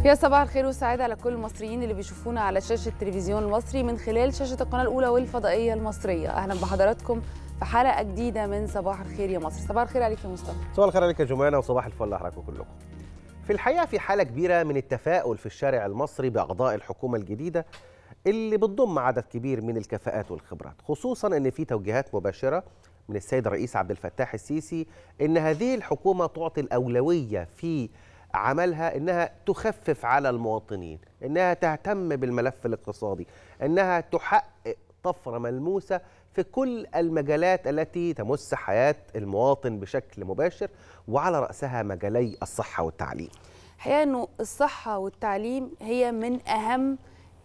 يا صباح الخير والسعادة على كل المصريين اللي بيشوفونا على شاشة التلفزيون المصري من خلال شاشة القناة الأولى والفضائية المصرية أهلا بحضراتكم في حلقة جديدة من صباح الخير يا مصر صباح الخير عليك يا مصطفى صباح الخير عليك يا جمانة وصباح الفل عليكم كلكم في الحقيقة في حالة كبيرة من التفاؤل في الشارع المصري بأعضاء الحكومة الجديدة اللي بتضم عدد كبير من الكفاءات والخبرات خصوصا ان في توجيهات مباشرة من السيد الرئيس عبد الفتاح السيسي ان هذه الحكومة تعطي الأولوية في عملها انها تخفف على المواطنين انها تهتم بالملف الاقتصادي انها تحقق طفره ملموسه في كل المجالات التي تمس حياه المواطن بشكل مباشر وعلى راسها مجالي الصحه والتعليم الحقيقة أنه الصحة والتعليم هي من أهم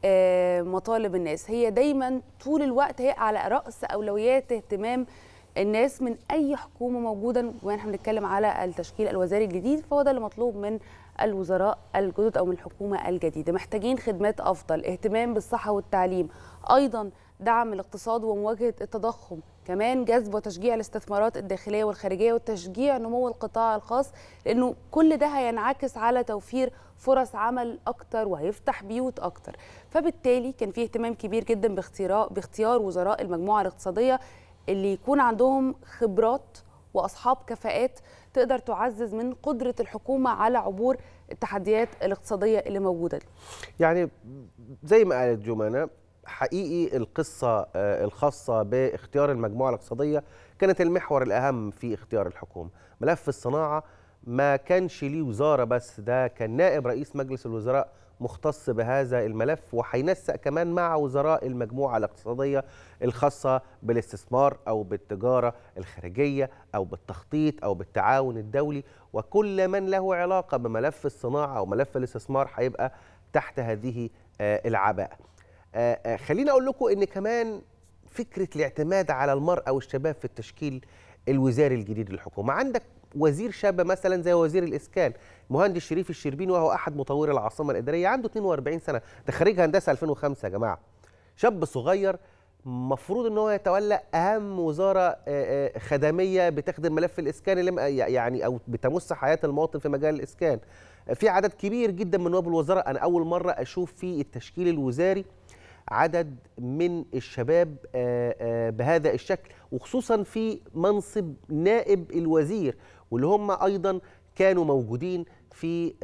مطالب الناس هي دايما طول الوقت هي على رأس أولويات اهتمام الناس من اي حكومه موجوده واحنا بنتكلم على التشكيل الوزاري الجديد فهو ده اللي مطلوب من الوزراء الجدد او من الحكومه الجديده محتاجين خدمات افضل اهتمام بالصحه والتعليم ايضا دعم الاقتصاد ومواجهه التضخم كمان جذب وتشجيع الاستثمارات الداخليه والخارجيه وتشجيع نمو القطاع الخاص لانه كل ده هينعكس على توفير فرص عمل اكتر وهيفتح بيوت اكتر فبالتالي كان في اهتمام كبير جدا باختيار باختيار وزراء المجموعه الاقتصاديه اللي يكون عندهم خبرات واصحاب كفاءات تقدر تعزز من قدره الحكومه على عبور التحديات الاقتصاديه اللي موجوده دي. يعني زي ما قالت جمانه حقيقي القصه الخاصه باختيار المجموعه الاقتصاديه كانت المحور الاهم في اختيار الحكومه ملف الصناعه ما كانش ليه وزاره بس ده كان نائب رئيس مجلس الوزراء مختص بهذا الملف وهينسق كمان مع وزراء المجموعه الاقتصاديه الخاصه بالاستثمار او بالتجاره الخارجيه او بالتخطيط او بالتعاون الدولي وكل من له علاقه بملف الصناعه او ملف الاستثمار هيبقى تحت هذه العباءه. خليني اقول لكم ان كمان فكره الاعتماد على المراه والشباب في التشكيل الوزاري الجديد للحكومه عندك وزير شاب مثلا زي وزير الاسكان مهندس شريف الشربيني وهو احد مطوري العاصمه الاداريه عنده 42 سنه ده خريج هندسه 2005 يا جماعه شاب صغير مفروض ان هو يتولى اهم وزاره خدميه بتخدم ملف الاسكان اللي يعني او بتمس حياه المواطن في مجال الاسكان في عدد كبير جدا من نواب الوزراء انا اول مره اشوف في التشكيل الوزاري عدد من الشباب بهذا الشكل وخصوصا في منصب نائب الوزير واللي هم ايضا كانوا موجودين في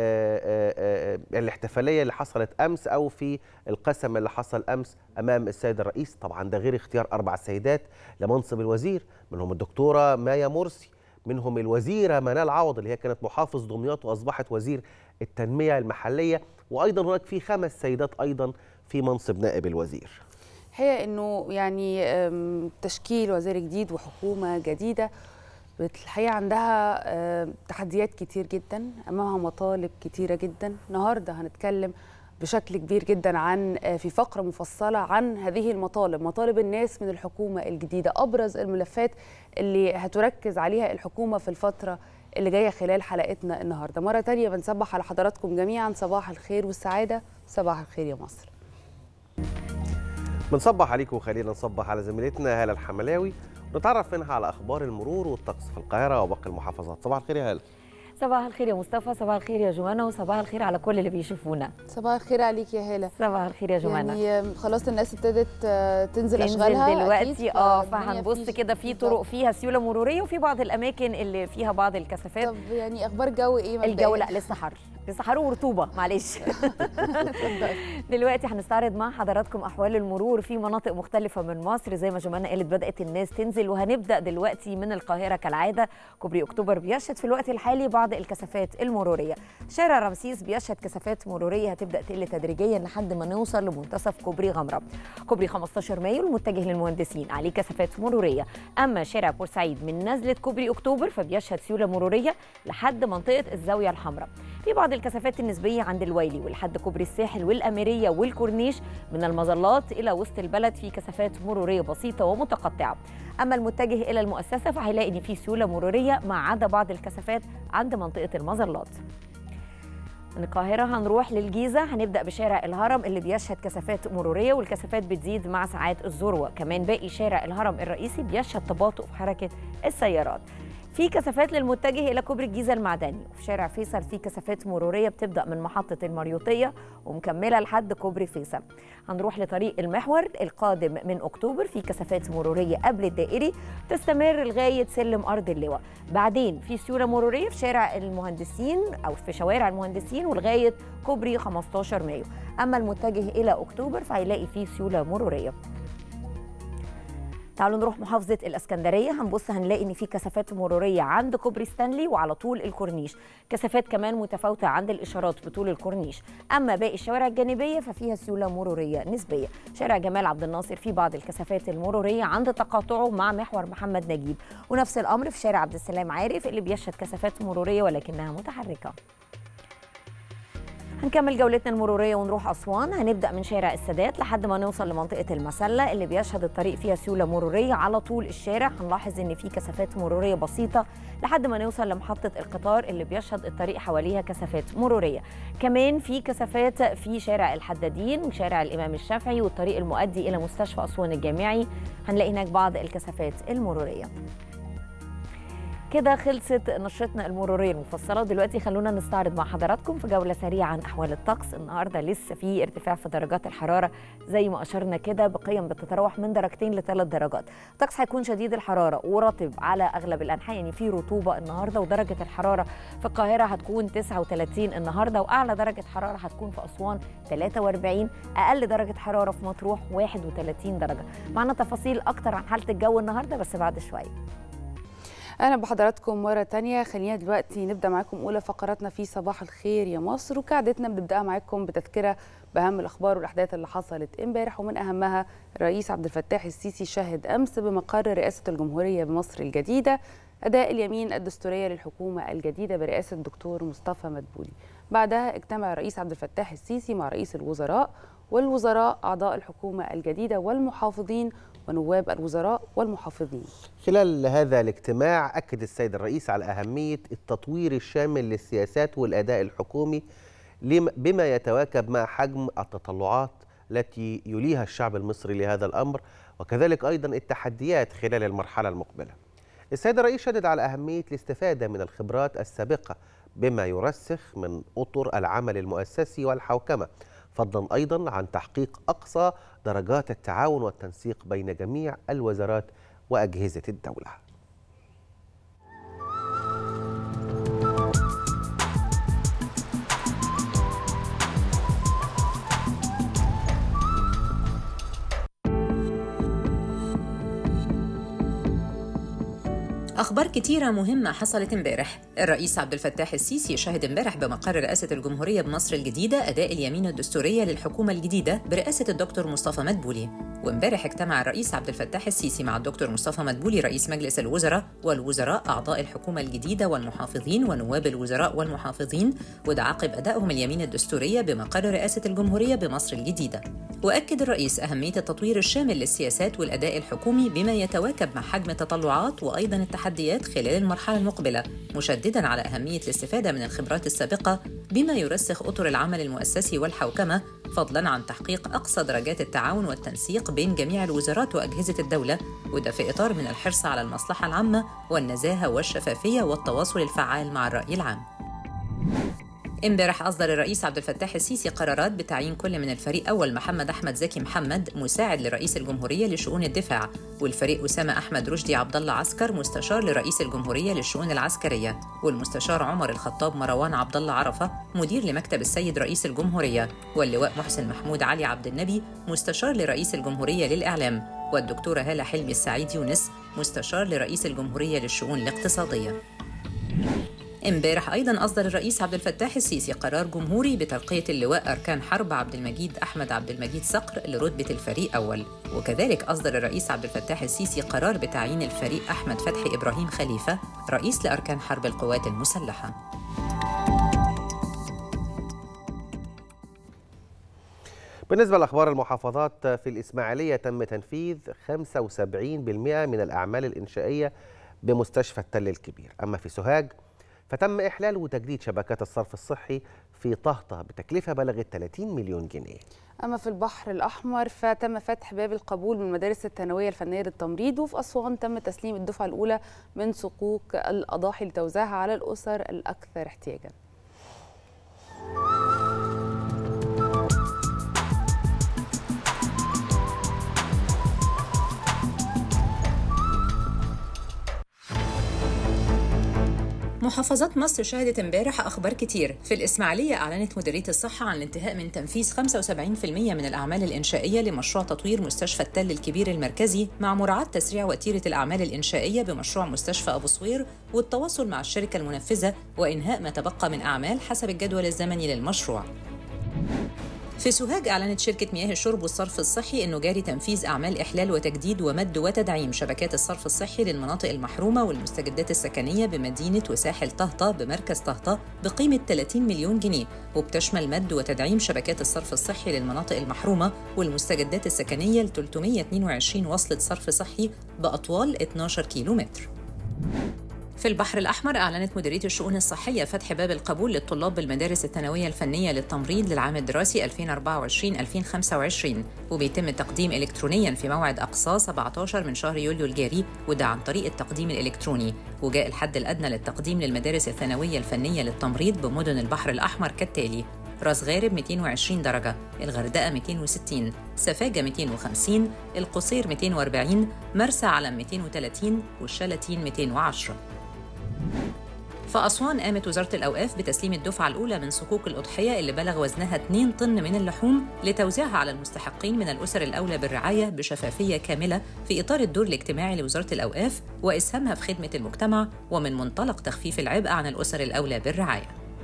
الاحتفاليه اللي حصلت امس او في القسم اللي حصل امس امام السيد الرئيس طبعا ده غير اختيار اربع سيدات لمنصب الوزير منهم الدكتوره مايا مرسي منهم الوزيره منال عوض اللي هي كانت محافظ دمياط واصبحت وزير التنميه المحليه وايضا هناك في خمس سيدات ايضا في منصب نائب الوزير هي انه يعني تشكيل وزير جديد وحكومه جديده الحقيقه عندها تحديات كتير جدا امامها مطالب كتيره جدا النهارده هنتكلم بشكل كبير جدا عن في فقره مفصله عن هذه المطالب مطالب الناس من الحكومه الجديده ابرز الملفات اللي هتركز عليها الحكومه في الفتره اللي جايه خلال حلقتنا النهارده مره تانية بنصبح على حضراتكم جميعا صباح الخير والسعاده صباح الخير يا مصر بنصبح عليكم وخلينا نصبح على زميلتنا هاله الحملاوي ونتعرف منها على اخبار المرور والطقس في القاهره وباقي المحافظات صباح الخير يا هاله صباح الخير يا مصطفى صباح الخير يا جمانة وصباح الخير على كل اللي بيشوفونا صباح الخير عليك يا هاله صباح الخير يا جمانة يعني خلاص الناس ابتدت تنزل, تنزل اشغالها دلوقتي اه فهنبص كده في طرق فيها سيوله مروريه وفي بعض الاماكن اللي فيها بعض الكثافات طب يعني اخبار الجو ايه الجو لا لسه حر لسه حر ورطوبه معلش دلوقتي هنستعرض مع حضراتكم احوال المرور في مناطق مختلفه من مصر زي ما جمانة قالت بدات الناس تنزل وهنبدا دلوقتي من القاهره كالعاده كوبري اكتوبر بيشهد في الوقت الحالي بعض الكثافات المروريه شارع رمسيس بيشهد كثافات مروريه هتبدا تقل تدريجيا لحد ما نوصل لمنتصف كوبري غمره كوبري 15 مايو المتجه للمهندسين عليه كثافات مروريه اما شارع بورسعيد من نزله كوبري اكتوبر فبيشهد سيوله مروريه لحد منطقه الزاويه الحمراء في بعض الكثافات النسبيه عند الويلي ولحد كوبري الساحل والاميريه والكورنيش من المظلات الى وسط البلد في كثافات مروريه بسيطه ومتقطعه اما المتجه الى المؤسسه فهيلاقي ان في سيوله مروريه ما عدا بعض الكثافات عند منطقه المظلات من القاهرة هنروح للجيزة هنبدأ بشارع الهرم اللي بيشهد كثافات مرورية والكثافات بتزيد مع ساعات الذروة كمان باقي شارع الهرم الرئيسي بيشهد تباطؤ في حركة السيارات في كثافات للمتجه الى كوبري الجيزه المعدني وفي شارع فيصل في كثافات مروريه بتبدا من محطه المريوطيه ومكمله لحد كوبري فيصل هنروح لطريق المحور القادم من اكتوبر في كثافات مروريه قبل الدائري تستمر لغايه سلم ارض اللواء بعدين في سيوله مروريه في شارع المهندسين او في شوارع المهندسين ولغايه كوبري 15 مايو اما المتجه الى اكتوبر فهيلاقي فيه سيوله مروريه تعالوا نروح محافظة الإسكندرية هنبص هنلاقي إن في كثافات مرورية عند كوبري ستانلي وعلى طول الكورنيش كثافات كمان متفاوتة عند الإشارات بطول الكورنيش أما باقي الشوارع الجانبية ففيها سيولة مرورية نسبية شارع جمال عبد الناصر في بعض الكثافات المرورية عند تقاطعه مع محور محمد نجيب ونفس الأمر في شارع عبد السلام عارف اللي بيشهد كثافات مرورية ولكنها متحركة هنكمل جولتنا المروريه ونروح اسوان هنبدا من شارع السادات لحد ما نوصل لمنطقه المسله اللي بيشهد الطريق فيها سيوله مروريه على طول الشارع هنلاحظ ان في كثافات مروريه بسيطه لحد ما نوصل لمحطه القطار اللي بيشهد الطريق حواليها كثافات مروريه كمان في كثافات في شارع الحدادين وشارع الامام الشافعي والطريق المؤدي الى مستشفى اسوان الجامعي هنلاقي هناك بعض الكثافات المروريه كده خلصت نشرتنا المروريه المفصله ودلوقتي خلونا نستعرض مع حضراتكم في جوله سريعه عن احوال الطقس النهارده لسه في ارتفاع في درجات الحراره زي ما اشرنا كده بقيم بتتراوح من درجتين لثلاث درجات الطقس هيكون شديد الحراره ورطب على اغلب الانحاء يعني في رطوبه النهارده ودرجه الحراره في القاهره هتكون 39 النهارده واعلى درجه حراره هتكون في اسوان 43 اقل درجه حراره في مطروح 31 درجه معنا تفاصيل اكتر عن حاله الجو النهارده بس بعد شويه اهلا بحضراتكم مره تانية خلينا دلوقتي نبدا معاكم اولى فقراتنا في صباح الخير يا مصر وكعادتنا بنبداها معاكم بتذكره باهم الاخبار والاحداث اللي حصلت امبارح ومن اهمها الرئيس عبد الفتاح السيسي شهد امس بمقر رئاسه الجمهوريه بمصر الجديده اداء اليمين الدستوريه للحكومه الجديده برئاسه الدكتور مصطفى مدبولي بعدها اجتمع الرئيس عبد الفتاح السيسي مع رئيس الوزراء والوزراء اعضاء الحكومه الجديده والمحافظين ونواب الوزراء والمحافظين خلال هذا الاجتماع أكد السيد الرئيس على أهمية التطوير الشامل للسياسات والأداء الحكومي بما يتواكب مع حجم التطلعات التي يليها الشعب المصري لهذا الأمر وكذلك أيضا التحديات خلال المرحلة المقبلة السيد الرئيس شدد على أهمية الاستفادة من الخبرات السابقة بما يرسخ من أطر العمل المؤسسي والحوكمة فضلا أيضا عن تحقيق أقصى درجات التعاون والتنسيق بين جميع الوزارات وأجهزة الدولة أخبار كتيرة مهمة حصلت امبارح الرئيس عبد الفتاح السيسي شهد امبارح بمقر رئاسة الجمهورية بمصر الجديدة أداء اليمين الدستورية للحكومة الجديدة برئاسة الدكتور مصطفى مدبولي وامبارح اجتمع الرئيس عبد الفتاح السيسي مع الدكتور مصطفى مدبولي رئيس مجلس الوزراء والوزراء أعضاء الحكومة الجديدة والمحافظين ونواب الوزراء والمحافظين وده عقب أدائهم اليمين الدستورية بمقر رئاسة الجمهورية بمصر الجديدة وأكد الرئيس أهمية التطوير الشامل للسياسات والأداء الحكومي بما يتواكب مع حجم التطلعات وأيضا التحديات خلال المرحلة المقبلة مشددا على أهمية الاستفادة من الخبرات السابقة بما يرسخ أطر العمل المؤسسي والحوكمة فضلا عن تحقيق أقصى درجات التعاون والتنسيق بين جميع الوزارات وأجهزة الدولة وده في إطار من الحرص على المصلحة العامة والنزاهة والشفافية والتواصل الفعال مع الرأي العام امبارح أصدر الرئيس عبد الفتاح السيسي قرارات بتعيين كل من الفريق أول محمد أحمد زكي محمد مساعد لرئيس الجمهورية لشؤون الدفاع والفريق أسامة أحمد رشدي عبد الله عسكر مستشار لرئيس الجمهورية للشؤون العسكرية والمستشار عمر الخطاب مروان عبد الله عرفة مدير لمكتب السيد رئيس الجمهورية واللواء محسن محمود علي عبد النبي مستشار لرئيس الجمهورية للإعلام والدكتورة هالة حلمي السعيد يونس مستشار لرئيس الجمهورية للشؤون الاقتصادية امبارح ايضا اصدر الرئيس عبد الفتاح السيسي قرار جمهوري بترقيه اللواء اركان حرب عبد المجيد احمد عبد المجيد صقر لرتبه الفريق اول وكذلك اصدر الرئيس عبد الفتاح السيسي قرار بتعيين الفريق احمد فتحي ابراهيم خليفه رئيس لاركان حرب القوات المسلحه بالنسبة لأخبار المحافظات في الإسماعيلية تم تنفيذ 75% من الأعمال الإنشائية بمستشفى التل الكبير أما في سوهاج فتم إحلال وتجديد شبكات الصرف الصحي في طهطة بتكلفة بلغت 30 مليون جنيه أما في البحر الأحمر فتم فتح باب القبول من المدارس الثانوية الفنية للتمريض وفي أسوان تم تسليم الدفعة الأولى من صكوك الأضاحي لتوزيعها على الأسر الأكثر احتياجاً محافظات مصر شهدت امبارح اخبار كتير في الاسماعيليه اعلنت مديريه الصحه عن الانتهاء من تنفيذ 75% من الاعمال الانشائيه لمشروع تطوير مستشفى التل الكبير المركزي مع مراعاه تسريع وتيره الاعمال الانشائيه بمشروع مستشفى ابو صوير والتواصل مع الشركه المنفذه وانهاء ما تبقى من اعمال حسب الجدول الزمني للمشروع في سوهاج أعلنت شركة مياه الشرب والصرف الصحي أنه جاري تنفيذ أعمال إحلال وتجديد ومد وتدعيم شبكات الصرف الصحي للمناطق المحرومة والمستجدات السكنية بمدينة وساحل طهطة بمركز طهطة بقيمة 30 مليون جنيه وبتشمل مد وتدعيم شبكات الصرف الصحي للمناطق المحرومة والمستجدات السكنية ل 322 وصلة صرف صحي بأطوال 12 كيلومتر في البحر الأحمر أعلنت مديرية الشؤون الصحية فتح باب القبول للطلاب بالمدارس الثانوية الفنية للتمريض للعام الدراسي 2024-2025 وبيتم التقديم إلكترونيا في موعد أقصى 17 من شهر يوليو الجاري وده عن طريق التقديم الإلكتروني وجاء الحد الأدنى للتقديم للمدارس الثانوية الفنية للتمريض بمدن البحر الأحمر كالتالي راس غارب 220 درجة، الغردقة 260، سفاجة 250، القصير 240، مرسى علم 230 والشلاتين 210 في أسوان قامت وزارة الأوقاف بتسليم الدفعة الأولى من صكوك الأضحية اللي بلغ وزنها 2 طن من اللحوم لتوزيعها على المستحقين من الأسر الأولى بالرعاية بشفافية كاملة في إطار الدور الاجتماعي لوزارة الأوقاف وإسهامها في خدمة المجتمع ومن منطلق تخفيف العبء عن الأسر الأولى بالرعاية.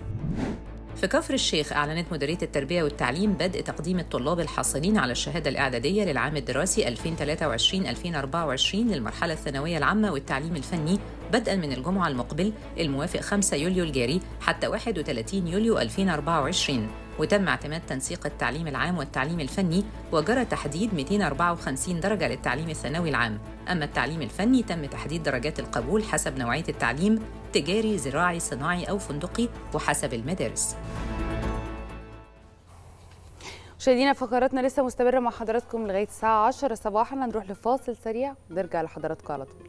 في كفر الشيخ أعلنت مديرية التربية والتعليم بدء تقديم الطلاب الحاصلين على الشهادة الإعدادية للعام الدراسي 2023-2024 للمرحلة الثانوية العامة والتعليم الفني بدءا من الجمعة المقبل الموافق 5 يوليو الجاري حتى 31 يوليو 2024 وتم اعتماد تنسيق التعليم العام والتعليم الفني وجرى تحديد 254 درجة للتعليم الثانوي العام أما التعليم الفني تم تحديد درجات القبول حسب نوعية التعليم تجاري زراعي صناعي أو فندقي وحسب المدارس مشاهدينا فقراتنا لسه مستمرة مع حضراتكم لغاية الساعة 10 صباحا هنروح لفاصل سريع ونرجع لحضراتكم على طول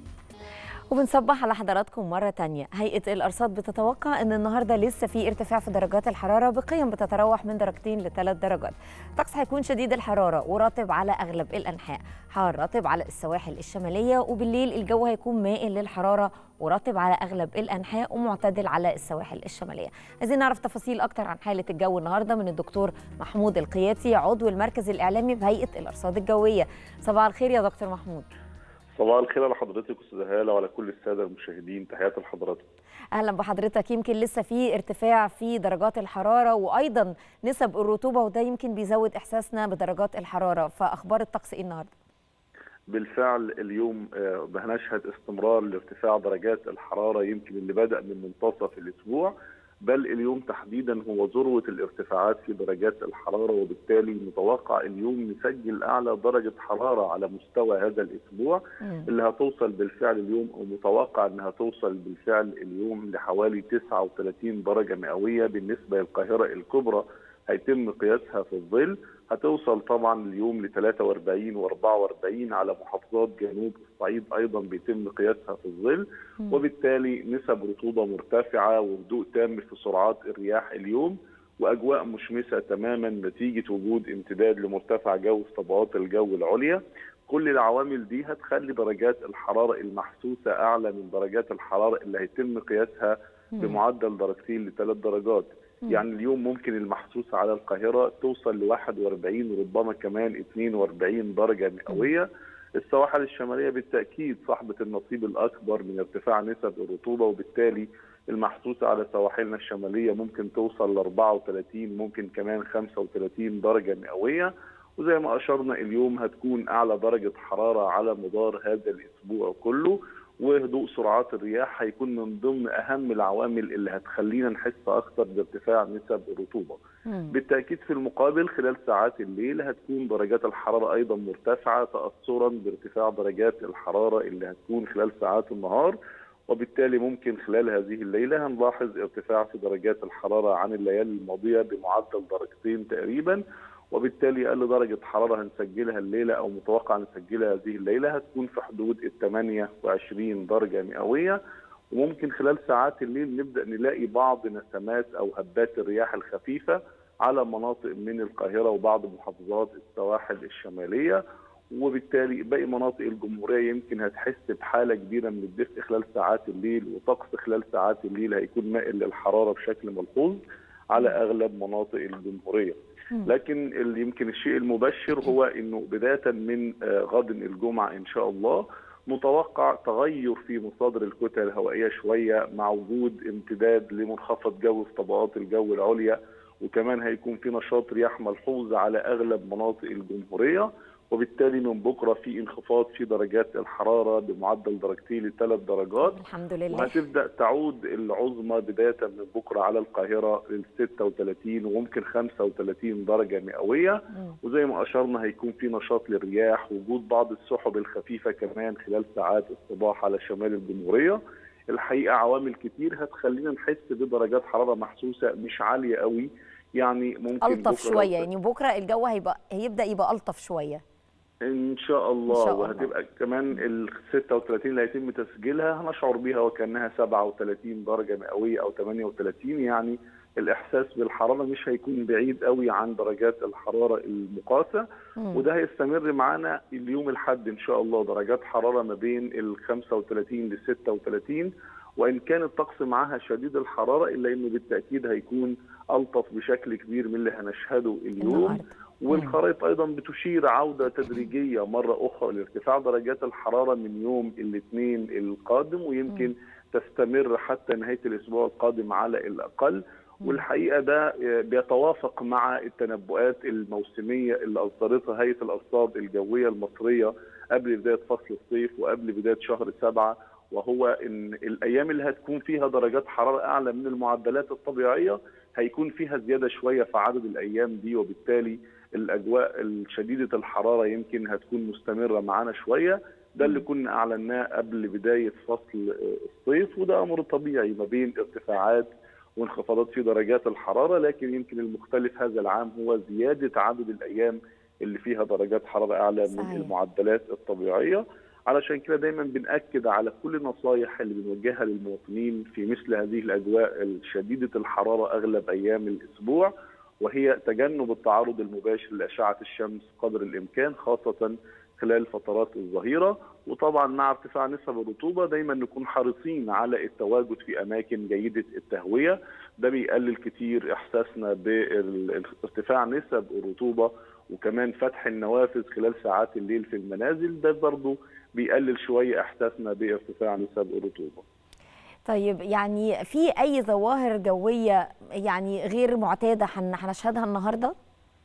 وبنصبح على حضراتكم مرة تانية هيئة الأرصاد بتتوقع أن النهاردة لسه في ارتفاع في درجات الحرارة بقيم بتتراوح من درجتين لثلاث درجات الطقس هيكون شديد الحرارة ورطب على أغلب الأنحاء حار رطب على السواحل الشمالية وبالليل الجو هيكون مائل للحرارة ورطب على أغلب الأنحاء ومعتدل على السواحل الشمالية عايزين نعرف تفاصيل أكتر عن حالة الجو النهاردة من الدكتور محمود القياتي عضو المركز الإعلامي بهيئة الأرصاد الجوية صباح الخير يا دكتور محمود صباح الخير على حضرتك استاذ هاله وعلى كل الساده المشاهدين تحياتي لحضراتكم اهلا بحضرتك يمكن لسه في ارتفاع في درجات الحراره وايضا نسب الرطوبه وده يمكن بيزود احساسنا بدرجات الحراره فاخبار الطقس ايه النهارده بالفعل اليوم هنشهد استمرار لارتفاع درجات الحراره يمكن اللي بدا من منتصف الاسبوع بل اليوم تحديدا هو ذروه الارتفاعات في درجات الحراره وبالتالي متوقع اليوم نسجل اعلى درجه حراره على مستوى هذا الاسبوع م. اللي هتوصل بالفعل اليوم او متوقع انها توصل بالفعل اليوم لحوالي 39 درجه مئويه بالنسبه للقاهره الكبرى هيتم قياسها في الظل هتوصل طبعا اليوم ل 43 و44 على محافظات جنوب الصعيد ايضا بيتم قياسها في الظل وبالتالي نسب رطوبه مرتفعه وهدوء تام في سرعات الرياح اليوم واجواء مشمسه تماما نتيجه وجود امتداد لمرتفع جو في طبقات الجو العليا كل العوامل دي هتخلي درجات الحراره المحسوسه اعلى من درجات الحراره اللي هيتم قياسها بمعدل درجتين لثلاث درجات يعني اليوم ممكن المحسوسة على القاهرة توصل ل 41 وربما كمان 42 درجة مئوية السواحل الشمالية بالتأكيد صاحبة النصيب الأكبر من ارتفاع نسب الرطوبة وبالتالي المحسوسة على سواحلنا الشمالية ممكن توصل ل 34 ممكن كمان 35 درجة مئوية وزي ما أشرنا اليوم هتكون أعلى درجة حرارة على مدار هذا الأسبوع كله وهدوء سرعات الرياح هيكون من ضمن اهم العوامل اللي هتخلينا نحس اكثر بارتفاع نسب الرطوبه. بالتاكيد في المقابل خلال ساعات الليل هتكون درجات الحراره ايضا مرتفعه تاثرا بارتفاع درجات الحراره اللي هتكون خلال ساعات النهار وبالتالي ممكن خلال هذه الليله هنلاحظ ارتفاع في درجات الحراره عن الليالي الماضيه بمعدل درجتين تقريبا وبالتالي اقل درجه حراره هنسجلها الليله او متوقع نسجلها هذه الليله هتكون في حدود ال 28 درجه مئويه وممكن خلال ساعات الليل نبدا نلاقي بعض نسمات او هبات الرياح الخفيفه على مناطق من القاهره وبعض محافظات السواحل الشماليه وبالتالي باقي مناطق الجمهوريه يمكن هتحس بحاله كبيره من الدفء خلال ساعات الليل وطقس خلال ساعات الليل هيكون مائل للحراره بشكل ملحوظ على اغلب مناطق الجمهوريه. لكن اللي يمكن الشيء المبشر هو انه بدايه من غد الجمعه ان شاء الله متوقع تغير في مصادر الكتل الهوائيه شويه مع وجود امتداد لمنخفض جو في طبقات الجو العليا وكمان هيكون في نشاط رياح ملحوظ على اغلب مناطق الجمهوريه وبالتالي من بكره في انخفاض في درجات الحراره بمعدل درجتين لثلاث درجات الحمد لله وهتبدا تعود العظمى بدايه من بكره على القاهره لل 36 وممكن 35 درجه مئويه وزي ما اشرنا هيكون في نشاط للرياح وجود بعض السحب الخفيفه كمان خلال ساعات الصباح على شمال الجمهوريه الحقيقه عوامل كتير هتخلينا نحس بدرجات حراره محسوسه مش عاليه قوي يعني ممكن الطف بكرة شويه يعني بكره الجو هيبقى هيبدا يبقى الطف شويه ان شاء الله, إن شاء الله. وهتبقى كمان ال 36 اللي هيتم تسجيلها هنشعر بيها وكانها 37 درجه مئويه او 38 يعني الاحساس بالحراره مش هيكون بعيد قوي عن درجات الحراره المقاسه وده هيستمر معانا اليوم الحد ان شاء الله درجات حراره ما بين ال 35 ل 36 وان كان الطقس معاها شديد الحراره الا انه بالتاكيد هيكون الطف بشكل كبير من اللي هنشهده اليوم النهاردة. والخرائط ايضا بتشير عوده تدريجيه مره اخرى لارتفاع درجات الحراره من يوم الاثنين القادم ويمكن تستمر حتى نهايه الاسبوع القادم على الاقل والحقيقه ده بيتوافق مع التنبؤات الموسميه اللي اصدرتها هيئه الارصاد الجويه المصريه قبل بدايه فصل الصيف وقبل بدايه شهر سبعه وهو ان الايام اللي هتكون فيها درجات حراره اعلى من المعدلات الطبيعيه هيكون فيها زياده شويه في عدد الايام دي وبالتالي الاجواء شديده الحراره يمكن هتكون مستمره معانا شويه ده اللي كنا اعلناه قبل بدايه فصل الصيف وده امر طبيعي ما بين ارتفاعات وانخفاضات في درجات الحراره لكن يمكن المختلف هذا العام هو زياده عدد الايام اللي فيها درجات حراره اعلى صحيح. من المعدلات الطبيعيه علشان كده دايما بنأكد على كل النصائح اللي بنوجهها للمواطنين في مثل هذه الأجواء الشديدة الحرارة أغلب أيام الأسبوع وهي تجنب التعرض المباشر لأشعة الشمس قدر الإمكان خاصة خلال فترات الظهيرة وطبعا مع ارتفاع نسب الرطوبة دايما نكون حريصين على التواجد في أماكن جيدة التهوية ده بيقلل كتير إحساسنا بارتفاع نسب الرطوبة وكمان فتح النوافذ خلال ساعات الليل في المنازل ده برضه بيقلل شويه احساسنا بارتفاع نسب الرطوبه. طيب يعني في اي ظواهر جويه يعني غير معتاده هن- هنشهدها النهارده؟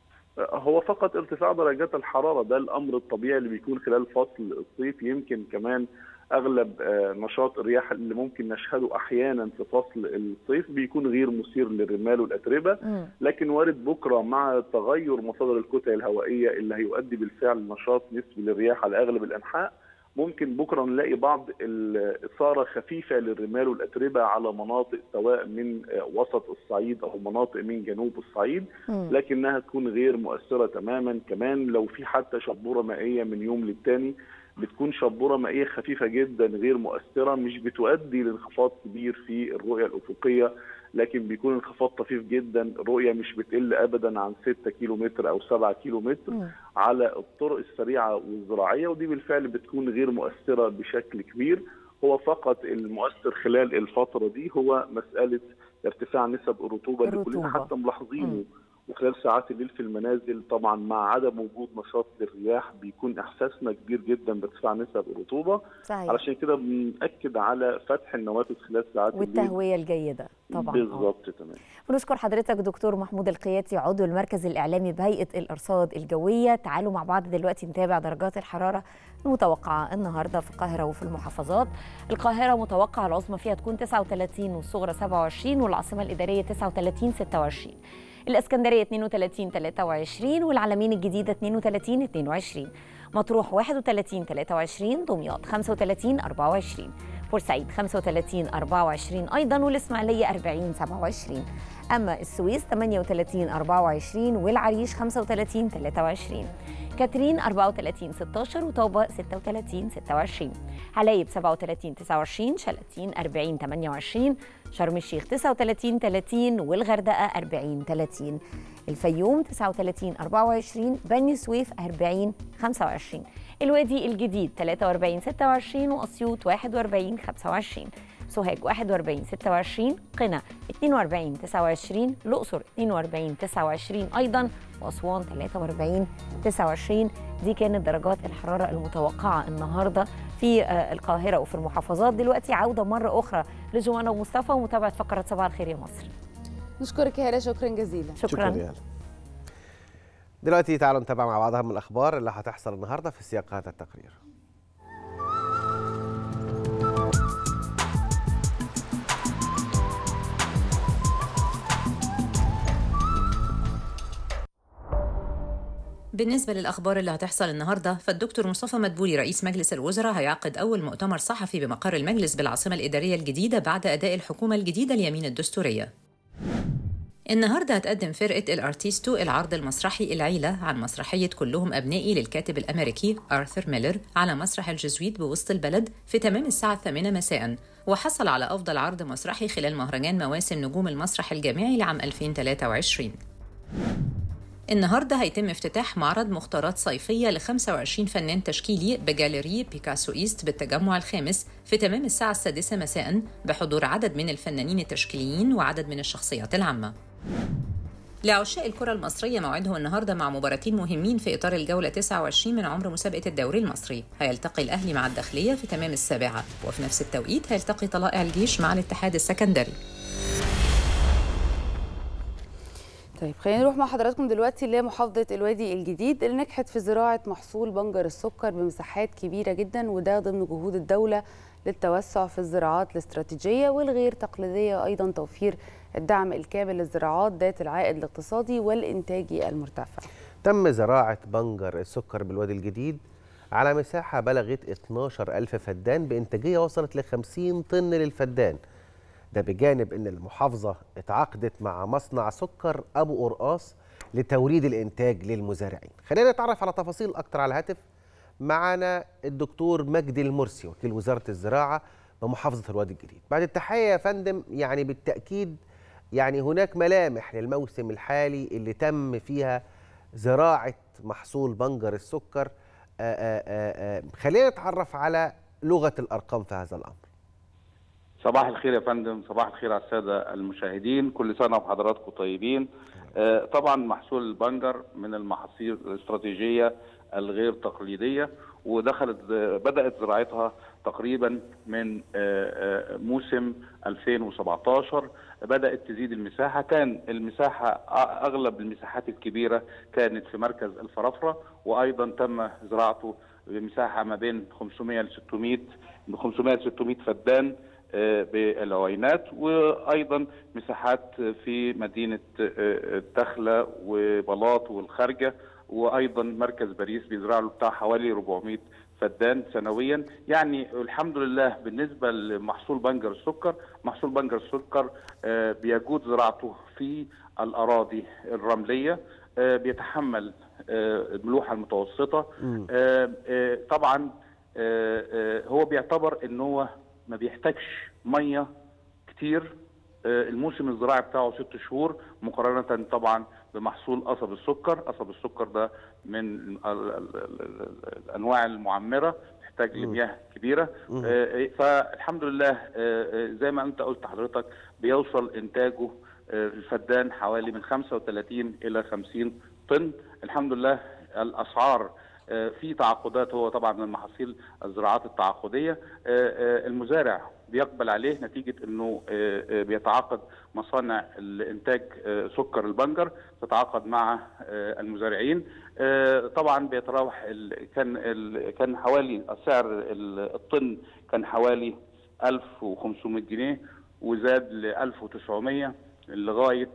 هو فقط ارتفاع درجات الحراره ده الامر الطبيعي اللي بيكون خلال فصل الصيف يمكن كمان اغلب آه، نشاط الرياح اللي ممكن نشهده احيانا في فصل الصيف بيكون غير مثير للرمال والاتربه مم. لكن وارد بكره مع تغير مصادر الكتل الهوائيه اللي هيؤدي بالفعل نشاط نسبي للرياح على اغلب الانحاء ممكن بكره نلاقي بعض الاثاره خفيفه للرمال والاتربه على مناطق سواء من آه، وسط الصعيد او مناطق من جنوب الصعيد مم. لكنها تكون غير مؤثره تماما كمان لو في حتى شبوره مائيه من يوم للتاني بتكون شبوره مائيه خفيفه جدا غير مؤثره مش بتؤدي لانخفاض كبير في الرؤيه الافقيه لكن بيكون انخفاض طفيف جدا الرؤيه مش بتقل ابدا عن 6 كيلو متر او 7 كيلو متر مم. على الطرق السريعه والزراعيه ودي بالفعل بتكون غير مؤثره بشكل كبير هو فقط المؤثر خلال الفتره دي هو مساله ارتفاع نسب الرطوبه اللي كلنا الرطوبة. حتى ملاحظينه مم. وخلال ساعات الليل في المنازل طبعا مع عدم وجود نشاط للرياح بيكون احساسنا كبير جدا بارتفاع نسب الرطوبه صحيح علشان كده بنأكد على فتح النوافذ خلال ساعات الليل والتهويه الجيده طبعا آه. بالظبط تمام بنشكر حضرتك دكتور محمود القياتي عضو المركز الإعلامي بهيئة الأرصاد الجوية تعالوا مع بعض دلوقتي نتابع درجات الحرارة المتوقعة النهاردة في القاهرة وفي المحافظات القاهرة متوقع العظمى فيها تكون 39 والصغرى 27 والعاصمة الإدارية 39 26 الإسكندرية 32 23 والعلمين الجديدة 32 22 مطروح 31 23 دمياط 35 24 بورسعيد 35 24 أيضا والإسماعيلية 40 27 أما السويس 38 24 والعريش 35 23 كاترين 34 16 وطابة 36 26 حلايب 37 29 شلاتين 40 28 شرم الشيخ 39 30 والغردقة 40 30 الفيوم 39 24 بني سويف 40 25 الوادي الجديد 43 26 وأسيوط 41 25 سوهاج 41 26 قنا 42 29 الأقصر 42 29 أيضا وأسوان 43 29 دي كانت درجات الحرارة المتوقعة النهاردة في آه، القاهرة وفي المحافظات دلوقتي عودة مرة أخرى لجوانا ومصطفى ومتابعة فقرة صباح الخير يا مصر نشكرك يا هلا شكرا جزيلا شكرا, يا هلا. دلوقتي تعالوا نتابع مع بعض اهم الاخبار اللي هتحصل النهارده في سياق هذا التقرير بالنسبة للأخبار اللي هتحصل النهاردة فالدكتور مصطفى مدبولي رئيس مجلس الوزراء هيعقد أول مؤتمر صحفي بمقر المجلس بالعاصمة الإدارية الجديدة بعد أداء الحكومة الجديدة اليمين الدستورية النهارده هتقدم فرقة الارتيستو العرض المسرحي العيلة عن مسرحية كلهم أبنائي للكاتب الأمريكي آرثر ميلر على مسرح الجزويت بوسط البلد في تمام الساعة الثامنة مساء وحصل على أفضل عرض مسرحي خلال مهرجان مواسم نجوم المسرح الجامعي لعام 2023 النهارده هيتم افتتاح معرض مختارات صيفية ل 25 فنان تشكيلي بجاليري بيكاسو إيست بالتجمع الخامس في تمام الساعة السادسة مساء بحضور عدد من الفنانين التشكيليين وعدد من الشخصيات العامة. لعشاق الكرة المصرية موعدهم النهارده مع مباراتين مهمين في إطار الجولة 29 من عمر مسابقة الدوري المصري، هيلتقي الأهلي مع الداخلية في تمام السابعة، وفي نفس التوقيت هيلتقي طلائع الجيش مع الاتحاد السكندري. طيب خلينا نروح مع حضراتكم دلوقتي لمحافظة الوادي الجديد اللي نجحت في زراعة محصول بنجر السكر بمساحات كبيرة جدا وده ضمن جهود الدولة للتوسع في الزراعات الاستراتيجية والغير تقليدية أيضا توفير الدعم الكامل للزراعات ذات العائد الاقتصادي والإنتاجي المرتفع تم زراعة بنجر السكر بالوادي الجديد على مساحة بلغت 12 ألف فدان بإنتاجية وصلت ل 50 طن للفدان ده بجانب أن المحافظة اتعاقدت مع مصنع سكر أبو قرقاص لتوريد الإنتاج للمزارعين خلينا نتعرف على تفاصيل أكتر على الهاتف معنا الدكتور مجدي المرسي وكيل وزارة الزراعة بمحافظة الوادي الجديد بعد التحية يا فندم يعني بالتأكيد يعني هناك ملامح للموسم الحالي اللي تم فيها زراعة محصول بنجر السكر آآ آآ خلينا نتعرف على لغة الأرقام في هذا الأمر صباح الخير يا فندم صباح الخير على السادة المشاهدين كل سنة وحضراتكم طيبين آه، طبعا محصول البنجر من المحاصيل الاستراتيجية الغير تقليدية ودخلت بدأت زراعتها تقريبا من آه، آه، موسم 2017 بدأت تزيد المساحة كان المساحة أغلب المساحات الكبيرة كانت في مركز الفرافرة وأيضا تم زراعته بمساحة ما بين 500 ل 600 من 500 ل 600 فدان بالعوينات وايضا مساحات في مدينه الدخله وبلاط والخارجه وايضا مركز باريس بيزرع له بتاع حوالي 400 فدان سنويا يعني الحمد لله بالنسبه لمحصول بنجر السكر محصول بنجر السكر بيجود زراعته في الاراضي الرمليه بيتحمل الملوحه المتوسطه طبعا هو بيعتبر ان هو ما بيحتاجش ميه كتير الموسم الزراعي بتاعه ست شهور مقارنه طبعا بمحصول قصب السكر، قصب السكر ده من الانواع المعمره تحتاج لمياه كبيره فالحمد لله زي ما انت قلت حضرتك بيوصل انتاجه الفدان حوالي من 35 الى 50 طن الحمد لله الاسعار في تعاقدات هو طبعا من محاصيل الزراعات التعاقديه المزارع بيقبل عليه نتيجه انه بيتعاقد مصانع الانتاج سكر البنجر تتعاقد مع المزارعين طبعا بيتراوح كان كان حوالي سعر الطن كان حوالي 1500 جنيه وزاد ل 1900 لغايه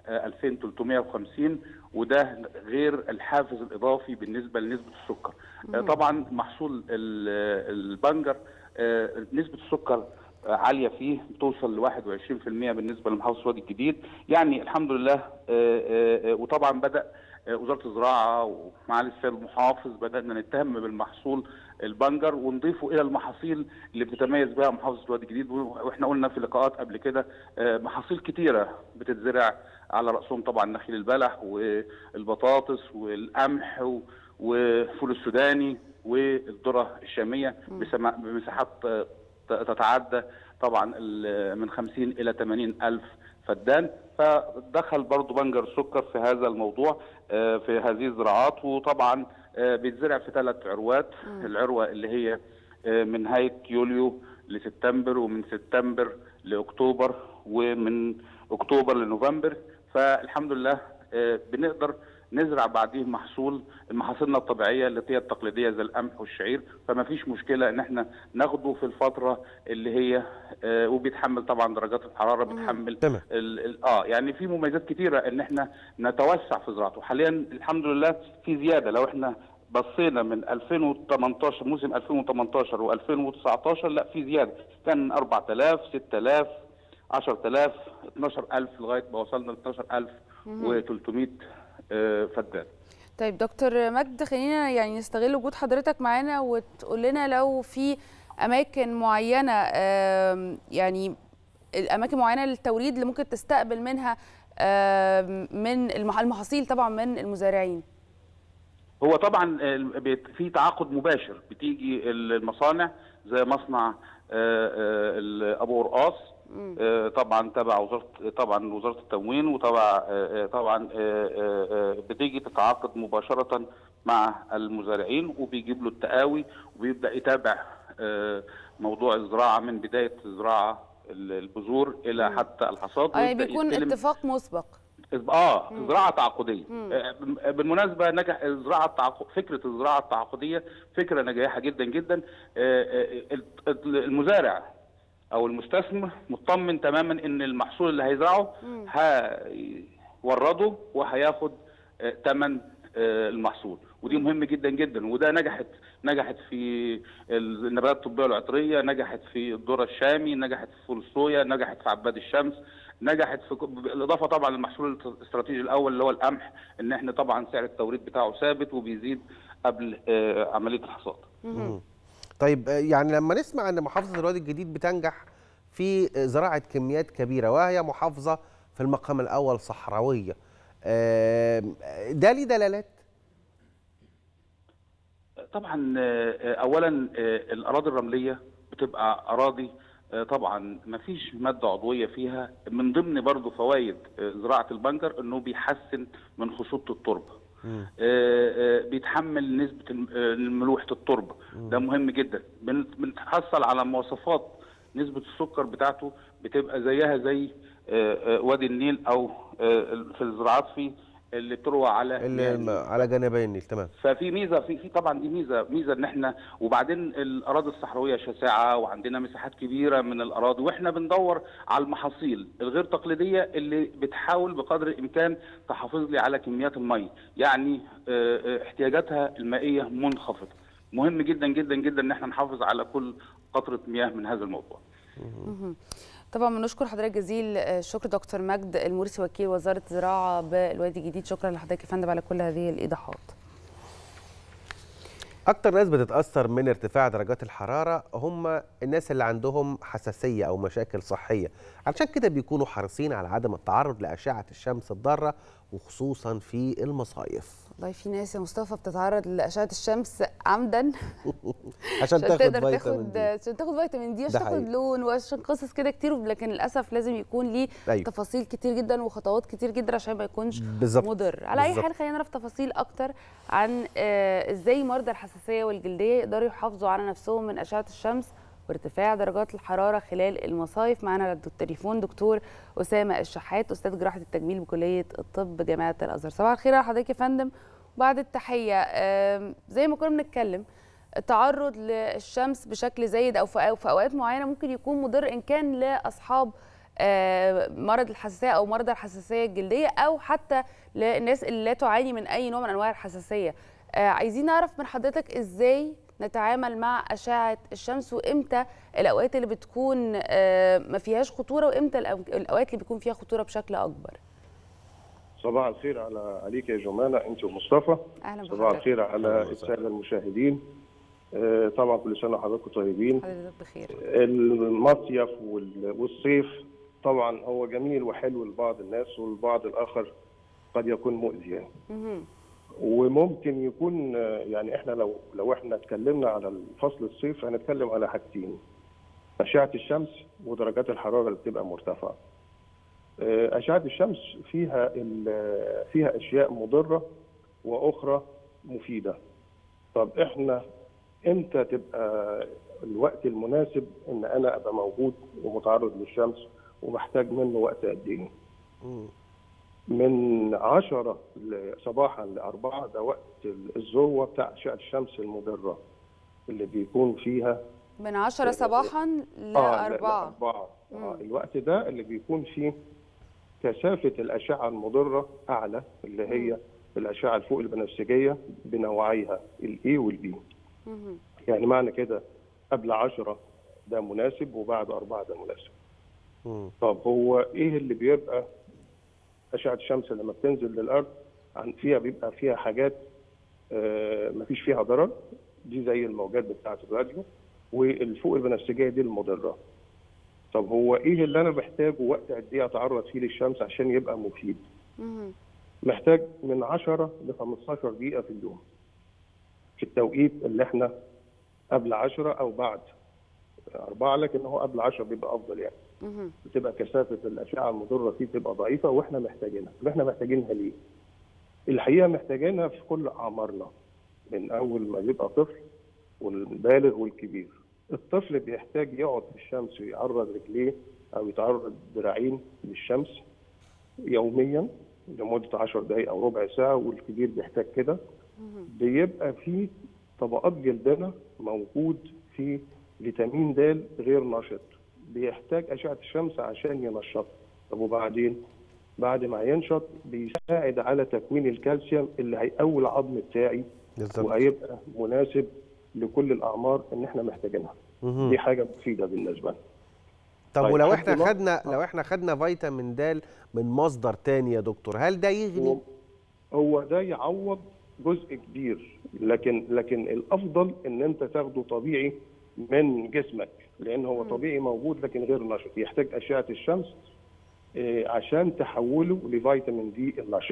2350 وده غير الحافز الاضافي بالنسبه لنسبه السكر. طبعا محصول البنجر آه، نسبه السكر آه، عاليه فيه بتوصل ل 21% بالنسبه لمحافظه الوادي الجديد يعني الحمد لله آه، آه، آه، وطبعا بدا آه، وزاره الزراعه ومعالي السيد المحافظ بدانا نتهم بالمحصول البنجر ونضيفه الى المحاصيل اللي بتتميز بها محافظه الوادي الجديد واحنا قلنا في لقاءات قبل كده آه، محاصيل كتيره بتتزرع على راسهم طبعا نخيل البلح والبطاطس والقمح و- وفول السوداني والذره الشاميه بسما- بمساحات آه، ت- تتعدى طبعا ال- من 50 الى 80 الف فدان فدخل برضو بنجر السكر في هذا الموضوع آه، في هذه الزراعات وطبعا آه، بيتزرع في ثلاث عروات العروه اللي هي آه، من نهايه يوليو لسبتمبر ومن سبتمبر لاكتوبر ومن اكتوبر لنوفمبر فالحمد لله آه، بنقدر نزرع بعديه محصول محاصيلنا الطبيعيه اللي هي التقليديه زي القمح والشعير فما فيش مشكله ان احنا ناخده في الفتره اللي هي آه، وبيتحمل طبعا درجات الحراره بيتحمل تمام. ال ال اه يعني في مميزات كتيره ان احنا نتوسع في زراعته حاليا الحمد لله في زياده لو احنا بصينا من 2018 موسم 2018 و2019 لا في زياده كان 4000 6000 10000 12000 لغايه ما وصلنا ل 12300 آه، فدان طيب دكتور مجد خلينا يعني نستغل وجود حضرتك معانا وتقول لنا لو في اماكن معينه آم، يعني الاماكن معينه للتوريد اللي ممكن تستقبل منها آم، من المح- المحاصيل طبعا من المزارعين هو طبعا ال- بيت- في تعاقد مباشر بتيجي المصانع زي مصنع آه، آه، ال- ابو قرقاص آه، طبعا تبع وزاره طبعا وزاره التموين وتبع آه، آه، طبعا آه، آه، آه، بتيجي تتعاقد مباشره مع المزارعين وبيجيب له التقاوي وبيبدا يتابع آه، موضوع الزراعه من بدايه الزراعه ال- البذور الى حتى الحصاد اه يعني ويبدأ بيكون يستلم اتفاق مسبق اه زراعه تعاقديه آه، بالمناسبه نجح الزراعه التعاقد فكره الزراعه التعاقديه فكره ناجحه جدا جدا آه، آه، ال- المزارع او المستثمر مطمن تماما ان المحصول اللي هيزرعه هيورده وهياخد ثمن المحصول ودي مهم جدا جدا وده نجحت نجحت في النباتات الطبيه العطريه نجحت في الذره الشامي نجحت في فول الصويا نجحت في عباد الشمس نجحت في بالاضافه طبعا للمحصول الاستراتيجي الاول اللي هو القمح ان احنا طبعا سعر التوريد بتاعه ثابت وبيزيد قبل آه، عمليه الحصاد طيب آه، يعني لما نسمع ان محافظه الوادي الجديد بتنجح في آه، زراعه كميات كبيره وهي محافظه في المقام الاول صحراويه آم، ده ليه دلالات طبعا آه، اولا آه، الاراضي الرمليه بتبقى اراضي آه، طبعا ما فيش ماده عضويه فيها من ضمن برضو فوائد آه، زراعه البنجر انه بيحسن من خصوبه التربه آه، آه، بيتحمل نسبه الم- آه، ملوحه التربه ده مهم جدا بن- بنتحصل على مواصفات نسبه السكر بتاعته بتبقى زيها زي آه، آه، وادي النيل او آه، في الزراعات في اللي بتروى على مياه اللي النيل. على جانبي النيل تمام ففي ميزه في في طبعا دي ميزه ميزه ان احنا وبعدين الاراضي الصحراويه شاسعه وعندنا مساحات كبيره من الاراضي واحنا بندور على المحاصيل الغير تقليديه اللي بتحاول بقدر الامكان تحافظ لي على كميات المي يعني آه، آه، احتياجاتها المائيه منخفضه مهم جدا جدا جدا ان احنا نحافظ على كل قطره مياه من هذا الموضوع طبعا بنشكر حضرتك جزيل الشكر دكتور مجد المرسي وكيل وزاره الزراعه بالوادي الجديد شكرا لحضرتك يا فندم على كل هذه الايضاحات اكتر ناس بتتاثر من ارتفاع درجات الحراره هم الناس اللي عندهم حساسيه او مشاكل صحيه علشان كده بيكونوا حريصين على عدم التعرض لاشعه الشمس الضاره وخصوصا في المصايف والله في ناس يا مصطفى بتتعرض لاشعه الشمس عمدا عشان تاخد تقدر فيتامين تاخد دي عشان تاخد فيتامين دي عشان ده تاخد حقيقي. لون وعشان قصص كده كتير لكن للاسف لازم يكون ليه أيوة. تفاصيل كتير جدا وخطوات كتير جدا عشان ما يكونش بالظبط. مضر على اي بالظبط. حال خلينا نعرف تفاصيل اكتر عن آه، ازاي مرضى الحساسيه والجلديه يقدروا يحافظوا على نفسهم من اشعه الشمس وارتفاع درجات الحراره خلال المصايف معانا على التليفون دكتور اسامه الشحات استاذ جراحه التجميل بكليه الطب جامعه الازهر صباح الخير على حضرتك يا فندم بعد التحيه آم، زي ما كنا بنتكلم التعرض للشمس بشكل زايد او في أو في اوقات معينه ممكن يكون مضر ان كان لاصحاب آه، مرض الحساسيه او مرضى الحساسيه الجلديه او حتى للناس اللي لا تعاني من اي نوع من انواع الحساسيه آه، عايزين نعرف من حضرتك ازاي نتعامل مع اشعه الشمس وامتى الاوقات اللي بتكون آه، ما فيهاش خطوره وامتى الأو- الاوقات اللي بيكون فيها خطوره بشكل اكبر صباح الخير على عليك يا جمانة انت ومصطفى اهلا صباح بحضرتك الخير على أهلا وسهلا. الساده المشاهدين آه، طبعا كل سنه وحضراتكم طيبين حضرتك بخير المصيف وال- والصيف طبعا هو جميل وحلو لبعض الناس والبعض الاخر قد يكون مؤذي يعني. مهم. وممكن يكون آه، يعني احنا لو لو احنا اتكلمنا على فصل الصيف هنتكلم على حاجتين اشعه الشمس ودرجات الحراره اللي بتبقى مرتفعه آه، اشعه الشمس فيها ال- فيها اشياء مضره واخرى مفيده طب احنا امتى تبقى الوقت المناسب ان انا ابقى موجود ومتعرض للشمس ومحتاج منه وقت قد ايه مم. من 10 ل- صباحا ل 4 ده وقت الذروه بتاع اشعه الشمس المضره اللي بيكون فيها من 10 صباحا ل لا- 4 لا، أربعة. آه الوقت ده اللي بيكون فيه كثافه الاشعه المضره اعلى اللي هي الاشعه الفوق البنفسجيه بنوعيها الاي والبي يعني معنى كده قبل 10 ده مناسب وبعد 4 ده مناسب مم. طب هو ايه اللي بيبقى اشعه الشمس لما بتنزل للارض عن فيها بيبقى فيها حاجات آه مفيش فيها ضرر دي زي الموجات بتاعه الراديو والفوق البنفسجيه دي المضره طب هو ايه اللي انا محتاجه وقت قد ايه اتعرض فيه للشمس عشان يبقى مفيد مهم. محتاج من 10 ل 15 دقيقه في اليوم في التوقيت اللي احنا قبل 10 او بعد 4 لكن هو قبل 10 بيبقى افضل يعني مهم. بتبقى كثافه الاشعه المضره فيه بتبقى ضعيفه واحنا محتاجينها، طب احنا محتاجينها ليه؟ الحقيقه محتاجينها في كل اعمارنا من اول ما يبقى طفل والبالغ والكبير. الطفل بيحتاج يقعد في الشمس ويعرض رجليه او يتعرض ذراعين للشمس يوميا لمده 10 دقائق او ربع ساعه والكبير بيحتاج كده. بيبقى في طبقات جلدنا موجود في فيتامين د غير نشط بيحتاج اشعه الشمس عشان ينشط طب وبعدين بعد ما ينشط بيساعد على تكوين الكالسيوم اللي هيقوي العظم بتاعي بالظبط وهيبقى مناسب لكل الاعمار ان احنا محتاجينها مهم. دي حاجه مفيده بالنسبه لنا طب طيب، ولو حد احنا لا- خدنا لو احنا خدنا فيتامين د من مصدر تاني يا دكتور هل ده يغني؟ هو- هو ده يعوض جزء كبير لكن لكن الافضل ان انت تاخده طبيعي من جسمك لان هو طبيعي موجود لكن غير نشط يحتاج اشعه الشمس آه، عشان تحوله لفيتامين دي النشط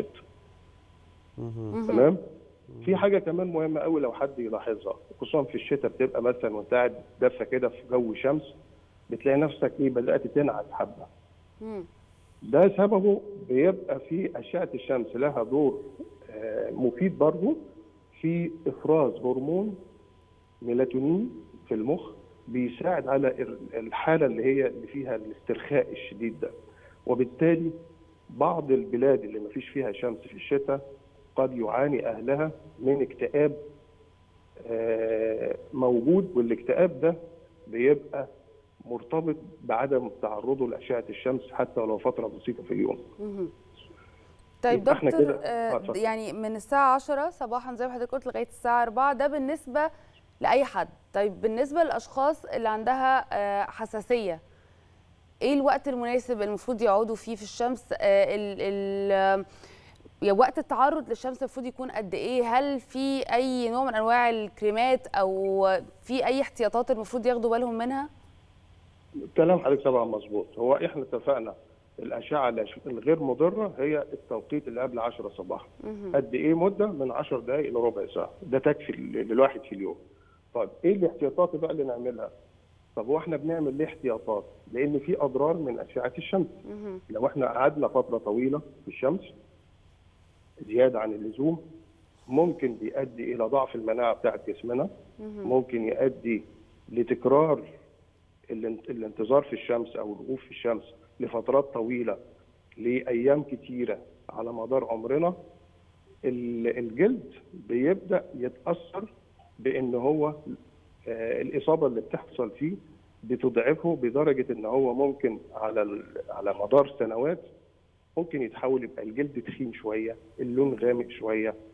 تمام في حاجه كمان مهمه قوي لو حد يلاحظها خصوصا في الشتاء بتبقى مثلا وانت قاعد دافه كده في جو شمس بتلاقي نفسك ايه بدات تنعس حبه مم. ده سببه بيبقى في أشعة الشمس لها دور آه، مفيد برضه في إفراز هرمون ميلاتونين في المخ بيساعد على ال- الحالة اللي هي اللي فيها الاسترخاء الشديد ده وبالتالي بعض البلاد اللي ما فيش فيها شمس في الشتاء قد يعاني أهلها من اكتئاب آه، موجود والاكتئاب ده بيبقى مرتبط بعدم تعرضه لأشعة الشمس حتى ولو فترة بسيطة في اليوم مهم. طيب يبقى إحنا دكتور كده- آه، آه، اتفضل. يعني من الساعة 10 صباحا زي ما حضرتك قلت لغاية الساعة 4 ده بالنسبة لأي حد طيب بالنسبة للأشخاص اللي عندها آه، حساسية ايه الوقت المناسب المفروض يقعدوا فيه في الشمس آه، ال ال يا وقت التعرض للشمس المفروض يكون قد ايه هل في اي نوع من انواع الكريمات او في اي احتياطات المفروض ياخدوا بالهم منها كلام حضرتك طبعا مظبوط هو احنا اتفقنا الأشعة الأش- الغير مضرة هي التوقيت اللي قبل 10 صباحا قد إيه مدة من 10 دقائق لربع ساعة ده تكفي لل- للواحد في اليوم طيب إيه الاحتياطات بقى اللي نعملها طب هو احنا بنعمل ليه احتياطات لأن في أضرار من أشعة الشمس لو احنا قعدنا فترة طويلة في الشمس زيادة عن اللزوم ممكن بيؤدي إلى ضعف المناعة بتاعت جسمنا ممكن يؤدي لتكرار الان- الانتظار في الشمس او الوقوف في الشمس لفترات طويله لايام كتيره على مدار عمرنا ال- الجلد بيبدا يتاثر بان هو آه، الاصابه اللي بتحصل فيه بتضعفه بدرجه ان هو ممكن على ال- على مدار سنوات ممكن يتحول يبقى الجلد تخين شويه اللون غامق شويه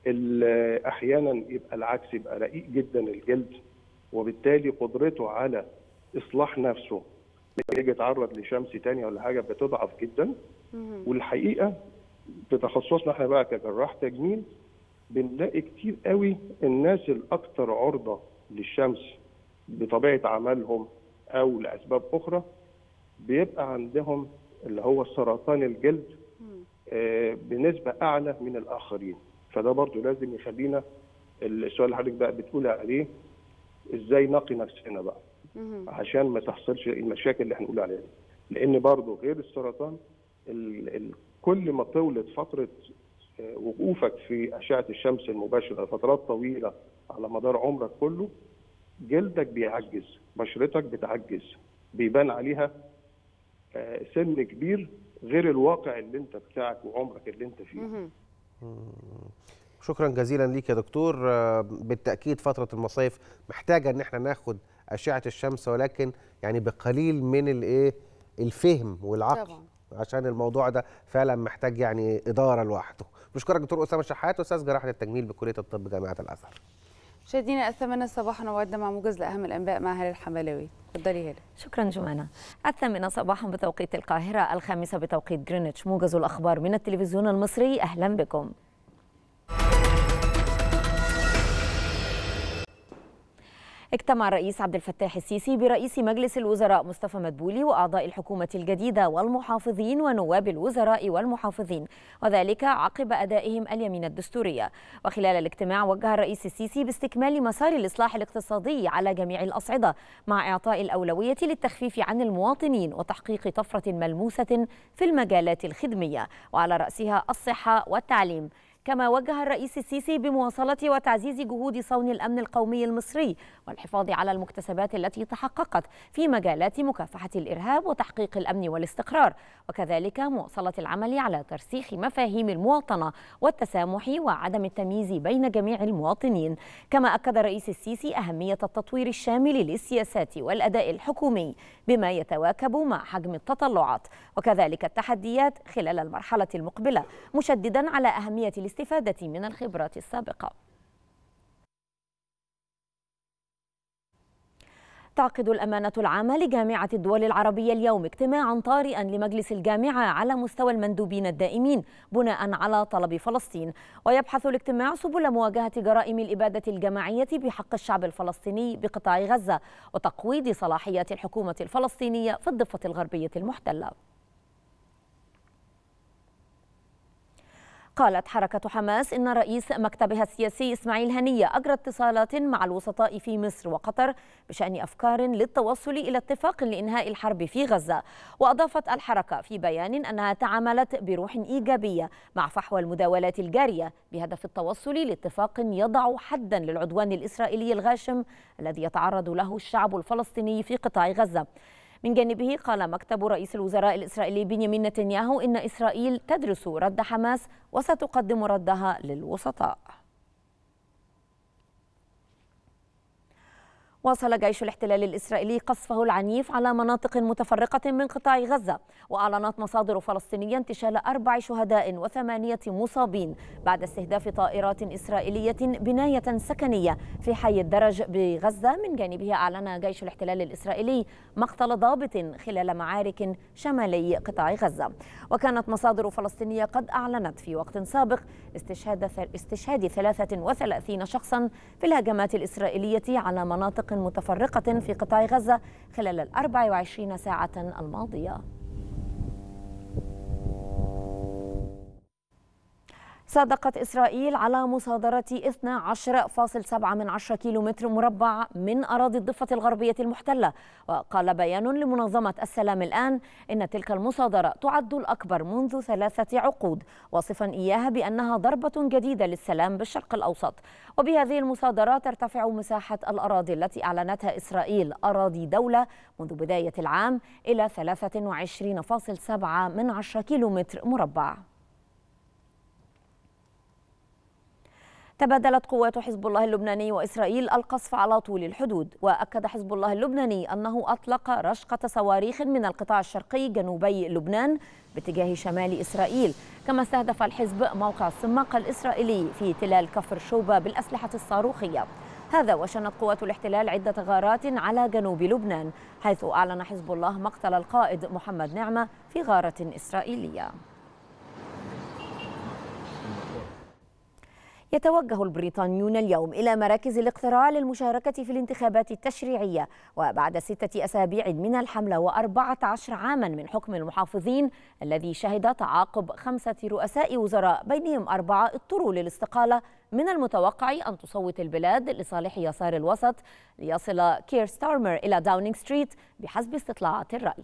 ال- احيانا يبقى العكس يبقى رقيق جدا الجلد وبالتالي قدرته على اصلاح نفسه لما يجي يتعرض لشمس تانية ولا حاجه بتضعف جدا والحقيقه بتخصصنا احنا بقى كجراح تجميل بنلاقي كتير قوي الناس الاكثر عرضه للشمس بطبيعه عملهم او لاسباب اخرى بيبقى عندهم اللي هو سرطان الجلد آه، بنسبه اعلى من الاخرين فده برضو لازم يخلينا السؤال اللي حضرتك بقى بتقول عليه ازاي نقي نفسنا بقى عشان ما تحصلش المشاكل اللي هنقول عليها دي. لان برضو غير السرطان ال ال كل ما طولت فتره آه، وقوفك في اشعه الشمس المباشره فترات طويله على مدار عمرك كله جلدك بيعجز بشرتك بتعجز بيبان عليها آه، سن كبير غير الواقع اللي انت بتاعك وعمرك اللي انت فيه شكرا جزيلا ليك يا دكتور آه، بالتاكيد فتره المصايف محتاجه ان احنا ناخد اشعه الشمس ولكن يعني بقليل من الايه الفهم والعقل طبعا. عشان الموضوع ده فعلا محتاج يعني اداره لوحده بشكرك دكتور اسامه شحات استاذ جراحه التجميل بكليه الطب جامعه الازهر مشاهدينا الثامنة صباحا موعدنا مع موجز لأهم الأنباء مع هلال الحملاوي اتفضلي هلا شكرا جمانة الثامنة صباحا بتوقيت القاهرة الخامسة بتوقيت جرينتش موجز الأخبار من التلفزيون المصري أهلا بكم اجتمع الرئيس عبد الفتاح السيسي برئيس مجلس الوزراء مصطفى مدبولي واعضاء الحكومه الجديده والمحافظين ونواب الوزراء والمحافظين وذلك عقب ادائهم اليمين الدستوريه وخلال الاجتماع وجه الرئيس السيسي باستكمال مسار الاصلاح الاقتصادي على جميع الاصعده مع اعطاء الاولويه للتخفيف عن المواطنين وتحقيق طفره ملموسه في المجالات الخدميه وعلى راسها الصحه والتعليم كما وجه الرئيس السيسي بمواصلة وتعزيز جهود صون الأمن القومي المصري والحفاظ على المكتسبات التي تحققت في مجالات مكافحة الإرهاب وتحقيق الأمن والاستقرار وكذلك مواصلة العمل على ترسيخ مفاهيم المواطنة والتسامح وعدم التمييز بين جميع المواطنين كما أكد الرئيس السيسي أهمية التطوير الشامل للسياسات والأداء الحكومي بما يتواكب مع حجم التطلعات وكذلك التحديات خلال المرحلة المقبلة مشددا على أهمية الاستفادة من الخبرات السابقة تعقد الأمانة العامة لجامعة الدول العربية اليوم اجتماعا طارئا لمجلس الجامعة على مستوى المندوبين الدائمين بناء على طلب فلسطين ويبحث الاجتماع سبل مواجهة جرائم الإبادة الجماعية بحق الشعب الفلسطيني بقطاع غزة وتقويض صلاحيات الحكومة الفلسطينية في الضفة الغربية المحتلة قالت حركة حماس إن رئيس مكتبها السياسي إسماعيل هنية أجرى اتصالات مع الوسطاء في مصر وقطر بشأن أفكار للتوصل إلى اتفاق لإنهاء الحرب في غزة وأضافت الحركة في بيان أنها تعاملت بروح إيجابية مع فحوى المداولات الجارية بهدف التوصل لاتفاق يضع حدا للعدوان الإسرائيلي الغاشم الذي يتعرض له الشعب الفلسطيني في قطاع غزة من جانبه قال مكتب رئيس الوزراء الإسرائيلي بنيامين نتنياهو إن إسرائيل تدرس رد حماس وستقدم ردها للوسطاء واصل جيش الاحتلال الإسرائيلي قصفه العنيف على مناطق متفرقة من قطاع غزة وأعلنت مصادر فلسطينية انتشال أربع شهداء وثمانية مصابين بعد استهداف طائرات إسرائيلية بناية سكنية في حي الدرج بغزة من جانبه أعلن جيش الاحتلال الإسرائيلي مقتل ضابط خلال معارك شمالي قطاع غزة وكانت مصادر فلسطينية قد أعلنت في وقت سابق استشهاد استشهاد 33 شخصا في الهجمات الإسرائيلية على مناطق متفرقة في قطاع غزة خلال ال 24 ساعة الماضية صادقت إسرائيل على مصادرة 12.7 من عشرة كيلومتر مربع من أراضي الضفة الغربية المحتلة وقال بيان لمنظمة السلام الآن إن تلك المصادرة تعد الأكبر منذ ثلاثة عقود واصفا إياها بأنها ضربة جديدة للسلام بالشرق الأوسط وبهذه المصادرة ترتفع مساحة الأراضي التي أعلنتها إسرائيل أراضي دولة منذ بداية العام إلى 23.7 من عشرة كيلومتر مربع تبادلت قوات حزب الله اللبناني وإسرائيل القصف على طول الحدود وأكد حزب الله اللبناني أنه أطلق رشقة صواريخ من القطاع الشرقي جنوبي لبنان باتجاه شمال إسرائيل كما استهدف الحزب موقع الصماق الإسرائيلي في تلال كفر شوبة بالأسلحة الصاروخية هذا وشنت قوات الاحتلال عدة غارات على جنوب لبنان حيث أعلن حزب الله مقتل القائد محمد نعمة في غارة إسرائيلية يتوجه البريطانيون اليوم إلى مراكز الاقتراع للمشاركة في الانتخابات التشريعية وبعد ستة أسابيع من الحملة وأربعة عشر عاما من حكم المحافظين الذي شهد تعاقب خمسة رؤساء وزراء بينهم أربعة اضطروا للاستقالة من المتوقع أن تصوت البلاد لصالح يسار الوسط ليصل كير ستارمر إلى داونينغ ستريت بحسب استطلاعات الرأي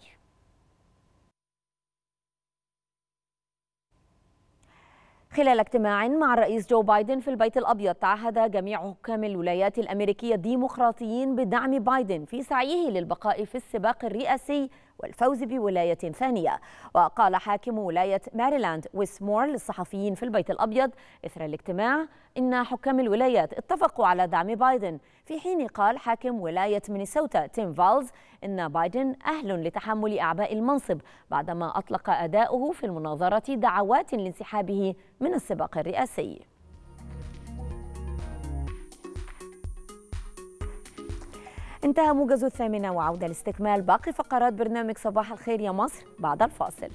خلال اجتماع مع الرئيس جو بايدن في البيت الأبيض تعهد جميع حكام الولايات الأمريكية الديمقراطيين بدعم بايدن في سعيه للبقاء في السباق الرئاسي والفوز بولاية ثانية وقال حاكم ولاية ماريلاند ويسمور للصحفيين في البيت الأبيض إثر الاجتماع إن حكام الولايات اتفقوا على دعم بايدن في حين قال حاكم ولاية مينيسوتا تيم فالز إن بايدن أهل لتحمل أعباء المنصب بعدما أطلق أداؤه في المناظرة دعوات لانسحابه من السباق الرئاسي انتهى موجز الثامنة وعودة لاستكمال باقي فقرات برنامج صباح الخير يا مصر بعد الفاصل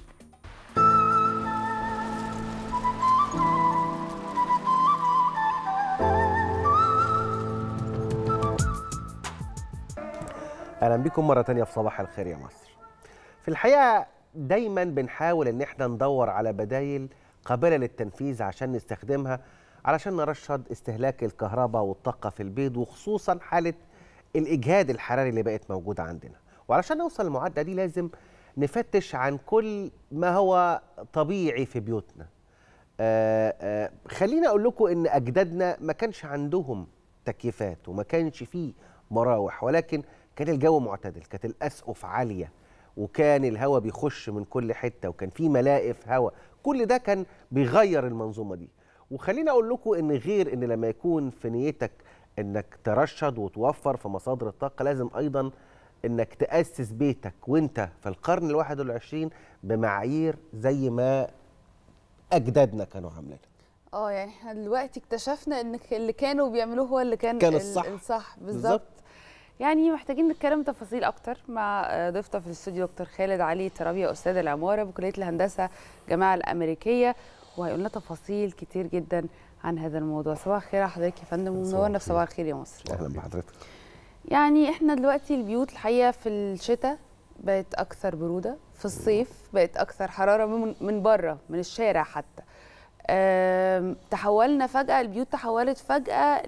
اهلا بكم مره تانية في صباح الخير يا مصر في الحقيقه دايما بنحاول ان احنا ندور على بدايل قابله للتنفيذ عشان نستخدمها علشان نرشد استهلاك الكهرباء والطاقه في البيت وخصوصا حاله الاجهاد الحراري اللي بقت موجوده عندنا وعلشان نوصل للمعادله دي لازم نفتش عن كل ما هو طبيعي في بيوتنا آه آه خليني اقول لكم ان اجدادنا ما كانش عندهم تكييفات وما كانش فيه مراوح ولكن كان الجو معتدل كانت الاسقف عاليه وكان الهواء بيخش من كل حته وكان في ملائف هواء كل ده كان بيغير المنظومه دي وخليني اقول لكم ان غير ان لما يكون في نيتك انك ترشد وتوفر في مصادر الطاقه لازم ايضا انك تاسس بيتك وانت في القرن الواحد والعشرين بمعايير زي ما اجدادنا كانوا عاملينها اه يعني احنا دلوقتي اكتشفنا ان اللي كانوا بيعملوه هو اللي كان كان ال- الصح. الصح بالظبط. بالظبط يعني محتاجين نتكلم تفاصيل اكتر مع آه، ضيفنا في الاستوديو دكتور خالد علي ترابيا استاذ العماره بكليه الهندسه الجامعه الامريكيه وهيقول لنا تفاصيل كتير جدا عن هذا الموضوع صباح الخير على حضرتك يا فندم ومنورنا في صباح الخير يا مصر اهلا بحضرتك يعني احنا دلوقتي البيوت الحقيقه في الشتاء بقت اكثر بروده في الصيف بقت اكثر حراره من من بره من الشارع حتى آم، تحولنا فجاه البيوت تحولت فجاه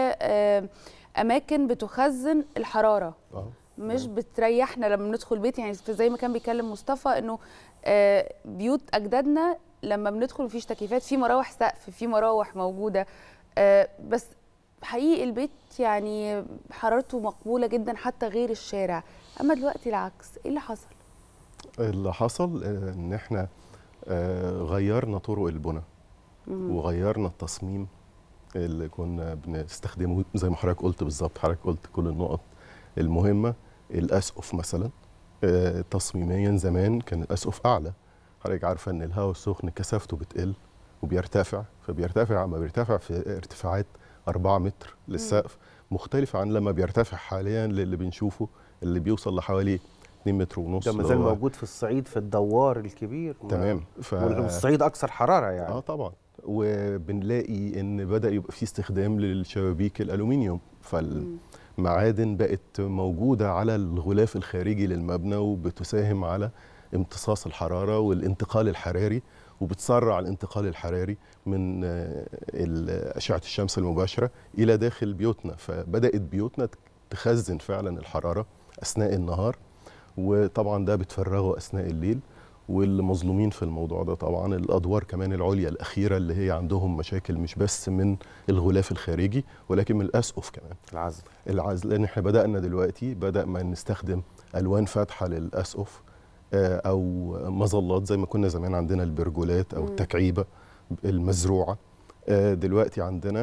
لاماكن بتخزن الحراره اه مش بتريحنا لما ندخل بيت يعني زي ما كان بيتكلم مصطفى انه آه، بيوت اجدادنا لما بندخل مفيش تكييفات في مراوح سقف في مراوح موجوده آه، بس حقيقي البيت يعني حرارته مقبوله جدا حتى غير الشارع اما دلوقتي العكس ايه اللي حصل اللي حصل آه، ان احنا آه، غيرنا طرق البناء وغيرنا التصميم اللي كنا بنستخدمه زي ما حضرتك قلت بالظبط حضرتك قلت كل النقط المهمه الاسقف مثلا آه، تصميميا زمان كان الاسقف اعلى حضرتك عارفه ان الهواء السخن كثافته بتقل وبيرتفع فبيرتفع اما بيرتفع في ارتفاعات 4 متر للسقف مختلفة عن لما بيرتفع حاليا للي بنشوفه اللي بيوصل لحوالي 2 متر ونص ده ما اللي زال هو- موجود في الصعيد في الدوار الكبير تمام ف... والصعيد اكثر حراره اه يعني طبعا وبنلاقي ان بدا يبقى في استخدام للشبابيك الالومنيوم فالمعادن بقت موجوده على الغلاف الخارجي للمبنى وبتساهم على امتصاص الحراره والانتقال الحراري وبتسرع الانتقال الحراري من آه، ال- اشعه الشمس المباشره الى داخل بيوتنا فبدات بيوتنا تخزن فعلا الحراره اثناء النهار وطبعا ده بتفرغه اثناء الليل واللي مظلومين في الموضوع ده طبعا الادوار كمان العليا الاخيره اللي هي عندهم مشاكل مش بس من الغلاف الخارجي ولكن من الاسقف كمان العزل العزل لان احنا بدانا دلوقتي بدا ما نستخدم الوان فاتحه للاسقف آه، او مظلات زي ما كنا زمان عندنا البرجولات او التكعيبه المزروعه آه، دلوقتي عندنا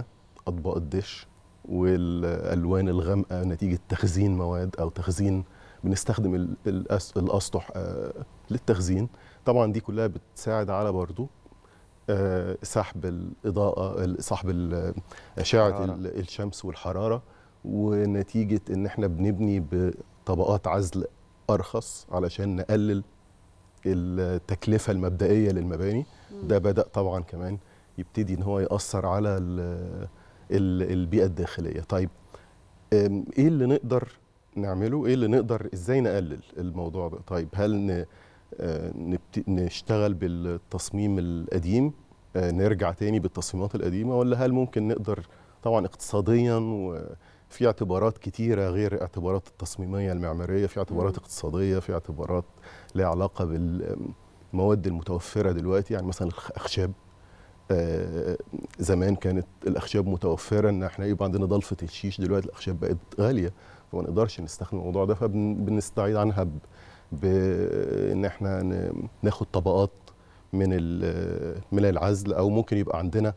اطباق الدش والالوان الغامقه نتيجه تخزين مواد او تخزين بنستخدم ال- الأس- الاسطح آه، للتخزين طبعا دي كلها بتساعد على برضو آه، سحب الاضاءه ال- سحب ال- اشعه الحرارة. ال- الشمس والحراره ونتيجه ان احنا بنبني بطبقات عزل ارخص علشان نقلل التكلفه المبدئيه للمباني ده بدا طبعا كمان يبتدي ان هو ياثر على ال- ال- البيئه الداخليه طيب أم، ايه اللي نقدر نعمله ايه اللي نقدر ازاي نقلل الموضوع ده طيب هل ن... آه، نبت... نشتغل بالتصميم القديم آه، نرجع تاني بالتصميمات القديمه ولا هل ممكن نقدر طبعا اقتصاديا وفي اعتبارات كتيره غير اعتبارات التصميميه المعماريه في اعتبارات مم. اقتصاديه في اعتبارات لها علاقه بالمواد المتوفره دلوقتي يعني مثلا الاخشاب آه، زمان كانت الاخشاب متوفره ان احنا يبقى عندنا ضلفه الشيش دلوقتي الاخشاب بقت غاليه فما نقدرش نستخدم الموضوع ده فبنستعيد عنها ب- بان احنا ن- ناخد طبقات من ال- من العزل او ممكن يبقى عندنا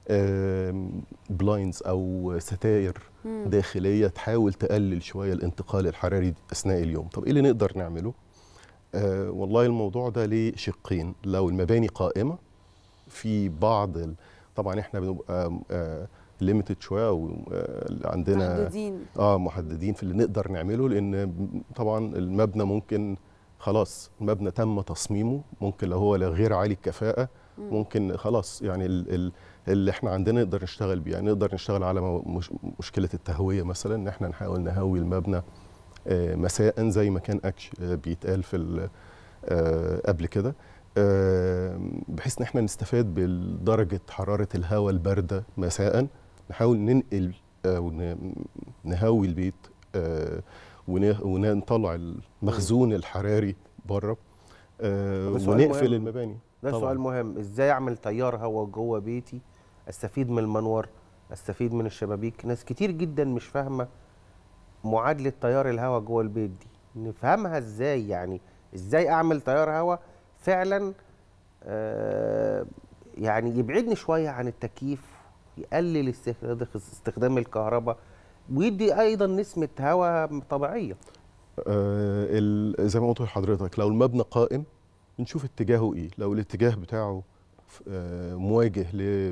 بلاينز او ستاير مم. داخليه تحاول تقلل شويه الانتقال الحراري اثناء اليوم طب ايه اللي نقدر نعمله آه والله الموضوع ده ليه شقين لو المباني قائمه في بعض ال... طبعا احنا بنبقى ليميتد شويه او آه، عندنا محددين اه محددين في اللي نقدر نعمله لان طبعا المبنى ممكن خلاص المبنى تم تصميمه ممكن لو هو غير عالي الكفاءه مم. ممكن خلاص يعني ال ال اللي احنا عندنا نقدر نشتغل بيه يعني نقدر نشتغل على مو- مش مشكله التهويه مثلا ان احنا نحاول نهوي المبنى آه، مساء زي ما كان اكش آه، بيتقال في ال- آه، قبل كده آه، بحيث ان احنا نستفاد بدرجه حراره الهواء البارده مساء نحاول ننقل آه، ون- نهوي البيت آه، ون- ونطلع المخزون الحراري بره آه، ده سؤال ونقفل مهم. المباني ده طبعاً. سؤال مهم ازاي اعمل تيار هواء جوه بيتي استفيد من المنور استفيد من الشبابيك ناس كتير جدا مش فاهمه معادله تيار الهواء جوه البيت دي نفهمها ازاي يعني ازاي اعمل تيار هواء فعلا آه يعني يبعدني شويه عن التكييف يقلل استخدام- استخدام الكهرباء ويدي ايضا نسمه هواء طبيعيه آه، ال- زي ما قلت لحضرتك لو المبنى قائم نشوف اتجاهه ايه لو الاتجاه بتاعه ف- آه، مواجه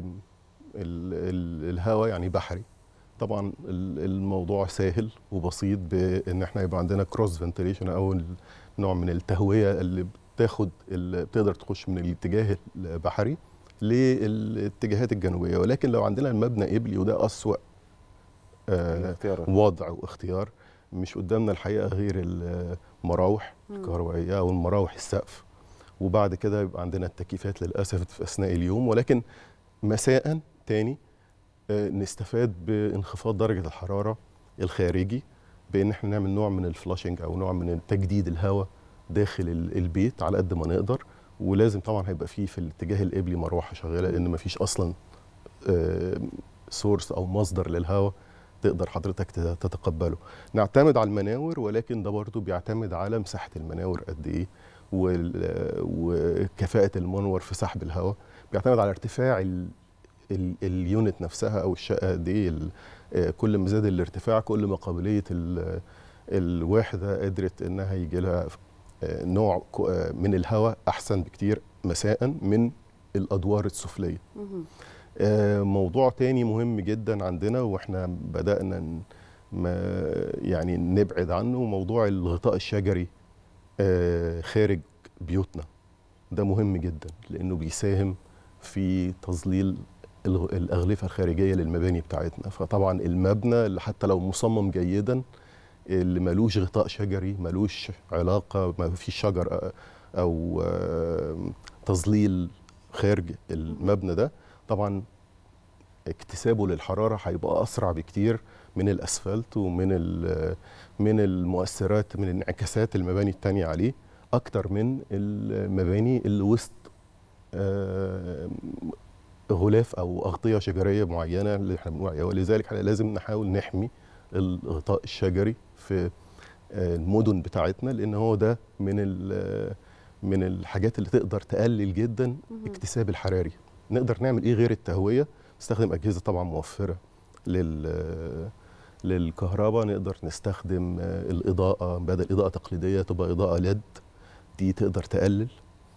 للهواء يعني بحري طبعا ال- الموضوع سهل وبسيط بان احنا يبقى عندنا كروس فنتيليشن او ال- نوع من التهويه اللي بتاخد اللي بتقدر تخش من الاتجاه البحري للاتجاهات الجنوبيه ولكن لو عندنا المبنى قبلي وده اسوأ آه، الاختيارات وضع واختيار مش قدامنا الحقيقه غير المراوح مم. الكهربائيه او المراوح السقف وبعد كده يبقى عندنا التكييفات للاسف في اثناء اليوم ولكن مساء تاني آه، نستفاد بانخفاض درجه الحراره الخارجي بان احنا نعمل نوع من الفلاشنج او نوع من تجديد الهواء داخل ال- البيت على قد ما نقدر ولازم طبعا هيبقى فيه في الاتجاه القبلي مروحه شغاله لان مفيش اصلا سورس او مصدر للهواء تقدر حضرتك تت- تتقبله نعتمد على المناور ولكن ده برضو بيعتمد على مساحه المناور قد ايه وال- وكفاءه المنور في سحب الهواء بيعتمد على ارتفاع ال ال اليونت نفسها او الشقه قد ايه ال- آه، كل ما زاد الارتفاع كل ما قابليه ال- الواحده قدرت انها يجي لها آه، نوع كو- آه، من الهواء احسن بكتير مساء من الادوار السفليه مهم. آه، موضوع تاني مهم جدا عندنا واحنا بدأنا ن- ما يعني نبعد عنه موضوع الغطاء الشجري آه، خارج بيوتنا ده مهم جدا لأنه بيساهم في تظليل الغ- الأغلفة الخارجية للمباني بتاعتنا فطبعا المبنى اللي حتى لو مصمم جيدا اللي ملوش غطاء شجري ملوش علاقة ما فيش شجر آه، أو آه، تظليل خارج المبنى ده طبعا اكتسابه للحراره هيبقى اسرع بكتير من الاسفلت ومن ال- من المؤثرات من انعكاسات المباني التانية عليه اكتر من المباني اللي وسط آه، غلاف او اغطيه شجريه معينه اللي احنا بنقول عليها ولذلك احنا لازم نحاول نحمي الغطاء الشجري في آه، المدن بتاعتنا لان هو ده من ال- من الحاجات اللي تقدر تقلل جدا مهم. اكتساب الحراري نقدر نعمل ايه غير التهويه نستخدم اجهزه طبعا موفره لل للكهرباء نقدر نستخدم آه، الإضاءة بدل إضاءة تقليدية تبقى إضاءة ليد دي تقدر تقلل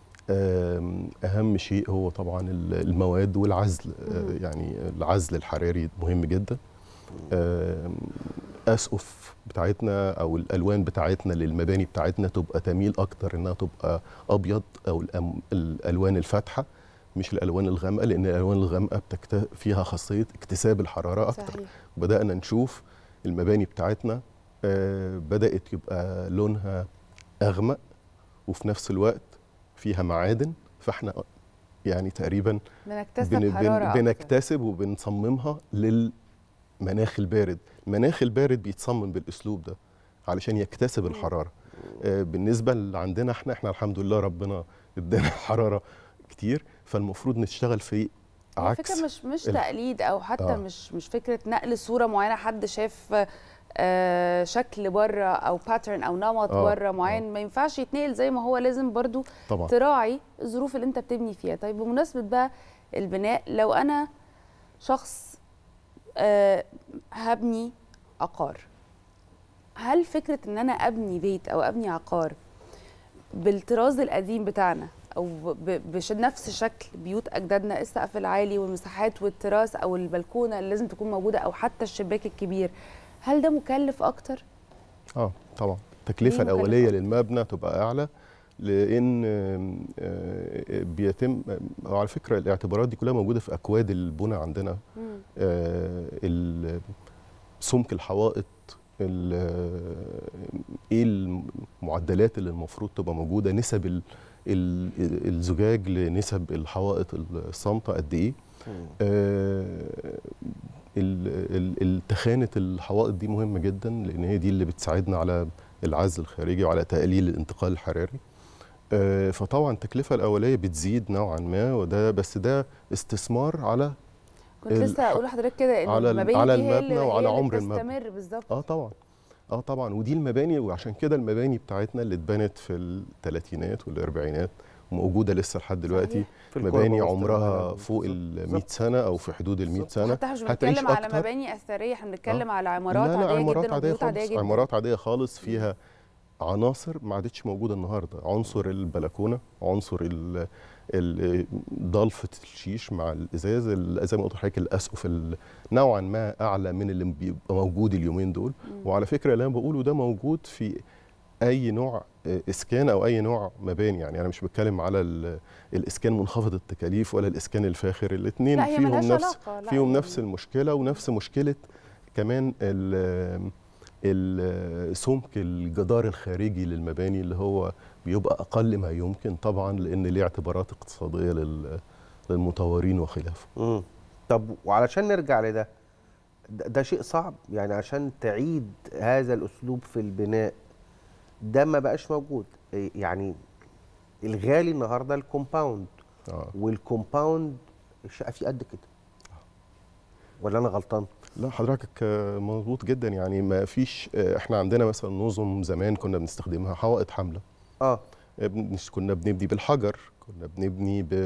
آم، أهم شيء هو طبعا ال- المواد والعزل آه، مم. يعني العزل الحراري مهم جدا آم، أسقف بتاعتنا أو الألوان بتاعتنا للمباني بتاعتنا تبقى تميل أكتر إنها تبقى أبيض أو الأم- الألوان الفاتحة مش الألوان الغامقة لأن الألوان الغامقة بتكت... فيها خاصية اكتساب الحرارة أكتر صحيح بدأنا نشوف المباني بتاعتنا آه، بدأت يبقى لونها أغمق وفي نفس الوقت فيها معادن فاحنا يعني تقريبا بنكتسب بن حراره بن أكتر. بنكتسب وبنصممها للمناخ البارد المناخ البارد بيتصمم بالأسلوب ده علشان يكتسب مم. الحرارة آه، بالنسبة اللي عندنا احنا احنا الحمد لله ربنا ادانا حرارة كتير فالمفروض نشتغل في هي عكس فكره مش مش ال- تقليد او حتى آه. مش مش فكره نقل صوره معينه حد شاف آه شكل بره او باترن او نمط آه، بره معين ما ينفعش يتنقل زي ما هو لازم برضو طبعا تراعي الظروف اللي انت بتبني فيها طيب بمناسبه بقى البناء لو انا شخص آه هبني عقار هل فكره ان انا ابني بيت او ابني عقار بالطراز القديم بتاعنا او ب- بش- بنفس شكل بيوت اجدادنا السقف العالي والمساحات والتراس او البلكونه اللي لازم تكون موجوده او حتى الشباك الكبير هل ده مكلف اكتر اه طبعا التكلفه ليه مكلفة الاوليه أكتر؟ للمبنى تبقى اعلى لان آم، آه، بيتم آه، على فكره الاعتبارات دي كلها موجوده في اكواد البنى عندنا مم. آه، ال- سمك الحوائط ال- آه، ايه المعدلات اللي المفروض تبقى موجوده نسب ال- ال- الزجاج لنسب الحوائط الصامته قد ايه آه، ال- ال- التخانه الحوائط دي مهمه جدا لان هي دي اللي بتساعدنا على العزل الخارجي وعلى تقليل الانتقال الحراري آه، فطبعا التكلفه الاوليه بتزيد نوعا ما وده بس ده استثمار على كنت ال- لسه هقول لحضرتك كده ان على ال- المباني على دي هي اللي المبنى وعلى هي اللي عمر المبنى. بتستمر بالظبط اه طبعا اه طبعا ودي المباني وعشان كده المباني بتاعتنا اللي اتبنت في الثلاثينات والاربعينات وموجوده لسه لحد دلوقتي صحيح. في القرى مباني وسط عمرها البلد. فوق ال بالظبط. 100 سنه او في حدود ال 100 بالظبط. سنه حتى احنا مش هتعيش بنتكلم على أكتر. مباني اثريه احنا بنتكلم آه. على عمارات لا لا عاديه عمارات جدا عاديه وبيوت عاديه خالص جدا عمارات عاديه خالص فيها عناصر ما عادتش موجوده النهارده عنصر البلكونه عنصر ال- ال- ضلفه الشيش مع الازاز ال- زي ما قلت لحضرتك الاسقف ال- نوعا ما اعلى من اللي بيبقى موجود اليومين دول وعلى فكره اللي انا بقوله ده موجود في اي نوع آه، اسكان او اي نوع مباني يعني انا مش بتكلم على ال- الاسكان منخفض التكاليف ولا الاسكان الفاخر الاثنين لا هي فيهم ملهاش نفس علاقه لا فيهم يعني نفس المشكله ونفس مشكله كمان ال ال- سمك الجدار الخارجي للمباني اللي هو بيبقى اقل ما يمكن طبعا لان ليه اعتبارات اقتصاديه لل- للمطورين وخلافه مم. طب وعلشان نرجع لده ده, ده شيء صعب يعني عشان تعيد هذا الاسلوب في البناء ده ما بقاش موجود إيه يعني الغالي النهارده الكومباوند آه. والكومباوند الشقه فيه قد كده ولا انا غلطان لا حضرتك آه، مظبوط جدا يعني ما فيش آه، احنا عندنا مثلا نظم زمان كنا بنستخدمها حوائط حمله اه آه، بن- مش كنا بنبني بالحجر كنا بنبني ب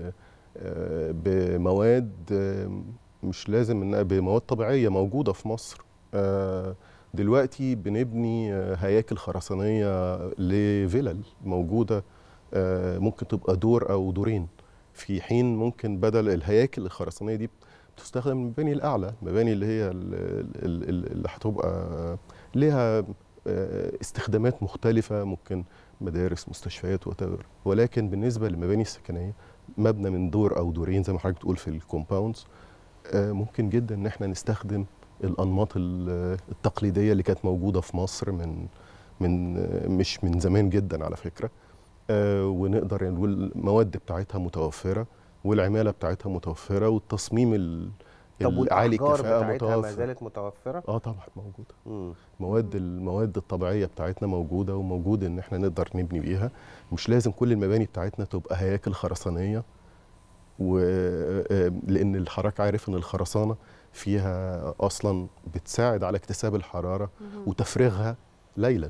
آه، بمواد آه، مش لازم انها بمواد طبيعيه موجوده في مصر آه، دلوقتي بنبني آه، هياكل خرسانيه لفلل موجوده آه، ممكن تبقى دور او دورين في حين ممكن بدل الهياكل الخرسانيه دي بتستخدم المباني الاعلى المباني اللي هي ال- ال- ال- اللي هتبقى ليها آه، استخدامات مختلفه ممكن مدارس مستشفيات وتبر ولكن بالنسبه للمباني السكنيه مبنى من دور او دورين زي ما حضرتك بتقول في الكومباوندز آه، ممكن جدا ان احنا نستخدم الانماط ال- التقليديه اللي كانت موجوده في مصر من من آه، مش من زمان جدا على فكره آه، ونقدر يعني والمواد بتاعتها متوفره والعماله بتاعتها متوفره والتصميم ال- طب العالي والاحجار الكفاءه بتاعتها ما متوفر زالت متوفره اه طبعا موجوده مم. مواد المواد الطبيعيه بتاعتنا موجوده وموجود ان احنا نقدر نبني بيها مش لازم كل المباني بتاعتنا تبقى هياكل خرسانيه و آه، لان الحضرتك عارف ان الخرسانه فيها اصلا بتساعد على اكتساب الحراره وتفريغها ليلا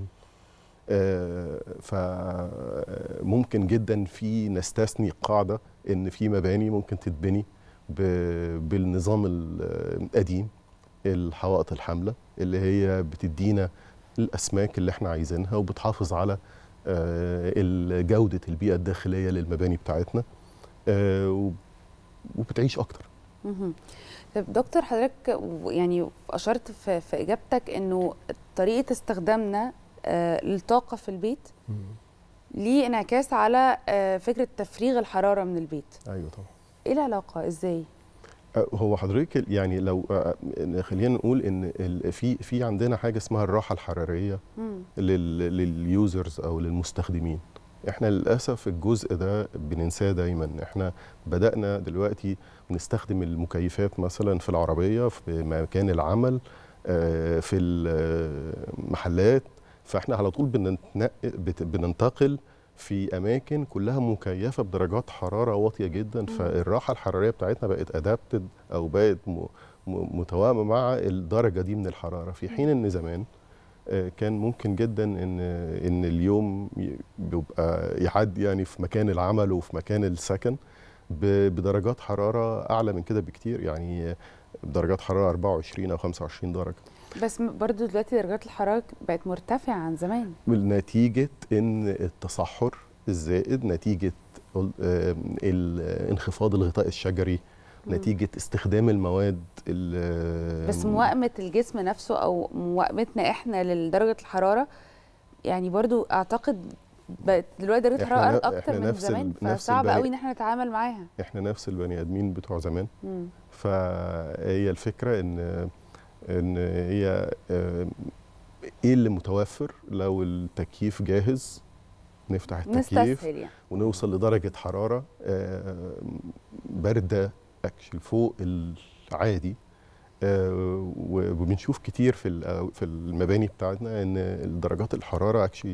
فممكن جدا في نستثني قاعده ان في مباني ممكن تتبني ب- بالنظام ال- القديم الحوائط الحامله اللي هي بتدينا الاسماك اللي احنا عايزينها وبتحافظ على آه، ال- جوده البيئه الداخليه للمباني بتاعتنا آه، وب- وبتعيش اكتر مهم. طب دكتور حضرتك و- يعني اشرت في, في اجابتك انه طريقه استخدامنا آه، للطاقه في البيت ليه انعكاس على آه، فكره تفريغ الحراره من البيت ايوه طبعا ايه العلاقه ازاي آه، هو حضرتك يعني لو آه، خلينا نقول ان ال- في في عندنا حاجه اسمها الراحه الحراريه مم. لل- لليوزرز او للمستخدمين احنا للاسف الجزء ده بننساه دايما احنا بدانا دلوقتي نستخدم المكيفات مثلا في العربيه في مكان العمل آه، في المحلات فاحنا على طول بننتنق- بت- بننتقل في اماكن كلها مكيفه بدرجات حراره واطيه جدا فالراحه الحراريه بتاعتنا بقت ادابتد او بقت م- م- متوائمه مع الدرجه دي من الحراره في حين ان زمان آه، كان ممكن جدا ان ان اليوم ي- بيبقى يعدي يعني في مكان العمل وفي مكان السكن ب- بدرجات حراره اعلى من كده بكتير يعني درجات حراره 24 او 25 درجه بس م- برضو دلوقتي درجات الحراره بقت مرتفعه عن زمان نتيجه ان التصحر الزائد نتيجه ال- آه، ال- انخفاض الغطاء الشجري نتيجه استخدام المواد ال- بس موائمه الجسم نفسه او موائمتنا احنا لدرجه الحراره يعني برضو اعتقد بقت دلوقتي درجه إحنا الحراره ن- اكتر إحنا من نفس ال- زمان نفس فصعب البني- قوي ان احنا نتعامل معاها احنا نفس البني ادمين بتوع زمان مم. فهي الفكره ان ان هي آه، ايه اللي متوفر لو التكييف جاهز نفتح التكييف نستسهل يعني ونوصل لدرجه حراره آه، بارده اكشلي فوق العادي آه، وبنشوف كتير في ال- في المباني بتاعتنا ان درجات الحراره اكشلي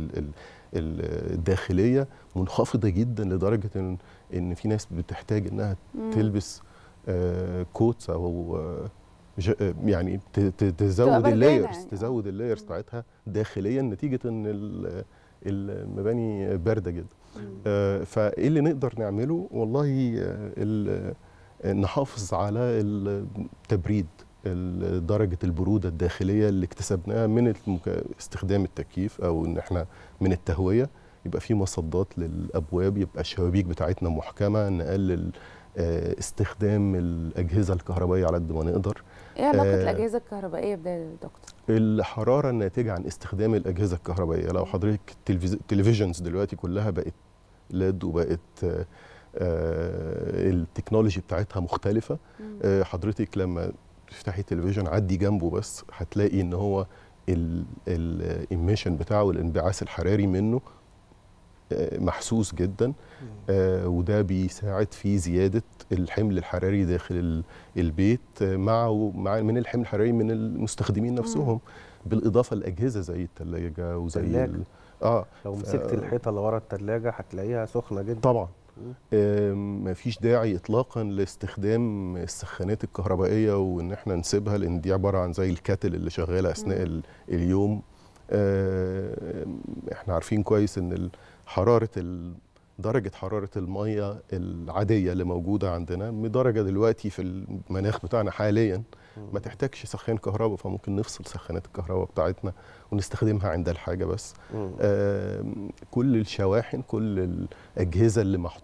الداخليه منخفضه جدا لدرجه ان ان في ناس بتحتاج انها مم. تلبس آه، كوتس او آه، ج- آه، يعني ت- ت- تزود بردانة اللايرز يعني. تزود اللايرز بتاعتها داخليا نتيجه ان ال- المباني بارده جدا آه، فايه اللي نقدر نعمله والله آه، ال- آه، نحافظ على التبريد ال- درجة البرودة الداخلية اللي اكتسبناها من المك... استخدام التكييف أو إن إحنا من التهوية يبقى في مصدات للأبواب يبقى الشبابيك بتاعتنا محكمة نقلل آه، استخدام الأجهزة الكهربائية على قد ما نقدر ايه علاقه آه، الاجهزه الكهربائيه بده يا دكتور الحراره الناتجه عن استخدام الاجهزه الكهربائيه لو حضرتك التلفز- التلفزيونز دلوقتي كلها بقت ليد وبقت آه، آه، التكنولوجي بتاعتها مختلفه آه، حضرتك لما تفتحي التلفزيون عدي جنبه بس هتلاقي ان هو الاميشن بتاعه الانبعاث الحراري منه آه، محسوس جدا آه، وده بيساعد في زياده الحمل الحراري داخل ال- البيت آه، مع مع من الحمل الحراري من المستخدمين نفسهم بالاضافه لاجهزه زي الثلاجه وزي تلاجة. ال- اه لو ف- مسكت الحيطه اللي ورا الثلاجه هتلاقيها سخنه جدا طبعا ما فيش داعي اطلاقا لاستخدام السخانات الكهربائيه وان احنا نسيبها لان دي عباره عن زي الكاتل اللي شغاله اثناء ال- اليوم آم، احنا عارفين كويس ان ال- حراره ال- درجه حراره الميه العاديه اللي موجوده عندنا بدرجه دلوقتي في المناخ بتاعنا حاليا ما تحتاجش سخان كهرباء فممكن نفصل سخانات الكهرباء بتاعتنا ونستخدمها عند الحاجه بس مم. آم، كل الشواحن كل الاجهزه اللي مح...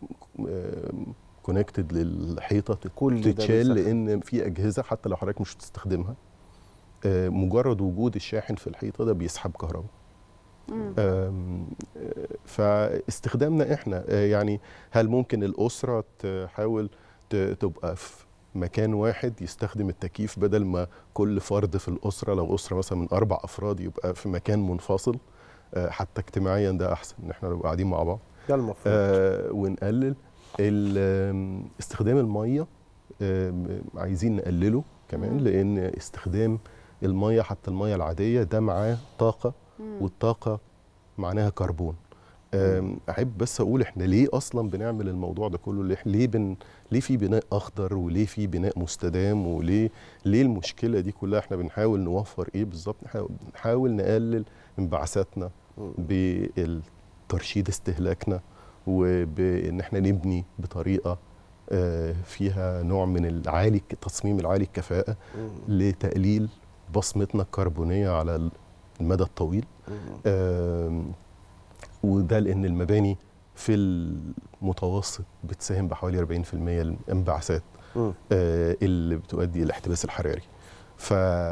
كونكتد للحيطه كل ده تتشال بيسخن. لان في اجهزه حتى لو حضرتك مش بتستخدمها آه، مجرد وجود الشاحن في الحيطه ده بيسحب كهرباء مم. آم، آه، فاستخدامنا احنا آه، يعني هل ممكن الاسره تحاول ت- تبقى في مكان واحد يستخدم التكييف بدل ما كل فرد في الاسره لو اسره مثلا من اربع افراد يبقى في مكان منفصل آه، حتى اجتماعيا ده احسن ان احنا نبقى قاعدين مع بعض ده المفروض آه ونقلل ال- آم، استخدام الميه آم، عايزين نقلله كمان مم. لان استخدام الميه حتى الميه العاديه ده معاه طاقه مم. والطاقه معناها كربون آم، احب بس اقول احنا ليه اصلا بنعمل الموضوع ده كله ليه ليه بن ليه في بناء اخضر وليه في بناء مستدام وليه ليه المشكله دي كلها احنا بنحاول نوفر ايه بالظبط نحاول, نحاول نقلل انبعاثاتنا مم. بالترشيد استهلاكنا وبان احنا نبني بطريقه آه، فيها نوع من العالي التصميم العالي الكفاءه لتقليل بصمتنا الكربونيه على المدى الطويل آم، وده لان المباني في المتوسط بتساهم بحوالي 40% الانبعاثات مم. آه، اللي بتؤدي الى الاحتباس الحراري ف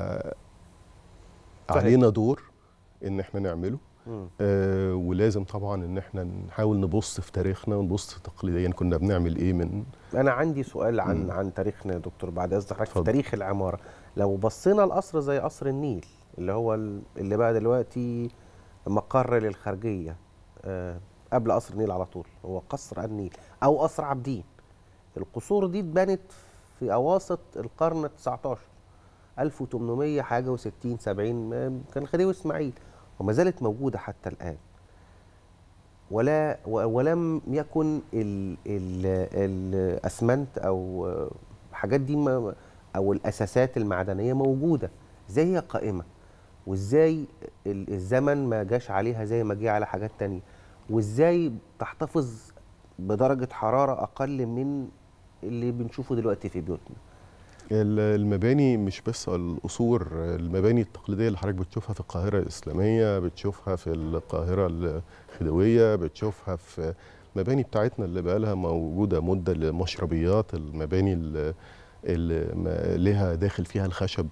علينا دور ان احنا نعمله مم. آه ولازم طبعا ان احنا نحاول نبص في تاريخنا ونبص تقليديا كنا بنعمل ايه من انا عندي سؤال عن مم. عن تاريخنا يا دكتور بعد اذن حضرتك في اتفضل. تاريخ العماره لو بصينا لقصر زي قصر النيل اللي هو ال- اللي بقى دلوقتي مقر للخارجيه آه قبل قصر النيل على طول هو قصر النيل او قصر عابدين القصور دي اتبنت في اواسط القرن ال 19 1800 حاجه و60 70 آه، كان خديوي اسماعيل وما زالت موجوده حتى الان ولا و- ولم يكن ال ال الاسمنت او آه، الحاجات دي ما او الاساسات المعدنيه موجوده ازاي هي قائمه وازاي ال- الزمن ما جاش عليها زي ما جه على حاجات تانية وازاي تحتفظ بدرجه حراره اقل من اللي بنشوفه دلوقتي في بيوتنا ال- المباني مش بس القصور المباني التقليديه اللي حضرتك بتشوفها في القاهره الاسلاميه بتشوفها في القاهره الخديويه بتشوفها في المباني بتاعتنا اللي بقى لها موجوده مده المشربيات المباني اللي, اللي ما- لها داخل فيها الخشب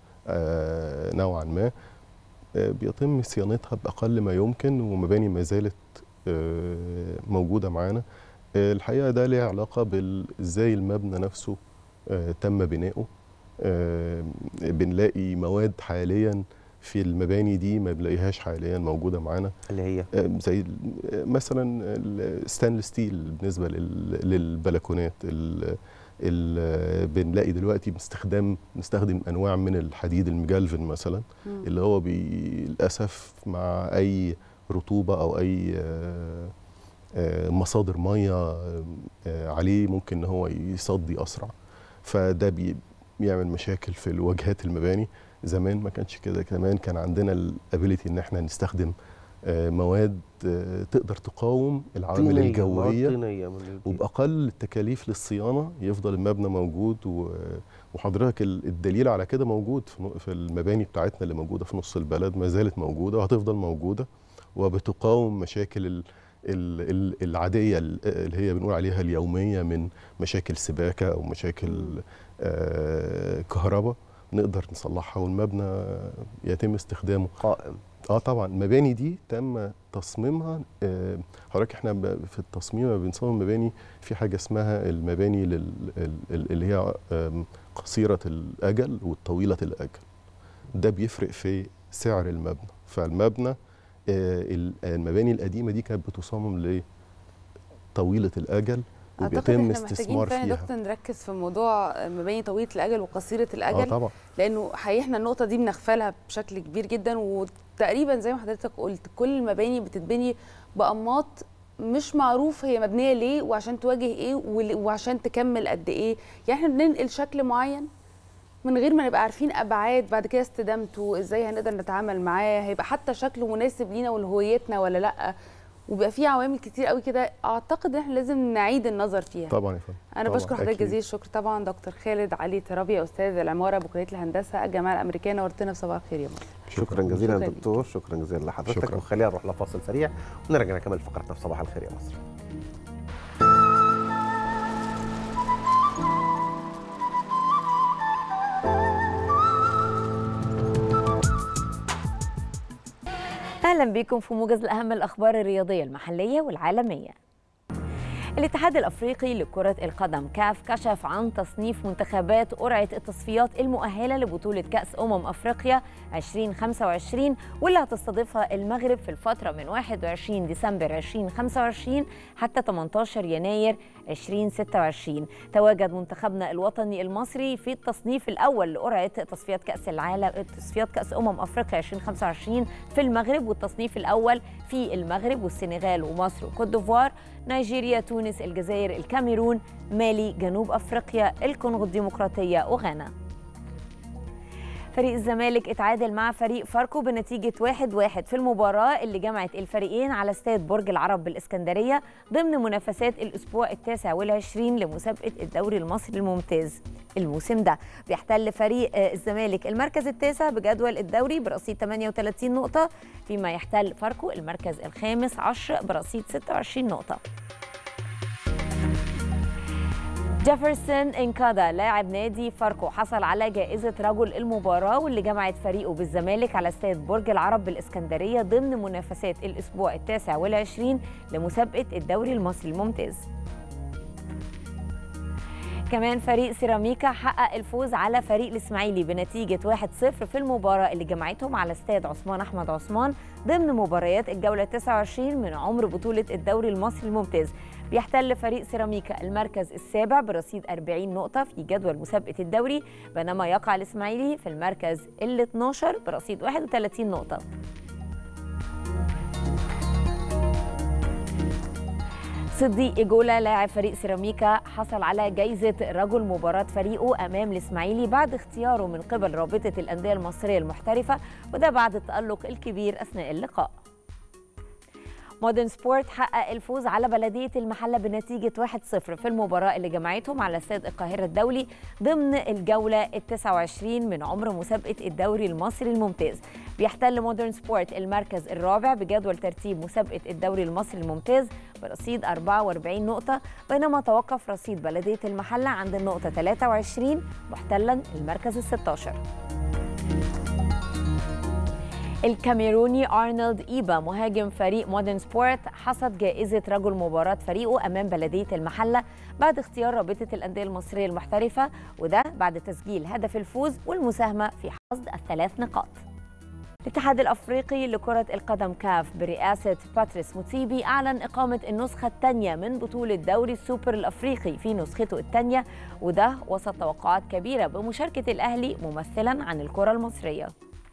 آه، نوعا ما آه، بيتم صيانتها باقل ما يمكن ومباني ما زالت آه، موجوده معانا آه، الحقيقه ده ليه علاقه بازاي المبنى نفسه آه، تم بناؤه آه، بنلاقي مواد حاليا في المباني دي ما بنلاقيهاش حاليا موجوده معانا اللي هي آه، زي ال- آه، مثلا الستانلس ستيل بالنسبه لل- للبلكونات ال- ال- بنلاقي دلوقتي باستخدام نستخدم انواع من الحديد المجلفن مثلا اللي هو بي- للاسف مع اي رطوبه او اي آه، آه، مصادر ميه آه، عليه ممكن ان هو يصدي اسرع فده بي- بيعمل مشاكل في الواجهات المباني زمان ما كانش كده كمان كان عندنا الابيليتي ان احنا نستخدم آه، مواد آه، تقدر تقاوم العوامل طينية، مواد الجويه طينية من البيت. وباقل التكاليف للصيانه يفضل المبنى موجود و- وحضرتك ال- الدليل على كده موجود في نو- في المباني بتاعتنا اللي موجوده في نص البلد ما زالت موجوده وهتفضل موجوده وبتقاوم مشاكل ال ال- ال- العاديه ال- اللي هي بنقول عليها اليوميه من مشاكل سباكه او مشاكل آه كهرباء نقدر نصلحها والمبنى يتم استخدامه قائم اه طبعا المباني دي تم تصميمها آه، حضرتك احنا ب- في التصميم لما بنصمم مباني في حاجه اسمها المباني لل ال- ال- اللي هي آم، قصيره الاجل والطويله الاجل ده بيفرق في سعر المبنى فالمبنى آه، ال- المباني القديمه دي كانت بتصمم لطويله الاجل اعتقد وبيتم احنا محتاجين استثمار فعلا يا فيها دكتور نركز في موضوع مباني طويله الاجل وقصيره اه الاجل طبعا لانه حقيقي احنا النقطه دي بنغفلها بشكل كبير جدا وتقريبا زي ما حضرتك قلت كل المباني بتتبني بانماط مش معروف هي مبنيه ليه وعشان تواجه ايه ول- وعشان تكمل قد ايه يعني احنا بننقل شكل معين من غير ما نبقى عارفين ابعاد بعد كده استدامته ازاي هنقدر نتعامل معاه هيبقى حتى شكله مناسب لينا ولهويتنا ولا لا وبيبقى في عوامل كتير قوي كده اعتقد ان احنا لازم نعيد النظر فيها طبعا يا فندم انا طبعاً، بشكر حضرتك أكيد. جزيل الشكر طبعا دكتور خالد علي ترابيا استاذ العماره بكليه الهندسه الجامعه الامريكيه نورتنا في صباح الخير يا مصر شكرا جزيلا يا شكراً ليك. دكتور شكرا جزيلا لحضرتك شكراً. وخلينا نروح لفاصل سريع ونرجع نكمل فقرتنا في صباح الخير يا مصر اهلا بكم في موجز لاهم الاخبار الرياضيه المحليه والعالميه الاتحاد الافريقي لكره القدم كاف كشف عن تصنيف منتخبات قرعه التصفيات المؤهله لبطوله كاس امم افريقيا 2025 واللي هتستضيفها المغرب في الفتره من 21 ديسمبر 2025 حتى 18 يناير 2026 تواجد منتخبنا الوطني المصري في التصنيف الاول لقرعه تصفيات كاس العالم تصفيات كاس امم افريقيا 2025 في المغرب والتصنيف الاول في المغرب والسنغال ومصر وكوت ديفوار نيجيريا تونس الجزائر الكاميرون مالي جنوب افريقيا الكونغو الديمقراطيه وغانا فريق الزمالك اتعادل مع فريق فاركو بنتيجة 1-1 في المباراة اللي جمعت الفريقين على استاد برج العرب بالإسكندرية ضمن منافسات الأسبوع التاسع والعشرين لمسابقة الدوري المصري الممتاز الموسم ده بيحتل فريق آه، الزمالك المركز التاسع بجدول الدوري برصيد 38 نقطة فيما يحتل فاركو المركز الخامس عشر برصيد 26 نقطة جيفرسون انكادا لاعب نادي فاركو حصل على جائزة رجل المباراة واللي جمعت فريقه بالزمالك على استاد برج العرب بالإسكندرية ضمن منافسات الأسبوع التاسع والعشرين لمسابقة الدوري المصري الممتاز كمان فريق سيراميكا حقق الفوز على فريق الإسماعيلي بنتيجة 1-0 في المباراة اللي جمعتهم على استاد عثمان أحمد عثمان ضمن مباريات الجولة 29 من عمر بطولة الدوري المصري الممتاز بيحتل فريق سيراميكا المركز السابع برصيد 40 نقطة في جدول مسابقة الدوري بينما يقع الإسماعيلي في المركز ال 12 برصيد 31 نقطة صديق إيجولا لاعب فريق سيراميكا حصل على جايزة رجل مباراة فريقه أمام الإسماعيلي بعد اختياره من قبل رابطة الأندية المصرية المحترفة وده بعد التألق الكبير أثناء اللقاء مودرن سبورت حقق الفوز على بلدية المحلة بنتيجة 1-0 في المباراة اللي جمعتهم على استاد القاهرة الدولي ضمن الجولة ال 29 من عمر مسابقة الدوري المصري الممتاز بيحتل مودرن سبورت المركز الرابع بجدول ترتيب مسابقة الدوري المصري الممتاز برصيد 44 نقطة بينما توقف رصيد بلدية المحلة عند النقطة 23 محتلا المركز ال 16 الكاميروني أرنولد إيبا مهاجم فريق مودرن سبورت حصد جائزة رجل مباراة فريقه أمام بلدية المحلة بعد اختيار رابطة الأندية المصرية المحترفة وده بعد تسجيل هدف الفوز والمساهمة في حصد الثلاث نقاط الاتحاد الافريقي لكره القدم كاف برئاسه باتريس موتسيبي اعلن اقامه النسخه الثانيه من بطوله دوري السوبر الافريقي في نسخته الثانيه وده وسط توقعات كبيره بمشاركه الاهلي ممثلا عن الكره المصريه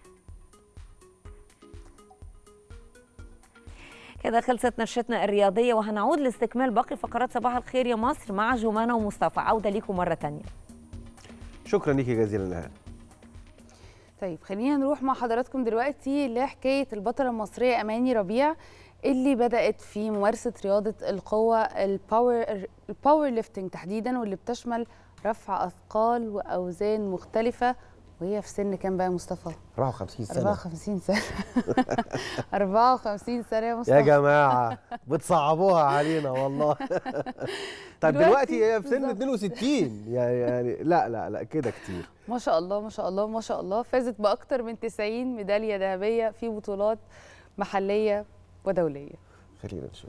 كده خلصت نشرتنا الرياضيه وهنعود لاستكمال باقي فقرات صباح الخير يا مصر مع جمانه ومصطفى عوده ليكم مره ثانيه شكرا ليكي جزيلا نهال طيب خلينا نروح مع حضراتكم دلوقتي لحكايه البطله المصريه اماني ربيع اللي بدات في ممارسه رياضه القوه الباور الباور ليفتنج تحديدا واللي بتشمل رفع اثقال واوزان مختلفه وهي في سن كام بقى يا مصطفى 54 سنه 54 سنه 54 سنه يا مصطفى يا جماعه بتصعبوها علينا والله طب دلوقتي دلوقتي هي في سن بالظبط. 62 يعني يعني لا لا لا كده كتير ما شاء الله ما شاء الله ما شاء الله فازت باكثر من 90 ميداليه ذهبيه في بطولات محليه ودوليه خلينا نشوف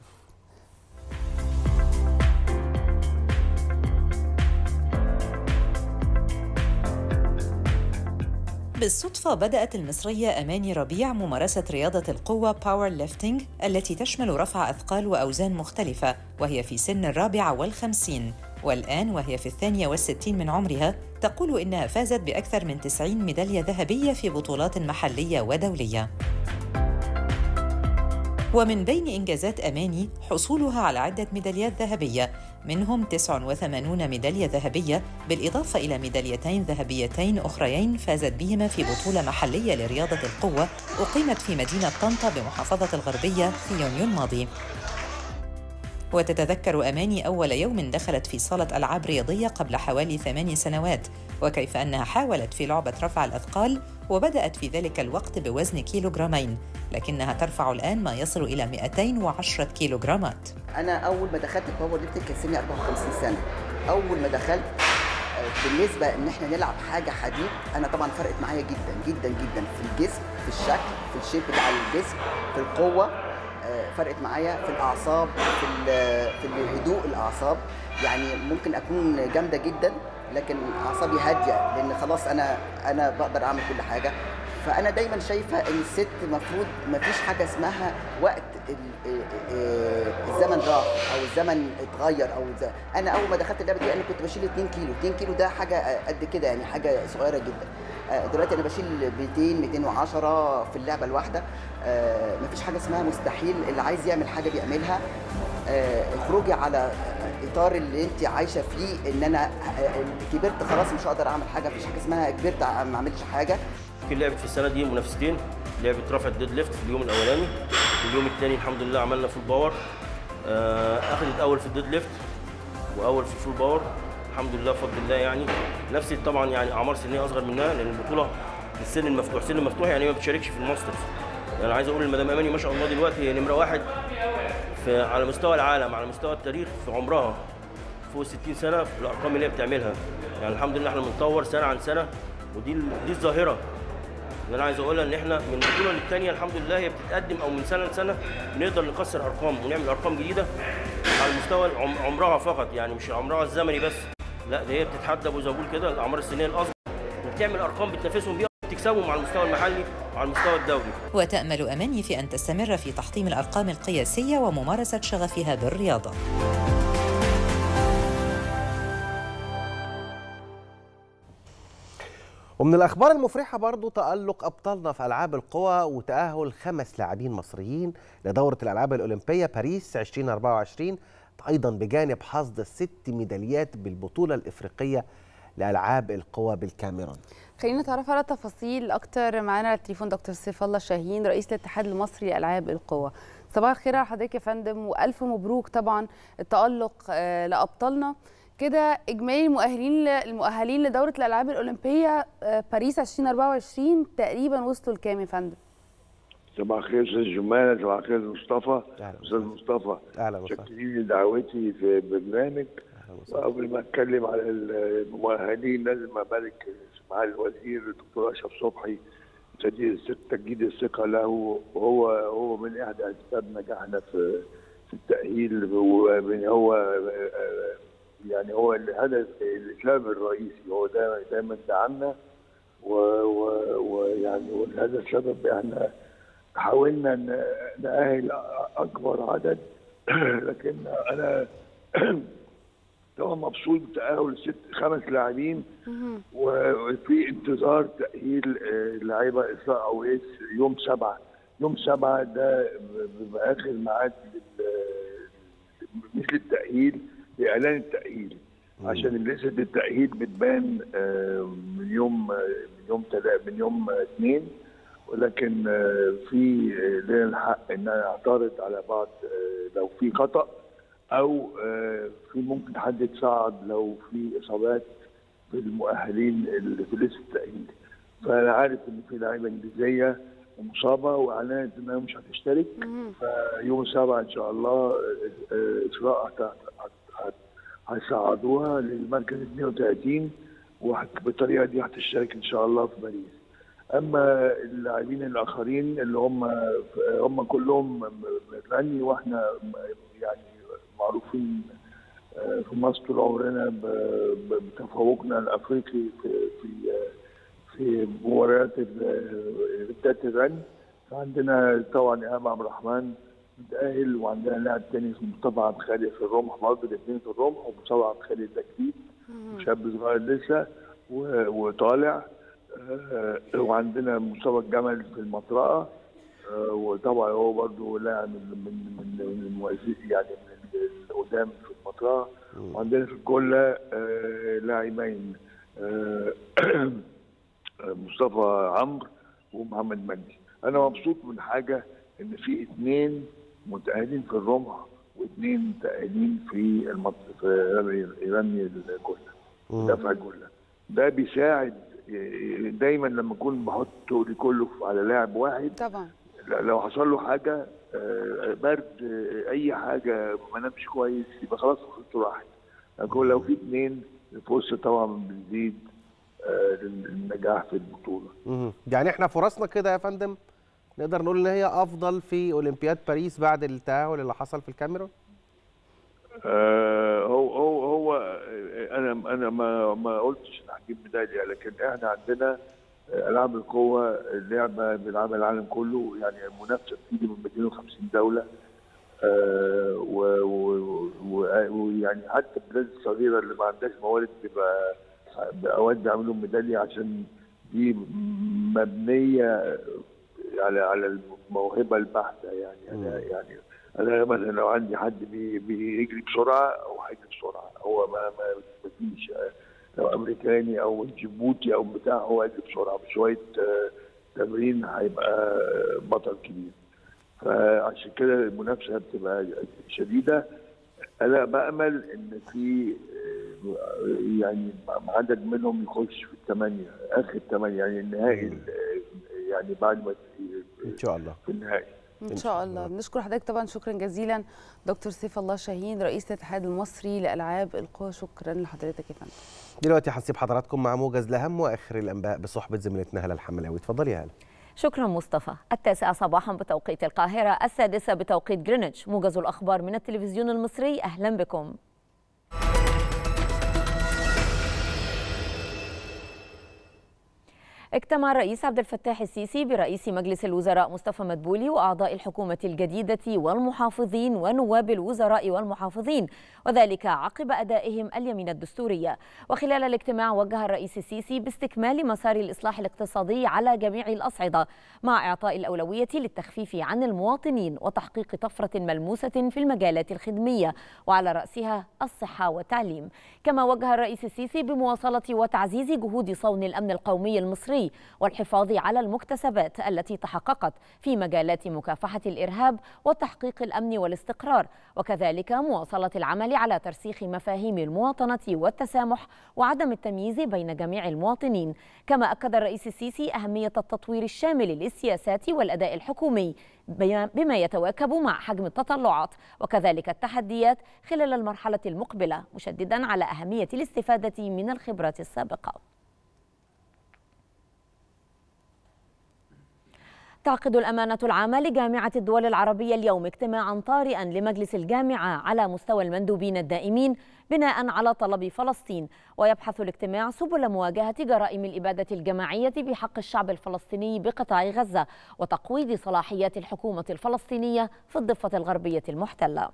بالصدفة بدأت المصرية أماني ربيع ممارسة رياضة القوة باور ليفتنج التي تشمل رفع أثقال وأوزان مختلفة وهي في سن الرابعة والخمسين والآن وهي في الثانية والستين من عمرها تقول إنها فازت بأكثر من 90 ميدالية ذهبية في بطولات محلية ودولية ومن بين إنجازات أماني حصولها على عدة ميداليات ذهبية منهم 89 ميدالية ذهبية بالإضافة إلى ميداليتين ذهبيتين أخريين فازت بهما في بطولة محلية لرياضة القوة أقيمت في مدينة طنطا بمحافظة الغربية في يونيو الماضي وتتذكر أماني أول يوم دخلت في صالة ألعاب رياضية قبل حوالي ثمان سنوات وكيف أنها حاولت في لعبة رفع الأثقال وبدأت في ذلك الوقت بوزن كيلوغرامين لكنها ترفع الآن ما يصل إلى 210 كيلوغرامات انا اول ما دخلت الباور ليفتنج كان سني 54 سنه اول ما دخلت آه، بالنسبه ان احنا نلعب حاجه حديد انا طبعا فرقت معايا جدا جدا جدا في الجسم في الشكل في الشيب بتاع الجسم في القوه آه، فرقت معايا في الاعصاب في ال- في هدوء الاعصاب يعني ممكن اكون جامده جدا لكن اعصابي هاديه لان خلاص انا انا بقدر اعمل كل حاجه فانا دايما شايفه ان الست المفروض ما فيش حاجه اسمها وقت ال- آه، آه، الزمن راح او الزمن اتغير او الز- انا اول ما دخلت اللعبه دي انا كنت بشيل 2 كيلو 2 كيلو ده حاجه آه، قد كده يعني حاجه صغيره جدا آه، دلوقتي انا بشيل 200 210 في اللعبه الواحده آه، مفيش حاجه اسمها مستحيل اللي عايز يعمل حاجه بيعملها آه، خروجي على الاطار اللي انت عايشه فيه ان انا كبرت خلاص مش هقدر اعمل حاجه مفيش حاجه اسمها كبرت ما اعملش حاجه يمكن لعبت في السنه دي منافستين لعبه رفع الديد ليفت في اليوم الاولاني اليوم الثاني الحمد لله عملنا فول باور آه، اخذت اول في الديد ليفت واول في الفول باور الحمد لله بفضل الله يعني نفسي طبعا يعني اعمار سنيه اصغر منها لان البطوله السن المفتوح سن مفتوح يعني ما بتشاركش في الماسترز يعني عايز اقول المدام اماني ما شاء الله دلوقتي هي نمره واحد في على مستوى العالم على مستوى التاريخ في عمرها فوق 60 سنه في الارقام اللي هي بتعملها يعني الحمد لله احنا بنتطور سنه عن سنه ودي ال- دي الظاهره اللي انا عايز اقولها ان احنا من بطوله للتانيه الحمد لله هي بتتقدم او من سنه لسنه بنقدر نكسر ارقام ونعمل ارقام جديده على مستوى العم- عمرها فقط يعني مش عمرها الزمني بس لا ده هي بتتحدى ابو زبول كده الاعمار السنيه الاصغر وبتعمل ارقام بتنافسهم بيها وبتكسبهم على المستوى المحلي وعلى المستوى الدولي وتأمل أماني في أن تستمر في تحطيم الأرقام القياسية وممارسة شغفها بالرياضة ومن الأخبار المفرحة برضو تألق أبطالنا في ألعاب القوى وتأهل خمس لاعبين مصريين لدورة الألعاب الأولمبية باريس 2024 أيضا بجانب حصد ست ميداليات بالبطولة الإفريقية لألعاب القوى بالكاميرون خلينا نتعرف على تفاصيل اكتر معانا على التليفون دكتور سيف الله شاهين رئيس الاتحاد المصري لالعاب القوى صباح الخير على حضرتك يا فندم والف مبروك طبعا التالق آه، لابطالنا كده اجمالي المؤهلين المؤهلين لدوره الالعاب الاولمبيه آه، باريس 2024 تقريبا وصلوا لكام يا فندم صباح الخير استاذ جمانه صباح الخير مصطفى أهلا استاذ مصطفى أهلا وسهلا شكرين لدعوتي في برنامج أهلا وسهلا. وقبل ما اتكلم على المؤهلين لازم ابارك مع الوزير الدكتور اشرف صبحي تجديد الثقة تجديد الثقة له وهو هو من إحدى أسباب نجاحنا في في التأهيل ومن هو آه، يعني هو الهدف الإسلام الرئيسي هو دايما دايما دعمنا و- و- ويعني والهدف سبب احنا حاولنا ن- نأهل أكبر عدد لكن أنا طبعا مبسوط بتأهل ست خمس لاعبين وفي انتظار تأهيل آه، لعيبة إسراء أويس يوم سبعة يوم سبعة ده بيبقى آخر ميعاد لل- مش للتأهيل لإعلان التأهيل عشان لسه التأهيل بتبان آه، من يوم آه، من يوم تلا- من يوم آه، اثنين ولكن آه، في آه، لنا الحق ان انا اعترض على بعض آه، لو في خطأ او آه، في ممكن حد يتصعد لو في اصابات في المؤهلين اللي في لسه التأهيل فانا عارف ان في لعيبه انجليزيه مصابه واعلنت انها مش هتشترك فيوم سبعة ان شاء الله آه، آه، اسراء هت- هت- هت- هيصعدوها للمركز 32 وبالطريقه دي هتشترك ان شاء الله في باريس اما اللاعبين الاخرين اللي هم هم كلهم غني واحنا يعني معروفين آه، في مصر طول عمرنا ب- ب- بتفوقنا الافريقي في في في مباريات ال- رياضات الرن عندنا طبعا ايهاب عبد الرحمن متأهل وعندنا لاعب تاني اسمه مصطفى عبد الخالق في الرمح برضه الاثنين في الرمح ومصطفى عبد الخالق ده جديد شاب صغير لسه و- وطالع آه، وعندنا مصطفى الجمل في المطرقه آه، وطبعا هو برضه لاعب من من من من المؤسسين يعني من القدام في المطرقه وعندنا في الكله آه، لاعبين آه، مصطفى عمرو ومحمد مجدي انا مبسوط من حاجه ان في اثنين متأهلين في الرمح واثنين متأهلين في المط... في رمي رمي الجله دفع الجله ده بيساعد إيه، دايما لما اكون بحط تقلي كله على لاعب واحد طبعا لو حصل له حاجه آه، برد آه، اي حاجه ما نامش كويس يبقى خلاص خطته راحت لكن لو في اثنين الفرصه طبعا بتزيد آه، للنجاح في البطوله مهم. يعني احنا فرصنا كده يا فندم نقدر نقول ان هي افضل في اولمبياد باريس بعد التاهل اللي حصل في الكاميرون آه، هو هو هو آه، انا انا ما ما قلتش إن هجيب ميداليه لكن احنا عندنا آه، العاب القوه اللعبه بيلعبها العالم كله يعني المنافسه بتيجي من 250 دوله آه، و- و- و- ويعني حتى البلاد الصغيره اللي ما عندهاش موارد بيبقى اوقات بيعملوا ميداليه عشان دي مبنيه على على الموهبه البحته يعني يعني, يعني انا مثلا لو عندي حد بي- بيجري بسرعه او هيجري بسرعه هو ما ما ما فيش لو امريكاني او جيبوتي او بتاع هو هيجري بسرعه بشويه آه، تمرين هيبقى بطل كبير فعشان كده المنافسه بتبقى شديده انا بامل ان في آه، يعني عدد منهم يخش في الثمانيه اخر الثمانيه يعني النهائي آه، يعني بعد ما ان شاء الله في النهائي ان شاء الله بنشكر حضرتك طبعا شكرا جزيلا دكتور سيف الله شاهين رئيس الاتحاد المصري لالعاب القوى شكرا لحضرتك يا فندم دلوقتي هنسيب حضراتكم مع موجز لاهم واخر الانباء بصحبه زميلتنا هلا الحملاوي اتفضلي يا هلا شكرا مصطفى التاسعة صباحا بتوقيت القاهرة السادسة بتوقيت جرينتش موجز الأخبار من التلفزيون المصري أهلا بكم اجتمع الرئيس عبد الفتاح السيسي برئيس مجلس الوزراء مصطفى مدبولي واعضاء الحكومه الجديده والمحافظين ونواب الوزراء والمحافظين وذلك عقب ادائهم اليمين الدستوريه وخلال الاجتماع وجه الرئيس السيسي باستكمال مسار الاصلاح الاقتصادي على جميع الاصعده مع اعطاء الاولويه للتخفيف عن المواطنين وتحقيق طفره ملموسه في المجالات الخدميه وعلى راسها الصحه والتعليم كما وجه الرئيس السيسي بمواصله وتعزيز جهود صون الامن القومي المصري والحفاظ على المكتسبات التي تحققت في مجالات مكافحه الارهاب وتحقيق الامن والاستقرار وكذلك مواصله العمل على ترسيخ مفاهيم المواطنه والتسامح وعدم التمييز بين جميع المواطنين كما اكد الرئيس السيسي اهميه التطوير الشامل للسياسات والاداء الحكومي بما بما يتواكب مع حجم التطلعات وكذلك التحديات خلال المرحله المقبله مشددا على اهميه الاستفاده من الخبرات السابقه تعقد الأمانة العامة لجامعة الدول العربية اليوم اجتماعا طارئا لمجلس الجامعة على مستوى المندوبين الدائمين بناء على طلب فلسطين ويبحث الاجتماع سبل مواجهة جرائم الإبادة الجماعية بحق الشعب الفلسطيني بقطاع غزة وتقويض صلاحيات الحكومة الفلسطينية في الضفة الغربية المحتلة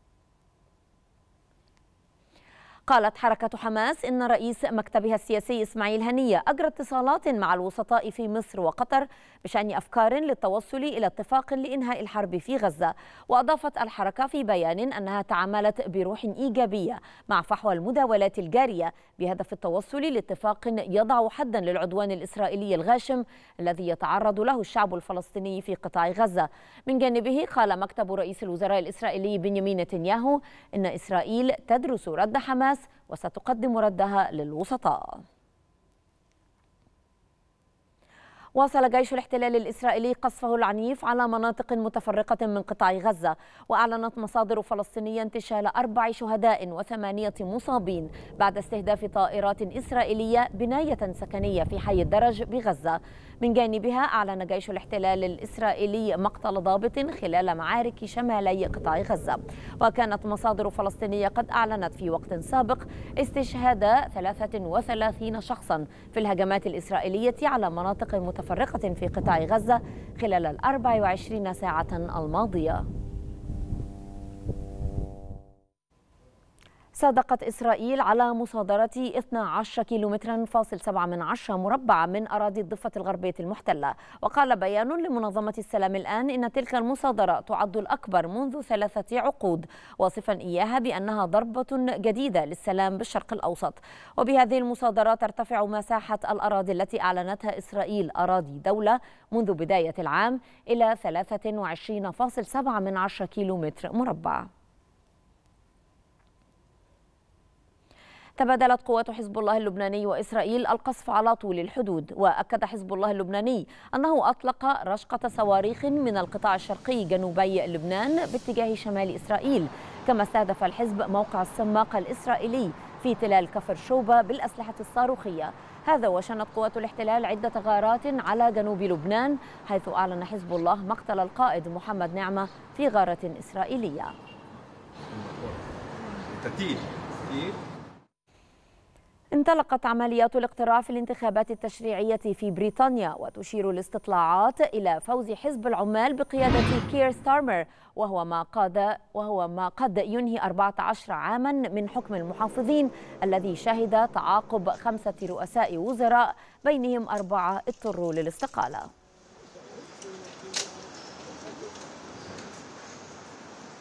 قالت حركة حماس إن رئيس مكتبها السياسي إسماعيل هنية أجرى اتصالات مع الوسطاء في مصر وقطر بشأن أفكار للتوصل إلى اتفاق لإنهاء الحرب في غزة وأضافت الحركة في بيان أنها تعاملت بروح إيجابية مع فحوى المداولات الجارية بهدف التوصل لاتفاق يضع حدا للعدوان الإسرائيلي الغاشم الذي يتعرض له الشعب الفلسطيني في قطاع غزة من جانبه قال مكتب رئيس الوزراء الإسرائيلي بنيامين نتنياهو إن إسرائيل تدرس رد حماس وستقدم ردها للوسطاء واصل جيش الاحتلال الإسرائيلي قصفه العنيف على مناطق متفرقة من قطاع غزة وأعلنت مصادر فلسطينية انتشال أربع شهداء وثمانية مصابين بعد استهداف طائرات إسرائيلية بناية سكنية في حي الدرج بغزة من جانبها أعلن جيش الاحتلال الإسرائيلي مقتل ضابط خلال معارك شمالي قطاع غزة وكانت مصادر فلسطينية قد أعلنت في وقت سابق استشهاد 33 شخصا في الهجمات الإسرائيلية على مناطق متفرقة في قطاع غزة خلال ال 24 ساعة الماضية صادقت إسرائيل على مصادرة 12 كيلومترا فاصل 7 من عشرة مربع من أراضي الضفة الغربية المحتلة وقال بيان لمنظمة السلام الآن إن تلك المصادرة تعد الأكبر منذ ثلاثة عقود واصفا إياها بأنها ضربة جديدة للسلام بالشرق الأوسط وبهذه المصادرة ترتفع مساحة الأراضي التي أعلنتها إسرائيل أراضي دولة منذ بداية العام إلى 23.7 من عشرة كيلومتر مربع تبادلت قوات حزب الله اللبناني وإسرائيل القصف على طول الحدود وأكد حزب الله اللبناني أنه أطلق رشقة صواريخ من القطاع الشرقي جنوبي لبنان باتجاه شمال إسرائيل كما استهدف الحزب موقع السماق الإسرائيلي في تلال كفر شوبة بالأسلحة الصاروخية هذا وشنت قوات الاحتلال عدة غارات على جنوب لبنان حيث أعلن حزب الله مقتل القائد محمد نعمة في غارة إسرائيلية انطلقت عمليات الاقتراع في الانتخابات التشريعية في بريطانيا وتشير الاستطلاعات إلى فوز حزب العمال بقيادة كير ستارمر وهو ما قاد وهو ما قد ينهي 14 عاما من حكم المحافظين الذي شهد تعاقب خمسة رؤساء وزراء بينهم أربعة اضطروا للاستقالة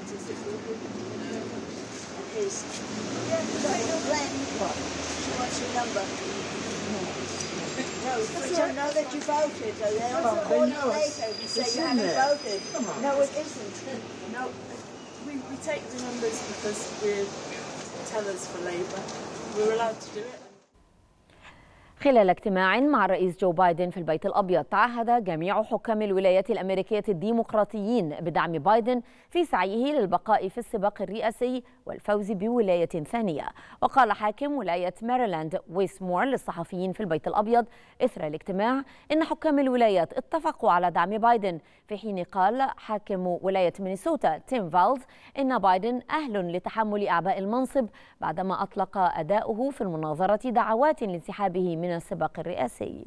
Please. Yeah, you're playing. She wants your number. No, we don't know that you voted. So they'll Come on, call they you know it's- later if you say it's you in haven't there. voted. Come on. No, it isn't. No, we, we take the numbers because we're tellers for Labour. We're allowed to do it. خلال اجتماع مع الرئيس جو بايدن في البيت الأبيض تعهد جميع حكام الولايات الأمريكية الديمقراطيين بدعم بايدن في سعيه للبقاء في السباق الرئاسي والفوز بولاية ثانية وقال حاكم ولاية ماريلاند ويسمور للصحفيين في البيت الأبيض إثر الاجتماع إن حكام الولايات اتفقوا على دعم بايدن في حين قال حاكم ولاية مينيسوتا تيم فالز إن بايدن أهل لتحمل أعباء المنصب بعدما أطلق أداؤه في المناظرة دعوات لانسحابه من السباق الرئاسي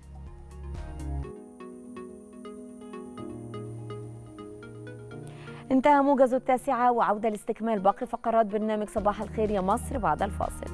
انتهى موجز التاسعة وعودة لاستكمال باقي فقرات برنامج صباح الخير يا مصر بعد الفاصل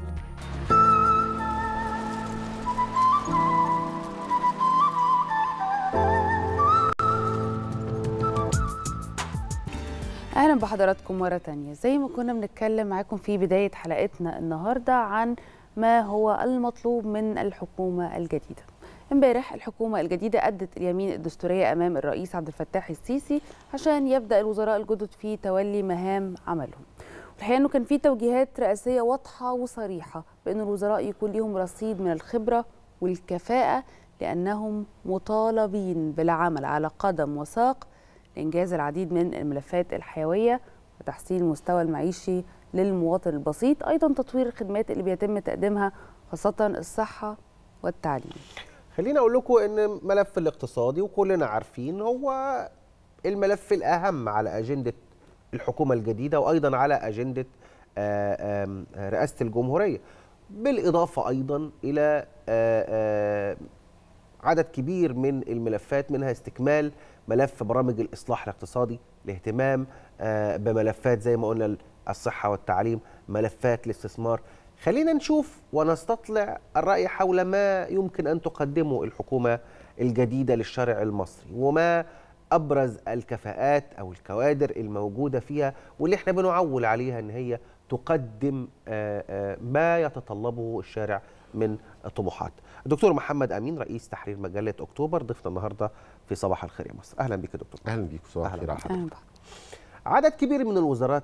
اهلا بحضراتكم مره تانية زي ما كنا بنتكلم معاكم في بدايه حلقتنا النهارده عن ما هو المطلوب من الحكومه الجديده امبارح الحكومه الجديده ادت اليمين الدستوريه امام الرئيس عبد الفتاح السيسي عشان يبدا الوزراء الجدد في تولي مهام عملهم الحقيقه انه كان في توجيهات رئاسيه واضحه وصريحه بان الوزراء يكون لهم رصيد من الخبره والكفاءه لانهم مطالبين بالعمل على قدم وساق لإنجاز العديد من الملفات الحيوية وتحسين المستوى المعيشي للمواطن البسيط أيضا تطوير الخدمات اللي بيتم تقديمها خاصة الصحة والتعليم خليني اقول لكم ان ملف الاقتصادي وكلنا عارفين هو الملف الاهم على اجنده الحكومه الجديده وايضا على اجنده آه، آم، رئاسه الجمهوريه بالاضافه ايضا الى آه، آه، عدد كبير من الملفات منها استكمال ملف برامج الاصلاح الاقتصادي الاهتمام آه، بملفات زي ما قلنا الصحه والتعليم ملفات الاستثمار خلينا نشوف ونستطلع الراي حول ما يمكن ان تقدمه الحكومه الجديده للشارع المصري وما ابرز الكفاءات او الكوادر الموجوده فيها واللي احنا بنعول عليها ان هي تقدم آه، آه، ما يتطلبه الشارع من طموحات. الدكتور محمد امين رئيس تحرير مجله اكتوبر ضيفنا النهارده في صباح الخير يا مصر. اهلا بك يا دكتور. اهلا بيك صباح الخير على حضرتك. عدد كبير من الوزارات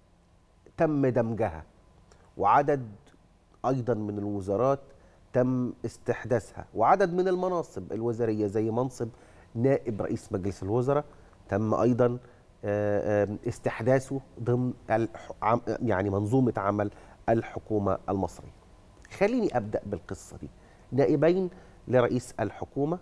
تم دمجها وعدد ايضا من الوزارات تم استحداثها وعدد من المناصب الوزاريه زي منصب نائب رئيس مجلس الوزراء تم ايضا آه، آه، استحداثه ضمن الح- عم- يعني منظومه عمل الحكومه المصريه. خليني ابدا بالقصه دي. نائبين لرئيس الحكومه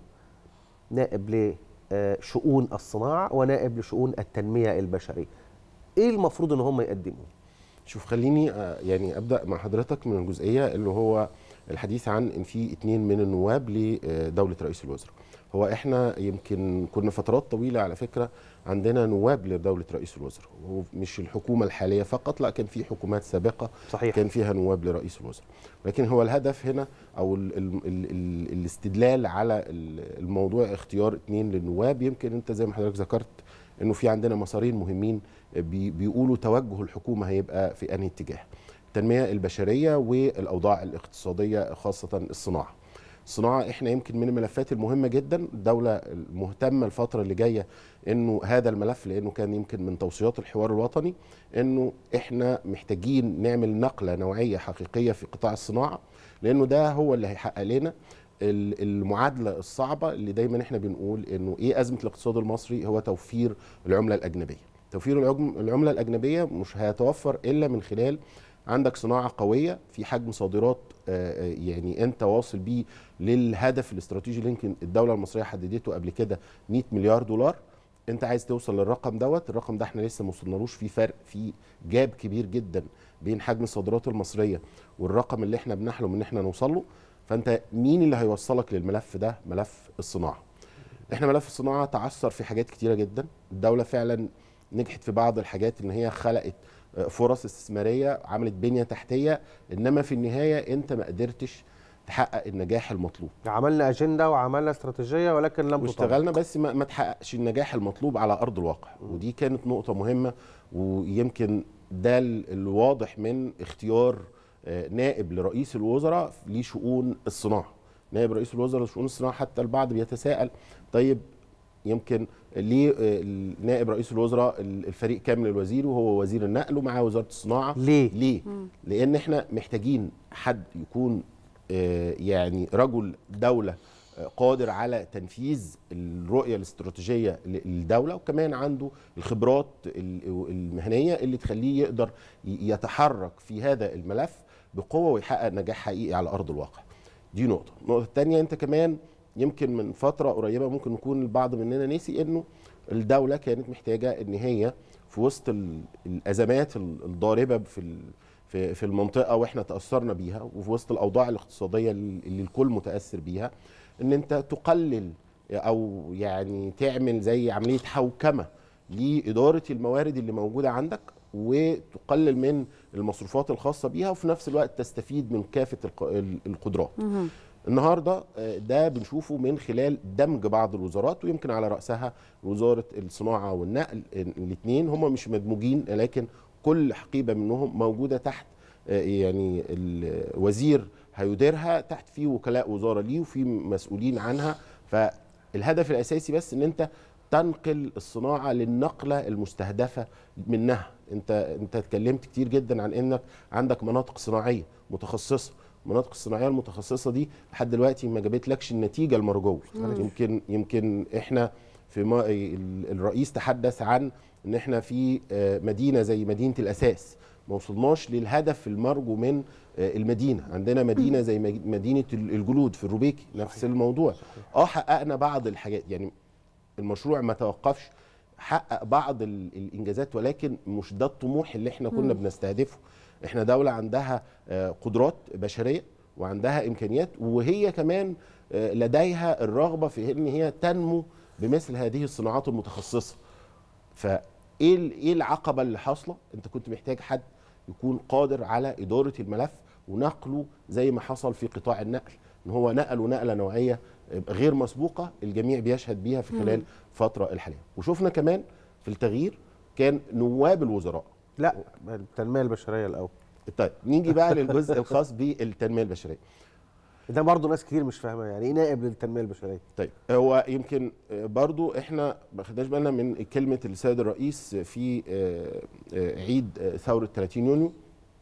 نائب لشؤون الصناعه ونائب لشؤون التنميه البشريه. ايه المفروض ان هم يقدموا؟ شوف خليني آه، يعني ابدا مع حضرتك من الجزئيه اللي هو الحديث عن ان في اتنين من النواب لدوله رئيس الوزراء هو احنا يمكن كنا فترات طويله على فكره عندنا نواب لدوله رئيس الوزراء ومش الحكومه الحاليه فقط لا كان في حكومات سابقه صحيح. كان فيها نواب لرئيس الوزراء لكن هو الهدف هنا او ال ال ال ال الاستدلال على ال- الموضوع اختيار اتنين للنواب يمكن انت زي ما حضرتك ذكرت انه في عندنا مسارين مهمين بي بيقولوا توجه الحكومه هيبقى في انهي اتجاه التنميه البشريه والاوضاع الاقتصاديه خاصه الصناعه الصناعه احنا يمكن من الملفات المهمه جدا الدوله المهتمه الفتره اللي جايه انه هذا الملف لانه كان يمكن من توصيات الحوار الوطني انه احنا محتاجين نعمل نقله نوعيه حقيقيه في قطاع الصناعه لانه ده هو اللي هيحقق لنا ال- المعادله الصعبه اللي دايما احنا بنقول انه ايه ازمه الاقتصاد المصري هو توفير العمله الاجنبيه توفير العجم- العمله الاجنبيه مش هيتوفر الا من خلال عندك صناعه قويه في حجم صادرات آه، آه، يعني انت واصل بيه للهدف الاستراتيجي اللي يمكن الدوله المصريه حددته قبل كده 100 مليار دولار انت عايز توصل للرقم دوت الرقم ده احنا لسه ما وصلنالوش في فرق في جاب كبير جدا بين حجم الصادرات المصريه والرقم اللي احنا بنحلم ان احنا نوصل له فانت مين اللي هيوصلك للملف ده ملف الصناعه احنا ملف الصناعه تعثر في حاجات كتيره جدا الدوله فعلا نجحت في بعض الحاجات ان هي خلقت آه، فرص استثماريه عملت بنيه تحتيه انما في النهايه انت ما قدرتش تحقق النجاح المطلوب عملنا اجنده وعملنا استراتيجيه ولكن لم تطبق واشتغلنا بس ما, ما تحققش النجاح المطلوب على ارض الواقع ودي كانت نقطه مهمه ويمكن ده ال- الواضح من اختيار آه، نائب لرئيس الوزراء لشؤون الصناعه نائب رئيس الوزراء لشؤون الصناعه حتى البعض بيتساءل طيب يمكن ليه آه، نائب رئيس الوزراء ال- الفريق كامل الوزير وهو وزير النقل ومعاه وزاره الصناعه ليه ليه لان احنا محتاجين حد يكون آه، يعني رجل دوله آه، قادر على تنفيذ الرؤيه الاستراتيجيه للدوله وكمان عنده الخبرات ال- المهنيه اللي تخليه يقدر ي- يتحرك في هذا الملف بقوه ويحقق نجاح حقيقي على ارض الواقع دي نقطه النقطه الثانيه انت كمان يمكن من فتره قريبه ممكن نكون البعض مننا نسي انه الدوله كانت محتاجه ان هي في وسط ال- الازمات ال- الضاربه في ال- في في المنطقه واحنا تاثرنا بيها وفي وسط الاوضاع الاقتصاديه اللي اللي الكل متاثر بيها ان انت تقلل او يعني تعمل زي عمليه حوكمه لاداره الموارد اللي موجوده عندك وتقلل من المصروفات الخاصه بيها وفي نفس الوقت تستفيد من كافه الق- ال- القدرات النهارده آه، ده بنشوفه من خلال دمج بعض الوزارات ويمكن على راسها وزاره الصناعه والنقل الاثنين هم مش مدموجين لكن كل حقيبه منهم موجوده تحت آه، يعني الوزير هيديرها تحت فيه وكلاء وزاره ليه وفي مسؤولين عنها فالهدف الاساسي بس ان انت تنقل الصناعه للنقله المستهدفه منها انت انت اتكلمت كتير جدا عن انك عندك مناطق صناعيه متخصصه المناطق الصناعيه المتخصصه دي لحد دلوقتي ما جابتلكش النتيجه المرجوه مم. يمكن يمكن احنا في ما ال- الرئيس تحدث عن ان احنا في آه، مدينه زي مدينه الاساس ما وصلناش للهدف المرجو من آه، المدينه عندنا مدينه زي مج- مدينه ال- الجلود في الروبيكي نفس الموضوع اه حققنا بعض الحاجات يعني المشروع ما توقفش حقق بعض ال- الانجازات ولكن مش ده الطموح اللي احنا كنا مم. بنستهدفه احنا دوله عندها آه، قدرات بشريه وعندها امكانيات وهي كمان آه، لديها الرغبه في ان هي تنمو بمثل هذه الصناعات المتخصصه فايه ال- ايه العقبه اللي حاصله انت كنت محتاج حد يكون قادر على اداره الملف ونقله زي ما حصل في قطاع النقل ان هو نقله نقله نوعيه غير مسبوقه الجميع بيشهد بيها في خلال مم. الفتره الحاليه وشفنا كمان في التغيير كان نواب الوزراء لا التنميه البشريه الاول طيب نيجي بقى للجزء الخاص بالتنميه البشريه ده برضه ناس كتير مش فاهمه يعني ايه نائب للتنميه البشريه طيب هو يمكن برضو احنا ما خدناش بالنا من كلمه السيد الرئيس في آه، آه، عيد آه، ثوره 30 يونيو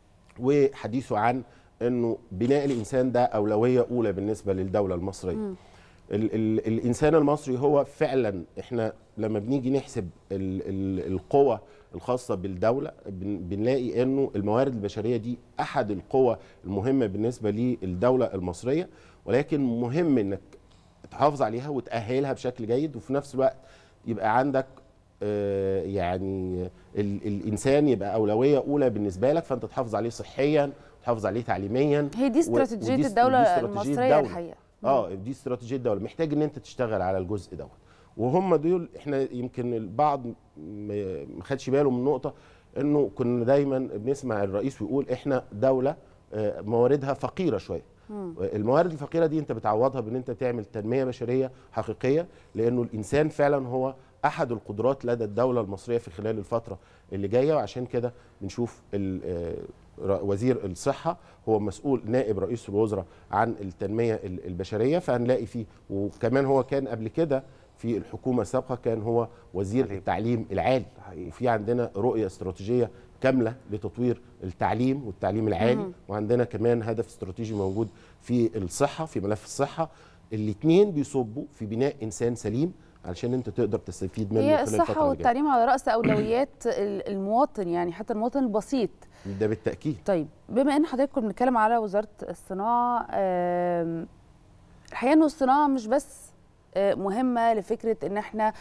وحديثه عن انه بناء الانسان ده اولويه اولى بالنسبه للدوله المصريه مم. ال ال الانسان المصري هو فعلا احنا لما بنيجي نحسب ال ال القوى الخاصه بالدوله بن بنلاقي انه الموارد البشريه دي احد القوى المهمه بالنسبه للدوله المصريه ولكن مهم انك تحافظ عليها وتاهلها بشكل جيد وفي نفس الوقت يبقى عندك آه، يعني ال الانسان يبقى اولويه اولى بالنسبه لك فانت تحافظ عليه صحيا تحافظ عليه تعليميا هي دي و- استراتيجية ودي- الدولة ودي استراتيجية المصرية الدولة. الحقيقة. اه دي استراتيجيه الدوله محتاج ان انت تشتغل على الجزء دوت وهم دول احنا يمكن البعض م- ما خدش باله من نقطه انه كنا دايما بنسمع الرئيس ويقول احنا دوله آه، مواردها فقيره شويه الموارد الفقيره دي انت بتعوضها بان انت تعمل تنميه بشريه حقيقيه لانه الانسان فعلا هو احد القدرات لدى الدوله المصريه في خلال الفتره اللي جايه وعشان كده بنشوف ال- آه، ر- وزير الصحه هو مسؤول نائب رئيس الوزراء عن التنميه ال- البشريه فهنلاقي فيه وكمان هو كان قبل كده في الحكومه السابقه كان هو وزير التعليم العالي وفي عندنا رؤيه استراتيجيه كامله لتطوير التعليم والتعليم العالي مم. وعندنا كمان هدف استراتيجي موجود في الصحه في ملف الصحه الاثنين بيصبوا في بناء انسان سليم علشان انت تقدر تستفيد منه هي خلال الفتره الصحة اللي جاية. والتعليم على رأس أولويات ال- المواطن يعني حتى المواطن البسيط ده بالتاكيد طيب بما ان حضرتك كنا بنتكلم على وزاره الصناعه آم، الحقيقه انه الصناعه مش بس آه، مهمه لفكره ان احنا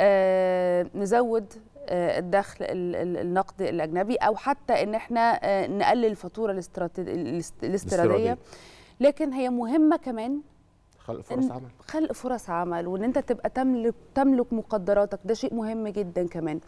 آه، نزود آه، الدخل ال- ال- النقد الاجنبي او حتى ان احنا آه، نقلل الفاتوره الاستراتي- الاست- الاستيراديه الاستيرادية. لكن هي مهمه كمان خلق فرص إن- عمل خلق فرص عمل وان انت تبقى تملك تملك مقدراتك ده شيء مهم جدا كمان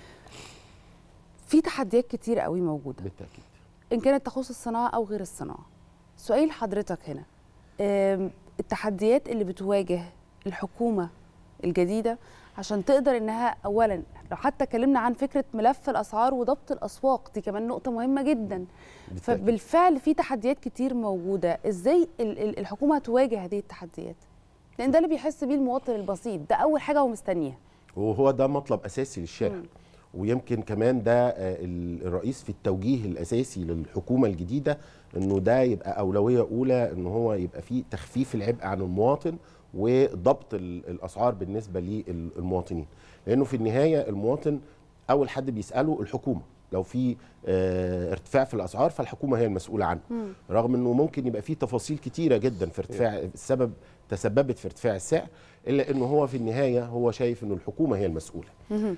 في تحديات كتير قوي موجوده بالتاكيد ان كانت تخص الصناعه او غير الصناعه سؤال حضرتك هنا آم، التحديات اللي بتواجه الحكومه الجديده عشان تقدر انها اولا لو حتى اتكلمنا عن فكره ملف الاسعار وضبط الاسواق دي كمان نقطه مهمه جدا بالتأكيد. فبالفعل في تحديات كتير موجوده ازاي ال- ال- الحكومه هتواجه هذه التحديات لان ده اللي بيحس بيه المواطن البسيط ده اول حاجه هو مستنيها وهو ده مطلب اساسي للشارع ويمكن كمان ده آه، ال- الرئيس في التوجيه الاساسي للحكومه الجديده انه ده يبقى اولويه اولى ان هو يبقى فيه تخفيف العبء عن المواطن وضبط ال- الاسعار بالنسبه للمواطنين لانه في النهايه المواطن اول حد بيساله الحكومه لو في آه، ارتفاع في الاسعار فالحكومه هي المسؤوله عنه مم. رغم انه ممكن يبقى فيه تفاصيل كتيره جدا في ارتفاع السبب تسببت في ارتفاع السعر الا انه هو في النهايه هو شايف انه الحكومه هي المسؤوله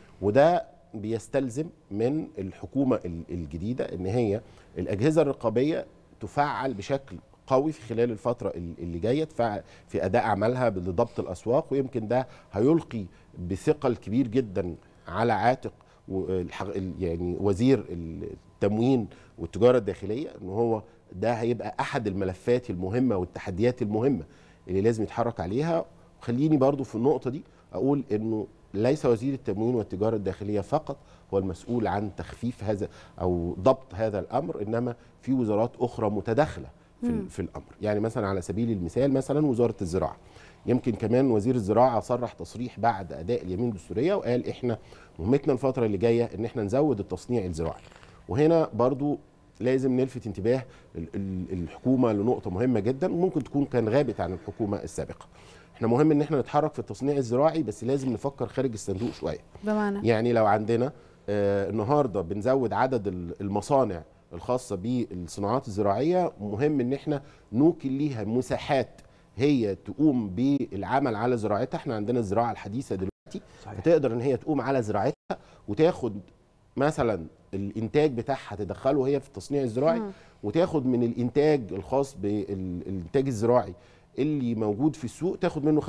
وده بيستلزم من الحكومه ال- الجديده ان هي الاجهزه الرقابيه تفعل بشكل قوي في خلال الفتره ال- اللي جايه تفعل في اداء اعمالها لضبط الاسواق ويمكن ده هيلقي بثقل كبير جدا على عاتق والحق- ال- يعني وزير التموين والتجاره الداخليه ان هو ده هيبقى احد الملفات المهمه والتحديات المهمه اللي لازم يتحرك عليها خليني برضو في النقطه دي اقول انه ليس وزير التموين والتجاره الداخليه فقط هو المسؤول عن تخفيف هذا او ضبط هذا الامر انما في وزارات اخرى متداخله في, مم. ال- في الامر يعني مثلا على سبيل المثال مثلا وزاره الزراعه يمكن كمان وزير الزراعه صرح تصريح بعد اداء اليمين الدستوريه وقال احنا مهمتنا الفتره اللي جايه ان احنا نزود التصنيع الزراعي وهنا برضو لازم نلفت انتباه ال- ال- الحكومه لنقطه مهمه جدا وممكن تكون كان غابت عن الحكومه السابقه احنا مهم ان احنا نتحرك في التصنيع الزراعي بس لازم نفكر خارج الصندوق شويه بمعنى يعني لو عندنا آه النهارده بنزود عدد ال- المصانع الخاصه بالصناعات الزراعيه مهم ان احنا نوكل ليها مساحات هي تقوم بالعمل على زراعتها احنا عندنا الزراعه الحديثه دلوقتي فتقدر ان هي تقوم على زراعتها وتاخد مثلا الانتاج بتاعها تدخله هي في التصنيع الزراعي مم. وتاخد من الانتاج الخاص بالانتاج الزراعي اللي موجود في السوق تاخد منه 25%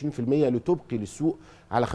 لتبقي للسوق على 75%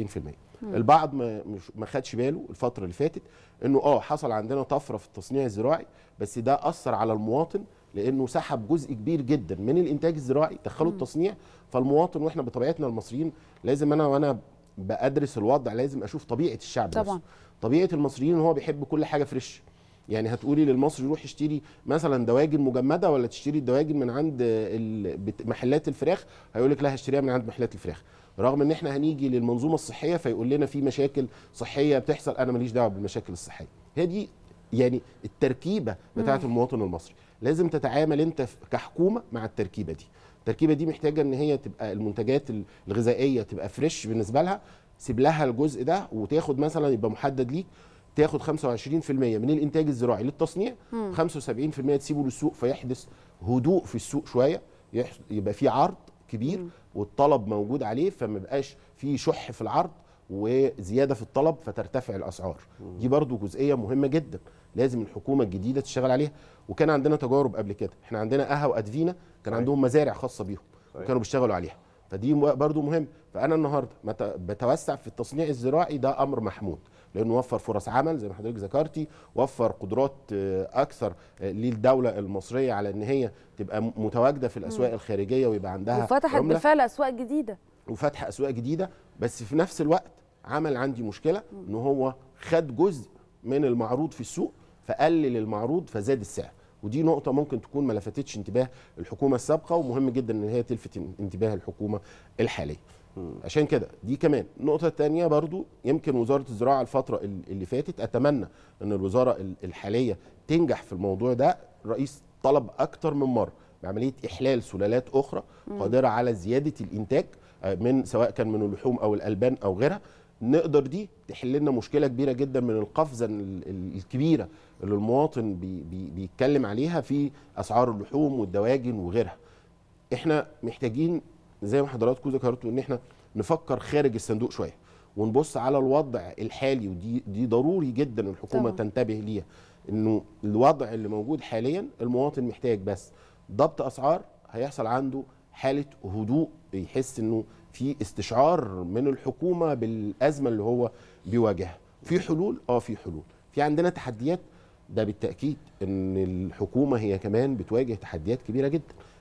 مم. البعض ما مش ما خدش باله الفتره اللي فاتت انه اه حصل عندنا طفره في التصنيع الزراعي بس ده اثر على المواطن لانه سحب جزء كبير جدا من الانتاج الزراعي دخله مم. التصنيع فالمواطن واحنا بطبيعتنا المصريين لازم انا وانا بدرس الوضع لازم اشوف طبيعه الشعب طبعاً. نفسه طبيعه المصريين ان هو بيحب كل حاجه فريش يعني هتقولي للمصري يروح يشتري مثلا دواجن مجمده ولا تشتري الدواجن من عند ال- بت- محلات الفراخ هيقول لك لا هشتريها من عند محلات الفراخ رغم ان احنا هنيجي للمنظومه الصحيه فيقول لنا في مشاكل صحيه بتحصل انا ماليش دعوه بالمشاكل الصحيه هي دي يعني التركيبه بتاعه مم. المواطن المصري لازم تتعامل انت ف- كحكومه مع التركيبه دي التركيبه دي محتاجه ان هي تبقى المنتجات الغذائيه تبقى فريش بالنسبه لها سيب لها الجزء ده وتاخد مثلا يبقى محدد ليك تاخد 25% من الانتاج الزراعي للتصنيع مم. 75% تسيبه للسوق فيحدث هدوء في السوق شويه يح- يبقى في عرض كبير والطلب موجود عليه فما يبقاش في شح في العرض وزياده في الطلب فترتفع الاسعار دي برضو جزئيه مهمه جدا لازم الحكومه الجديده تشتغل عليها وكان عندنا تجارب قبل كده احنا عندنا اها وادفينا كان عندهم مزارع خاصه بيهم وكانوا بيشتغلوا عليها فدي م- برضو مهم فانا النهارده مت- بتوسع في التصنيع الزراعي ده امر محمود لانه وفر فرص عمل زي ما حضرتك ذكرتي وفر قدرات آه، اكثر آه، للدوله المصريه على ان هي تبقى م- متواجده في الاسواق مم. الخارجيه ويبقى عندها وفتحت عملة. بالفعل اسواق جديده وفتح اسواق جديده بس في نفس الوقت عمل عندي مشكله ان هو خد جزء من المعروض في السوق فقلل المعروض فزاد السعر ودي نقطة ممكن تكون ما لفتتش انتباه الحكومة السابقة ومهم جدا ان هي تلفت انتباه الحكومة الحالية. عشان كده دي كمان النقطة الثانية برضو يمكن وزارة الزراعة الفترة ال- اللي فاتت أتمنى أن الوزارة ال- الحالية تنجح في الموضوع ده الرئيس طلب أكتر من مرة بعملية إحلال سلالات أخرى مم. قادرة على زيادة الإنتاج آه، من سواء كان من اللحوم أو الألبان أو غيرها نقدر دي تحل لنا مشكلة كبيرة جدا من القفزة ال- ال- الكبيرة اللي المواطن بي بي بيتكلم عليها في أسعار اللحوم والدواجن وغيرها احنا محتاجين زي ما حضراتكم ذكرتوا ان احنا نفكر خارج الصندوق شويه ونبص على الوضع الحالي ودي دي ضروري جدا الحكومه طبعاً. طبعا. تنتبه ليها انه الوضع اللي موجود حاليا المواطن محتاج بس ضبط اسعار هيحصل عنده حاله هدوء يحس انه في استشعار من الحكومه بالازمه اللي هو بيواجهها في حلول اه في حلول في عندنا تحديات ده بالتاكيد ان الحكومه هي كمان بتواجه تحديات كبيره جدا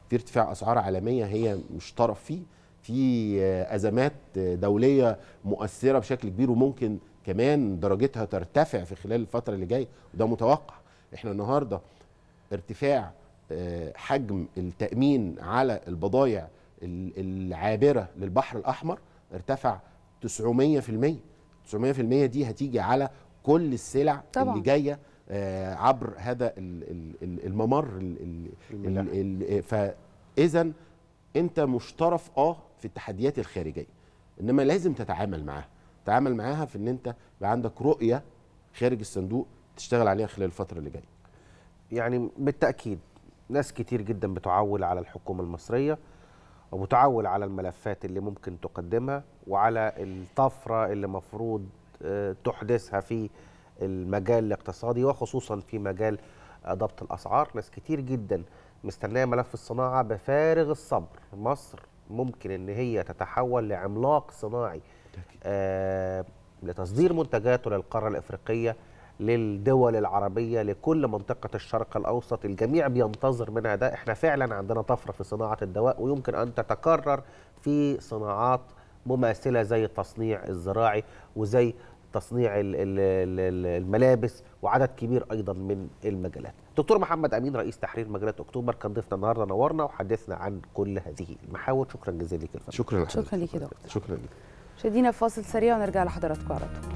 في ارتفاع اسعار عالميه هي مش طرف فيه في آه، ازمات آه، دوليه مؤثره بشكل كبير وممكن كمان درجتها ترتفع في خلال الفتره اللي جايه وده متوقع احنا النهارده ارتفاع آه، حجم التامين على البضائع ال- العابره للبحر الاحمر ارتفع 900% 900% دي هتيجي على كل السلع طبعاً. اللي جايه آه، عبر هذا ال- ال- ال- الممر ال- ال- ال- ال- فاذا انت مش طرف اه في التحديات الخارجيه انما لازم تتعامل معاها تتعامل معاها في ان انت يبقى عندك رؤيه خارج الصندوق تشتغل عليها خلال الفتره اللي جايه يعني بالتأكيد ناس كتير جدا بتعول على الحكومة المصرية وبتعول على الملفات اللي ممكن تقدمها وعلى الطفرة اللي مفروض آه، تحدثها في المجال الاقتصادي وخصوصا في مجال آه، ضبط الأسعار ناس كتير جدا مستنية ملف الصناعة بفارغ الصبر مصر ممكن ان هي تتحول لعملاق صناعي آه لتصدير منتجاته للقارة الإفريقية للدول العربية لكل منطقة الشرق الأوسط الجميع بينتظر منها ده احنا فعلا عندنا طفرة في صناعة الدواء ويمكن أن تتكرر في صناعات مماثلة زي التصنيع الزراعي وزي تصنيع ال- ال- ال- الملابس وعدد كبير أيضا من المجالات دكتور محمد أمين رئيس تحرير مجلة أكتوبر كان ضيفنا النهاردة نورنا وحدثنا عن كل هذه المحاور شكرا جزيلا لك الفندم. شكرا شكرا ليك يا دكتور شكرا لك مشاهدينا فاصل سريع ونرجع لحضراتكم على طول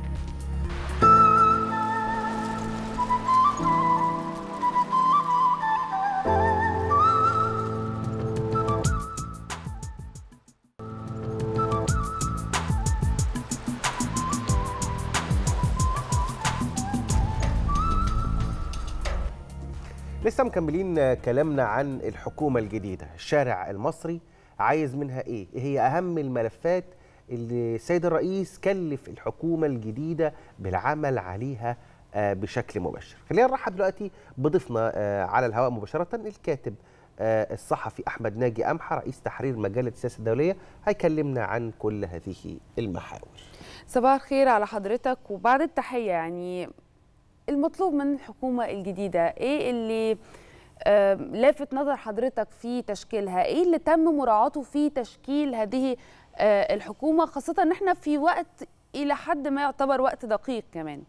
لسه مكملين كلامنا عن الحكومة الجديدة الشارع المصري عايز منها ايه إيه هي اهم الملفات اللي السيد الرئيس كلف الحكومة الجديدة بالعمل عليها آه، بشكل مباشر خلينا نرحب دلوقتي بضيفنا آه، على الهواء مباشرة الكاتب آه، الصحفي أحمد ناجي أمحى رئيس تحرير مجلة السياسة الدولية هيكلمنا عن كل هذه المحاور صباح الخير على حضرتك وبعد التحية يعني المطلوب من الحكومة الجديدة ايه اللي آه، لافت نظر حضرتك في تشكيلها ايه اللي تم مراعاته في تشكيل هذه آه، الحكومة خاصة ان احنا في وقت الى حد ما يعتبر وقت دقيق كمان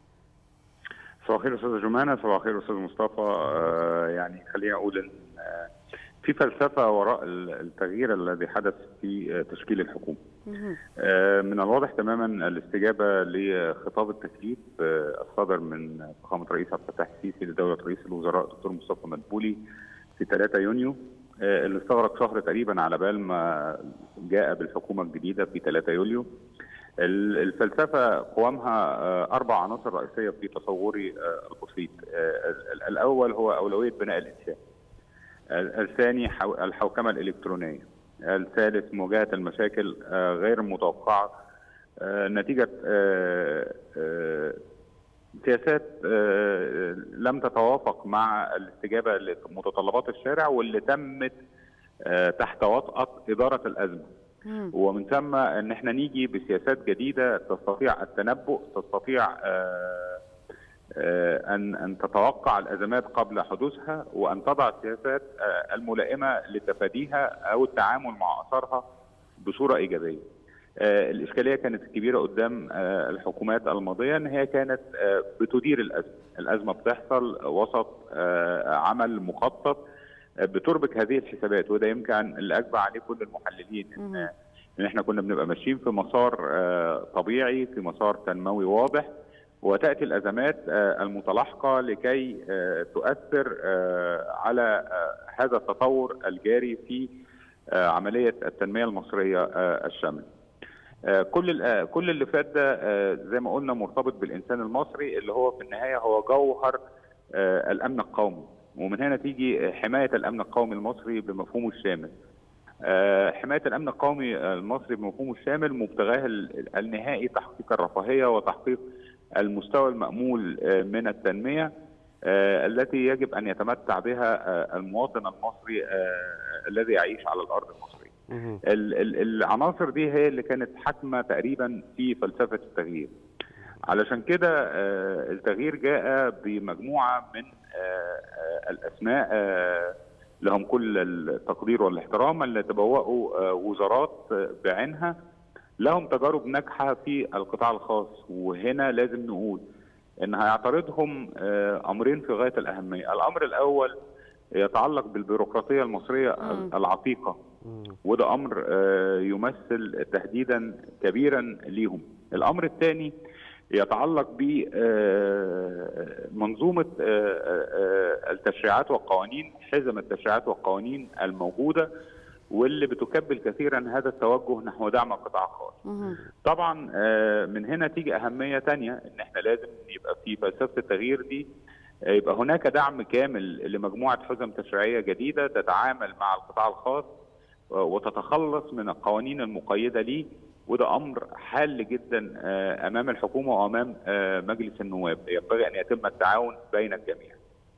صباح الخير استاذه جمانه صباح الخير استاذ مصطفى آه يعني خليني اقول ان آه في فلسفه وراء ال- التغيير الذي حدث في آه، تشكيل الحكومه آه، من الواضح تماما الاستجابه لخطاب التكليف آه، الصادر من فخامه الرئيس عبد الفتاح السيسي لدوله رئيس الوزراء الدكتور مصطفى مدبولي في 3 يونيو آه، اللي استغرق شهر تقريبا على بال ما جاء بالحكومه الجديده في 3 يوليو ال- الفلسفه قوامها آه، اربع عناصر رئيسيه في تصوري آه، البسيط آه، ال- الاول هو اولويه بناء الانشاء ال- الثاني حو- الحوكمه الالكترونيه الثالث مواجهه المشاكل آه، غير المتوقعه آه، نتيجه آه، آه، سياسات آه، لم تتوافق مع الاستجابه لمتطلبات الشارع واللي تمت آه، تحت وطأة إدارة الأزمة ومن ثم ان احنا نيجي بسياسات جديده تستطيع التنبؤ تستطيع آه، آه، ان ان تتوقع الازمات قبل حدوثها وان تضع السياسات آه، الملائمه لتفاديها او التعامل مع اثارها بصوره ايجابيه. آه، الاشكاليه كانت كبيره قدام آه، الحكومات الماضيه ان هي كانت آه، بتدير الازمه، الازمه بتحصل وسط آه، عمل مخطط آه، بتربك هذه الحسابات وده يمكن اللي اجمع عليه كل المحللين ان ان احنا كنا بنبقى ماشيين في مسار آه، طبيعي في مسار تنموي واضح وتاتي الازمات آه، المتلاحقه لكي آه، تؤثر آه، على آه، هذا التطور الجاري في آه، عمليه التنميه المصريه آه، الشامله. آه، كل ال- آه، كل اللي فات ده آه، زي ما قلنا مرتبط بالانسان المصري اللي هو في النهايه هو جوهر آه، الامن القومي ومن هنا تيجي حمايه الامن القومي المصري بمفهومه الشامل. آه، حمايه الامن القومي المصري بمفهومه الشامل مبتغاه ال- النهائي تحقيق الرفاهيه وتحقيق المستوى المامول آه، من التنميه آه، التي يجب ان يتمتع بها آه، المواطن المصري آه، الذي يعيش على الارض المصريه. ال- ال- العناصر دي هي اللي كانت حاكمه تقريبا في فلسفه التغيير. علشان كده آه، التغيير جاء بمجموعه من آه، آه، الاسماء آه، لهم كل التقدير والاحترام اللي تبوأوا آه، وزارات آه، بعينها لهم تجارب ناجحه في القطاع الخاص وهنا لازم نقول ان هيعترضهم آه، امرين في غايه الاهميه، الامر الاول يتعلق بالبيروقراطيه المصريه مم. العتيقه وده امر آه، يمثل تهديدا كبيرا ليهم. الامر الثاني يتعلق بمنظومه التشريعات والقوانين حزم التشريعات والقوانين الموجوده واللي بتكبل كثيرا هذا التوجه نحو دعم القطاع الخاص. طبعا آه، من هنا تيجي اهميه تانية ان احنا لازم يبقى في فلسفه التغيير دي آه، يبقى هناك دعم كامل لمجموعه حزم تشريعيه جديده تتعامل مع القطاع الخاص آه، وتتخلص من القوانين المقيده ليه وده امر حال جدا آه، امام الحكومه وامام آه، مجلس النواب ينبغي ان يتم التعاون بين الجميع.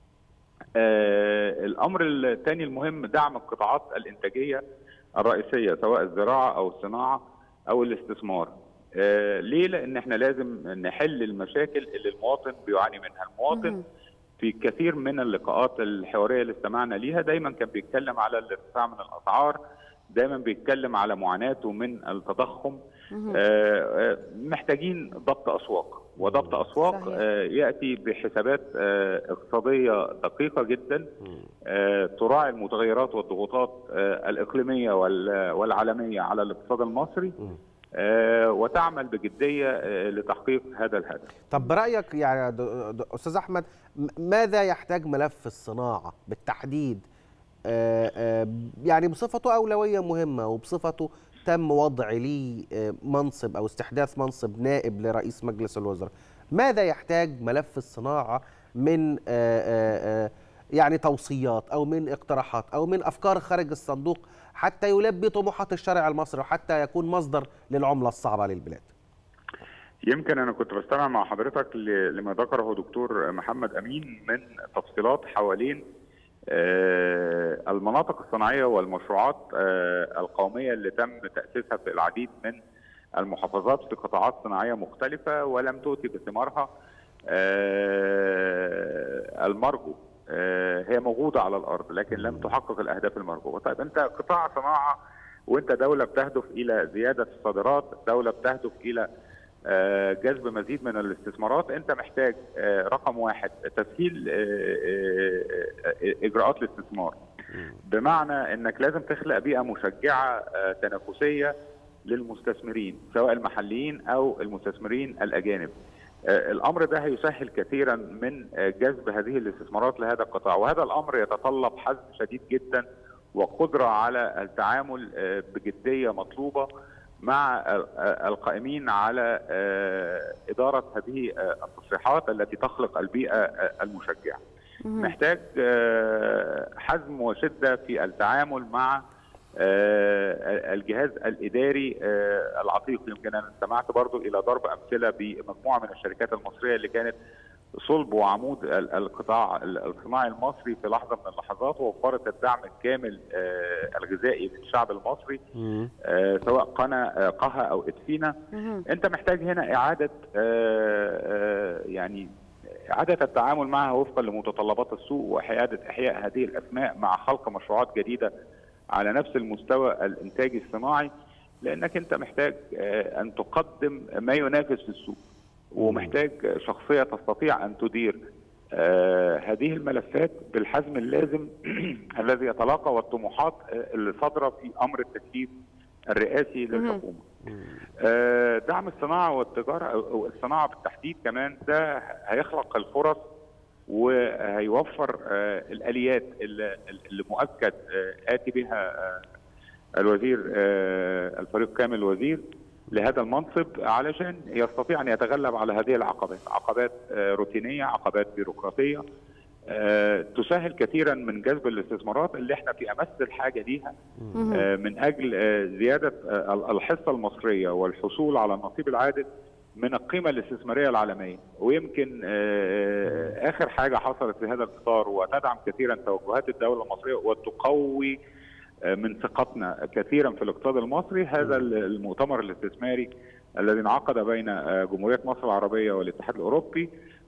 آه، الامر الثاني المهم دعم القطاعات الانتاجيه الرئيسيه سواء الزراعه او الصناعه او الاستثمار. آه، ليه؟ لان احنا لازم نحل المشاكل اللي المواطن بيعاني منها، المواطن في كثير من اللقاءات الحواريه اللي استمعنا ليها دايما كان بيتكلم على الارتفاع من الاسعار، دايما بيتكلم على معاناته من التضخم. آه، آه، محتاجين ضبط اسواق وضبط اسواق صحيح. آه، ياتي بحسابات آه، اقتصاديه دقيقه جدا آه، تراعي المتغيرات والضغوطات آه، الاقليميه وال- والعالميه على الاقتصاد المصري آه، وتعمل بجديه آه، لتحقيق هذا الهدف. طب برايك يعني يا د- د- استاذ احمد م- ماذا يحتاج ملف الصناعه بالتحديد آه، آه، يعني بصفته اولويه مهمه وبصفته تم وضع ليه آه، منصب او استحداث منصب نائب لرئيس مجلس الوزراء ماذا يحتاج ملف الصناعه من آه، آه، آه، يعني توصيات او من اقتراحات او من افكار خارج الصندوق حتى يلبي طموحات الشارع المصري وحتى يكون مصدر للعمله الصعبه للبلاد يمكن انا كنت بستمع مع حضرتك ل- لما ذكره دكتور محمد امين من تفصيلات حوالين آه، المناطق الصناعيه والمشروعات آه، القوميه اللي تم تاسيسها في العديد من المحافظات في قطاعات صناعيه مختلفه ولم تؤتي بثمارها آه، المرجو آه، هي موجوده على الارض لكن لم تحقق الاهداف المرجوه طيب انت قطاع صناعه وانت دوله بتهدف الى زياده الصادرات دوله بتهدف الى آه، جذب مزيد من الاستثمارات انت محتاج آه، رقم واحد تسهيل آه، آه، آه، اجراءات الاستثمار بمعنى انك لازم تخلق بيئه مشجعه آه، تنافسيه للمستثمرين سواء المحليين او المستثمرين الاجانب آه، الامر ده هيسهل كثيرا من آه، جذب هذه الاستثمارات لهذا القطاع وهذا الامر يتطلب حزم شديد جدا وقدره على التعامل آه، بجديه مطلوبه مع ال- آه، القائمين على آه، اداره هذه آه، التصريحات التي تخلق البيئه آه، المشجعه. محتاج آه، حزم وشده في التعامل مع آه، الجهاز الاداري آه، العتيق يمكن انا استمعت برضو الى ضرب امثله بمجموعه من الشركات المصريه اللي كانت صلب وعمود ال- القطاع ال- الصناعي المصري في لحظه من اللحظات ووفرت الدعم الكامل آه، الغذائي للشعب المصري آه، سواء قنا آه، قها او ادفينا انت محتاج هنا اعاده آه، آه، يعني اعاده التعامل معها وفقا لمتطلبات السوق واعاده احياء هذه الاسماء مع خلق مشروعات جديده على نفس المستوى الانتاجي الصناعي لانك انت محتاج آه، ان تقدم ما ينافس في السوق ومحتاج شخصيه تستطيع ان تدير آه، هذه الملفات بالحزم اللازم الذي يتلاقى والطموحات آه، اللي صادره في امر التكليف الرئاسي للحكومه. آه، دعم الصناعه والتجاره او أو الصناعه بالتحديد كمان ده هيخلق الفرص وهيوفر آه، الاليات اللي اللي مؤكد آه، اتي بها آه، الوزير آه، الفريق كامل الوزير لهذا المنصب علشان يستطيع ان يتغلب على هذه العقبات، عقبات آه، روتينيه، عقبات بيروقراطيه آه، تسهل كثيرا من جذب الاستثمارات اللي احنا في امس الحاجه ليها آه، من اجل آه، زياده آه، الحصه المصريه والحصول على النصيب العادل من القيمه الاستثماريه العالميه ويمكن آه، اخر حاجه حصلت في هذا الاطار وتدعم كثيرا توجهات الدوله المصريه وتقوي آه، من ثقتنا كثيرا في الاقتصاد المصري هذا المؤتمر الاستثماري الذي انعقد بين آه، جمهوريه مصر العربيه والاتحاد الاوروبي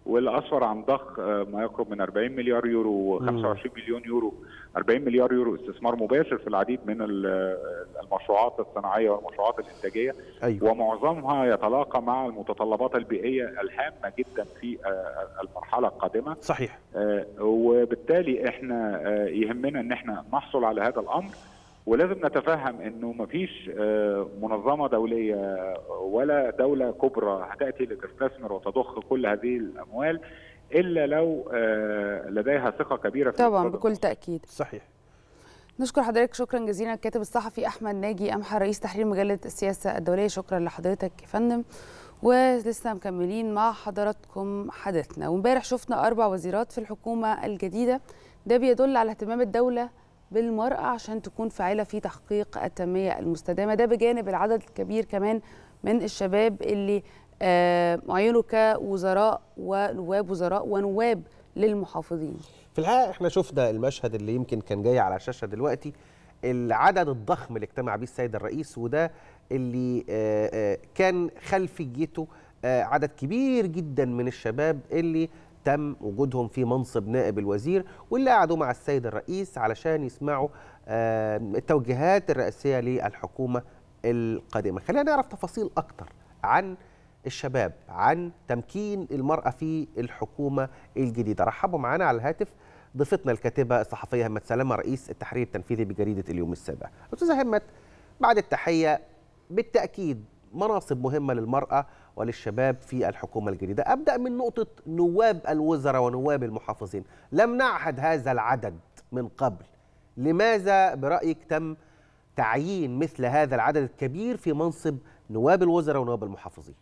والاصفر عن ضخ آه، ما يقرب من 40 مليار يورو و25 مليون يورو 40 مليار يورو استثمار مباشر في العديد من ال- المشروعات الصناعيه والمشروعات الانتاجيه أيوة. ومعظمها يتلاقى مع المتطلبات البيئيه الهامه جدا في آه، المرحله القادمه صحيح آه، وبالتالي احنا آه، يهمنا ان احنا نحصل على هذا الامر ولازم نتفهم انه مفيش آه، منظمه دوليه ولا دوله كبرى هتاتي لتستثمر وتضخ كل هذه الاموال الا لو آه، لديها ثقه كبيره في طبعا الاقتصاد بكل تاكيد صحيح نشكر حضرتك شكرا جزيلا الكاتب الصحفي احمد ناجي امحى رئيس تحرير مجله السياسه الدوليه شكرا لحضرتك يا فندم ولسه مكملين مع حضراتكم حديثنا وامبارح شفنا اربع وزيرات في الحكومه الجديده ده بيدل على اهتمام الدوله بالمرأة عشان تكون فاعلة في تحقيق التنمية المستدامة ده بجانب العدد الكبير كمان من الشباب اللي آه، عينوا كوزراء ونواب وزراء ونواب للمحافظين في الحقيقه احنا شفنا المشهد اللي يمكن كان جاي على الشاشه دلوقتي العدد الضخم اللي اجتمع بيه السيد الرئيس وده اللي آه، آه، كان خلفيته آه، عدد كبير جدا من الشباب اللي تم وجودهم في منصب نائب الوزير واللي قعدوا مع السيد الرئيس علشان يسمعوا آه، التوجيهات الرئاسيه للحكومه القادمه خلينا نعرف تفاصيل اكتر عن الشباب عن تمكين المرأة في الحكومة الجديدة رحبوا معنا على الهاتف ضيفتنا الكاتبة الصحفية همت سلامة رئيس التحرير التنفيذي بجريدة اليوم السابع أستاذة همت بعد التحية بالتأكيد مناصب مهمة للمرأة وللشباب في الحكومة الجديدة أبدأ من نقطة نواب الوزراء ونواب المحافظين لم نعهد هذا العدد من قبل لماذا برأيك تم تعيين مثل هذا العدد الكبير في منصب نواب الوزراء ونواب المحافظين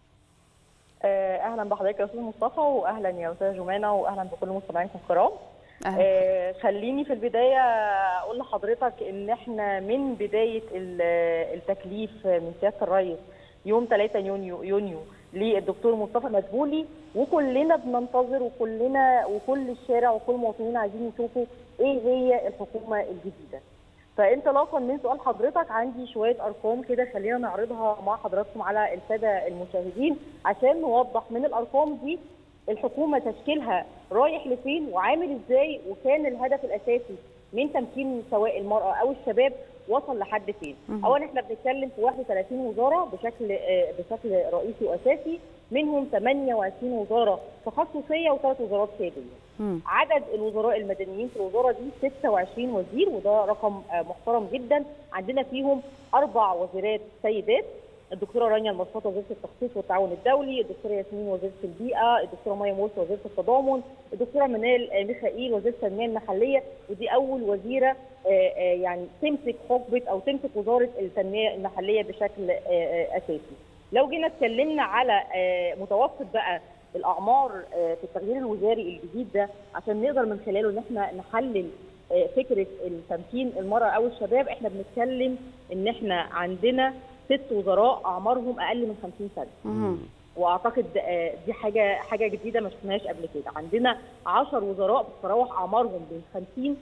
آه، اهلا بحضرتك يا استاذ مصطفى واهلا يا استاذه جمانه واهلا بكل مستمعينكم الكرام أهلا. آه، خليني في البدايه اقول لحضرتك ان احنا من بدايه ال- التكليف من سياده الرئيس يوم 3 يونيو يونيو للدكتور مصطفى مدبولي وكلنا بننتظر وكلنا وكل الشارع وكل المواطنين عايزين يشوفوا ايه هي الحكومه الجديده. فانطلاقا من سؤال حضرتك عندي شويه ارقام كده خلينا نعرضها مع حضراتكم على الساده المشاهدين عشان نوضح من الارقام دي الحكومه تشكيلها رايح لفين وعامل ازاي وكان الهدف الاساسي من تمكين سواء المراه او الشباب وصل لحد فين؟ مهم. اولا احنا بنتكلم في 31 وزاره بشكل آه، بشكل رئيسي واساسي منهم 28 وزاره تخصصيه وثلاث وزارات سياديه. عدد الوزراء المدنيين في الوزاره دي 26 وزير وده رقم آه، محترم جدا عندنا فيهم اربع وزيرات سيدات الدكتوره رانيا المصطفى وزيره التخطيط والتعاون الدولي، الدكتوره ياسمين وزيره البيئه، الدكتوره مايا مرسي وزيره التضامن، الدكتوره منال آه، ميخائيل وزيره التنميه المحليه ودي اول وزيره آه، آه، يعني تمسك حقبه او تمسك وزاره التنميه المحليه بشكل آه، آه، اساسي. لو جينا اتكلمنا على آه، متوسط بقى الاعمار آه، في التغيير الوزاري الجديد ده عشان نقدر من خلاله ان احنا نحلل آه، فكره التمكين المراه او الشباب احنا بنتكلم ان احنا عندنا ست وزراء اعمارهم اقل من 50 سنه. واعتقد آه، دي حاجه حاجه جديده ما شفناهاش قبل كده عندنا 10 وزراء بتتراوح اعمارهم بين 50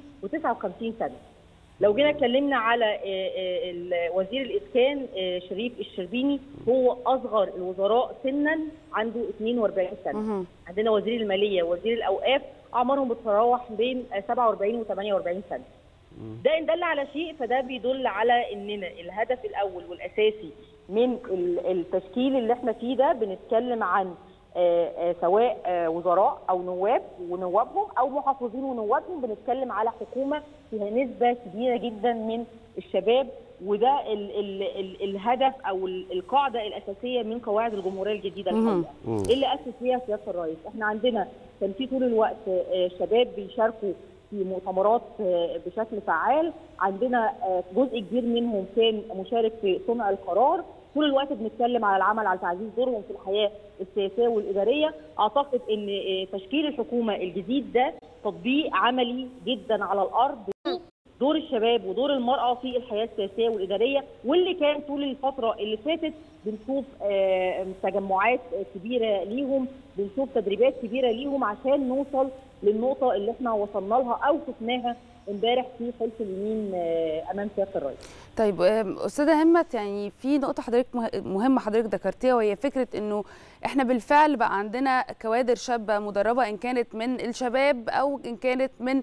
و59 سنه لو جينا اتكلمنا على آه، آه، ال- وزير الاسكان آه، شريف الشربيني هو اصغر الوزراء سنا عنده 42 سنه عندنا وزير الماليه وزير الاوقاف اعمارهم بتتراوح بين آه، 47 و48 سنه ده ان دل على شيء فده بيدل على اننا الهدف الاول والاساسي من ال- التشكيل اللي احنا فيه ده بنتكلم عن آه، آه، سواء آه، وزراء او نواب ونوابهم او محافظين ونوابهم بنتكلم على حكومه فيها نسبه كبيره جدا من الشباب وده ال ال ال الهدف او ال- القاعده الاساسيه من قواعد الجمهوريه الجديده مهم. الحقيقه مم. ايه اللي اسس فيها سياده الرئيس احنا عندنا كان في طول الوقت آه، شباب بيشاركوا في مؤتمرات آه، بشكل فعال عندنا آه، جزء كبير منهم كان مشارك في صنع القرار طول الوقت بنتكلم على العمل على تعزيز دورهم في الحياه السياسيه والاداريه اعتقد ان آه، تشكيل الحكومه الجديد ده تطبيق عملي جدا على الارض دور الشباب ودور المرأة في الحياة السياسية والإدارية واللي كان طول الفترة اللي فاتت بنشوف آه، تجمعات كبيرة ليهم بنشوف تدريبات كبيرة ليهم عشان نوصل للنقطة اللي احنا وصلنا لها أو شفناها امبارح في حلف اليمين آه، امام سياده الرئيس طيب آم، استاذه همت يعني في نقطه حضرتك مه- مهمه حضرتك ذكرتيها وهي فكره انه احنا بالفعل بقى عندنا كوادر شابه مدربه ان كانت من الشباب او ان كانت من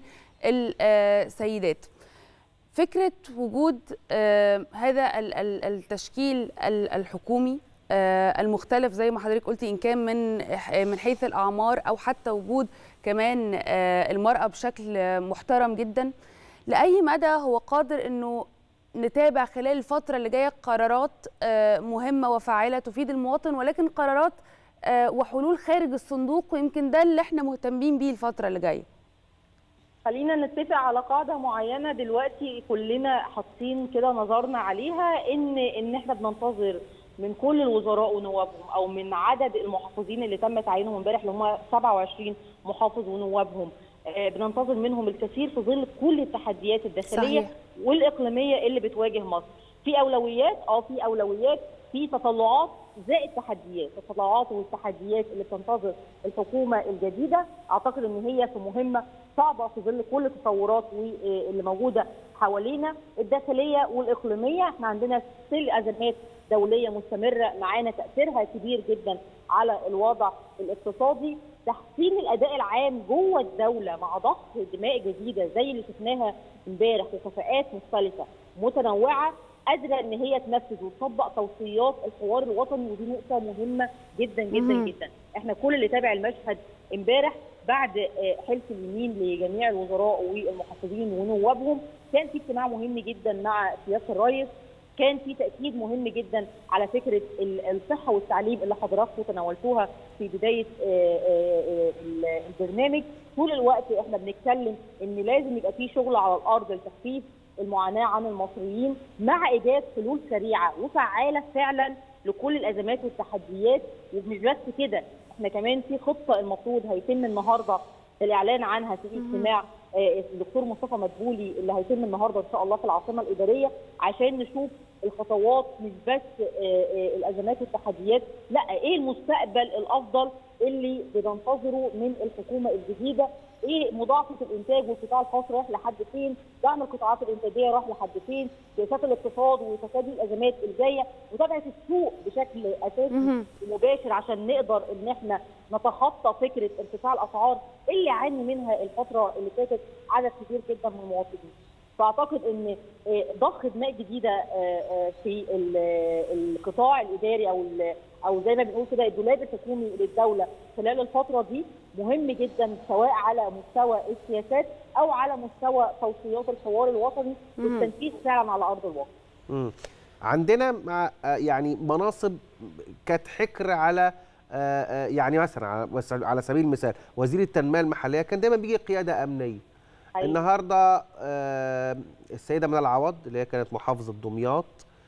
السيدات فكره وجود آم، هذا ال- ال- التشكيل ال- الحكومي آه، المختلف زي ما حضرتك قلتي ان كان من من حيث الاعمار او حتى وجود كمان آه، المراه بشكل آه، محترم جدا لاي مدى هو قادر انه نتابع خلال الفتره اللي جايه قرارات آه، مهمه وفاعله تفيد المواطن ولكن قرارات آه، وحلول خارج الصندوق ويمكن ده اللي احنا مهتمين بيه الفتره اللي جايه خلينا نتفق على قاعده معينه دلوقتي كلنا حاطين كده نظرنا عليها ان ان احنا بننتظر من كل الوزراء ونوابهم او من عدد المحافظين اللي تم تعيينهم امبارح اللي هم 27 محافظ ونوابهم آه، بننتظر منهم الكثير في ظل كل التحديات الداخليه صحيح. والاقليميه اللي بتواجه مصر في اولويات اه في اولويات في تطلعات زائد تحديات التطلعات والتحديات اللي بتنتظر الحكومه الجديده اعتقد ان هي في مهمه صعبه في ظل كل التطورات واللي موجوده حوالينا الداخليه والاقليميه احنا عندنا سل ازمات دوليه مستمره معانا تاثيرها كبير جدا على الوضع الاقتصادي تحسين الاداء العام جوه الدوله مع ضخ دماء جديده زي اللي شفناها امبارح وكفاءات مختلفه متنوعه قادره ان هي تنفذ وتطبق توصيات الحوار الوطني ودي نقطه مهمه جدا جدا مم. جدا احنا كل اللي تابع المشهد امبارح بعد آه، حلف اليمين لجميع الوزراء والمحافظين ونوابهم كان في اجتماع مهم جدا مع سياده الرئيس كان في تاكيد مهم جدا على فكره ال- الصحه والتعليم اللي حضراتكم تناولتوها في بدايه آه، آه، آه، ال- البرنامج طول الوقت احنا بنتكلم ان لازم يبقى في شغل على الارض لتخفيف المعاناه عن المصريين مع ايجاد حلول سريعه وفعاله فعلا لكل الازمات والتحديات ومش بس كده احنا كمان في خطه المفروض هيتم النهارده الاعلان عنها في اجتماع آه، الدكتور مصطفى مدبولي اللي هيتم النهارده ان شاء الله في العاصمه الاداريه عشان نشوف الخطوات مش بس آه، آه، الازمات والتحديات لا ايه المستقبل الافضل اللي بننتظره من الحكومه الجديده ايه مضاعفه الانتاج والقطاع الخاص رايح لحد فين دعم القطاعات الانتاجيه رايح لحد فين سياسات الاقتصاد وتفادي الازمات الجايه متابعه السوق بشكل اساسي مهم. مباشر عشان نقدر ان احنا نتخطى فكره ارتفاع الاسعار اللي عاني منها الفتره اللي فاتت عدد كبير جدا من المواطنين. فاعتقد ان آه، ضخ دماء جديده آه، آه، في ال- القطاع الاداري او ال- او زي ما بنقول كده الدولاب الحكومي للدوله خلال الفتره دي مهم جدا سواء على مستوى السياسات او على مستوى توصيات الحوار الوطني مهم. والتنفيذ فعلا على ارض الواقع. مم. عندنا مع آه، يعني مناصب كانت حكر على آه، آه، يعني مثلا على وس- على سبيل المثال وزير التنميه المحليه كان دايما بيجي قياده امنيه أيوة. النهارده آه، السيده منى العوض اللي هي كانت محافظه دمياط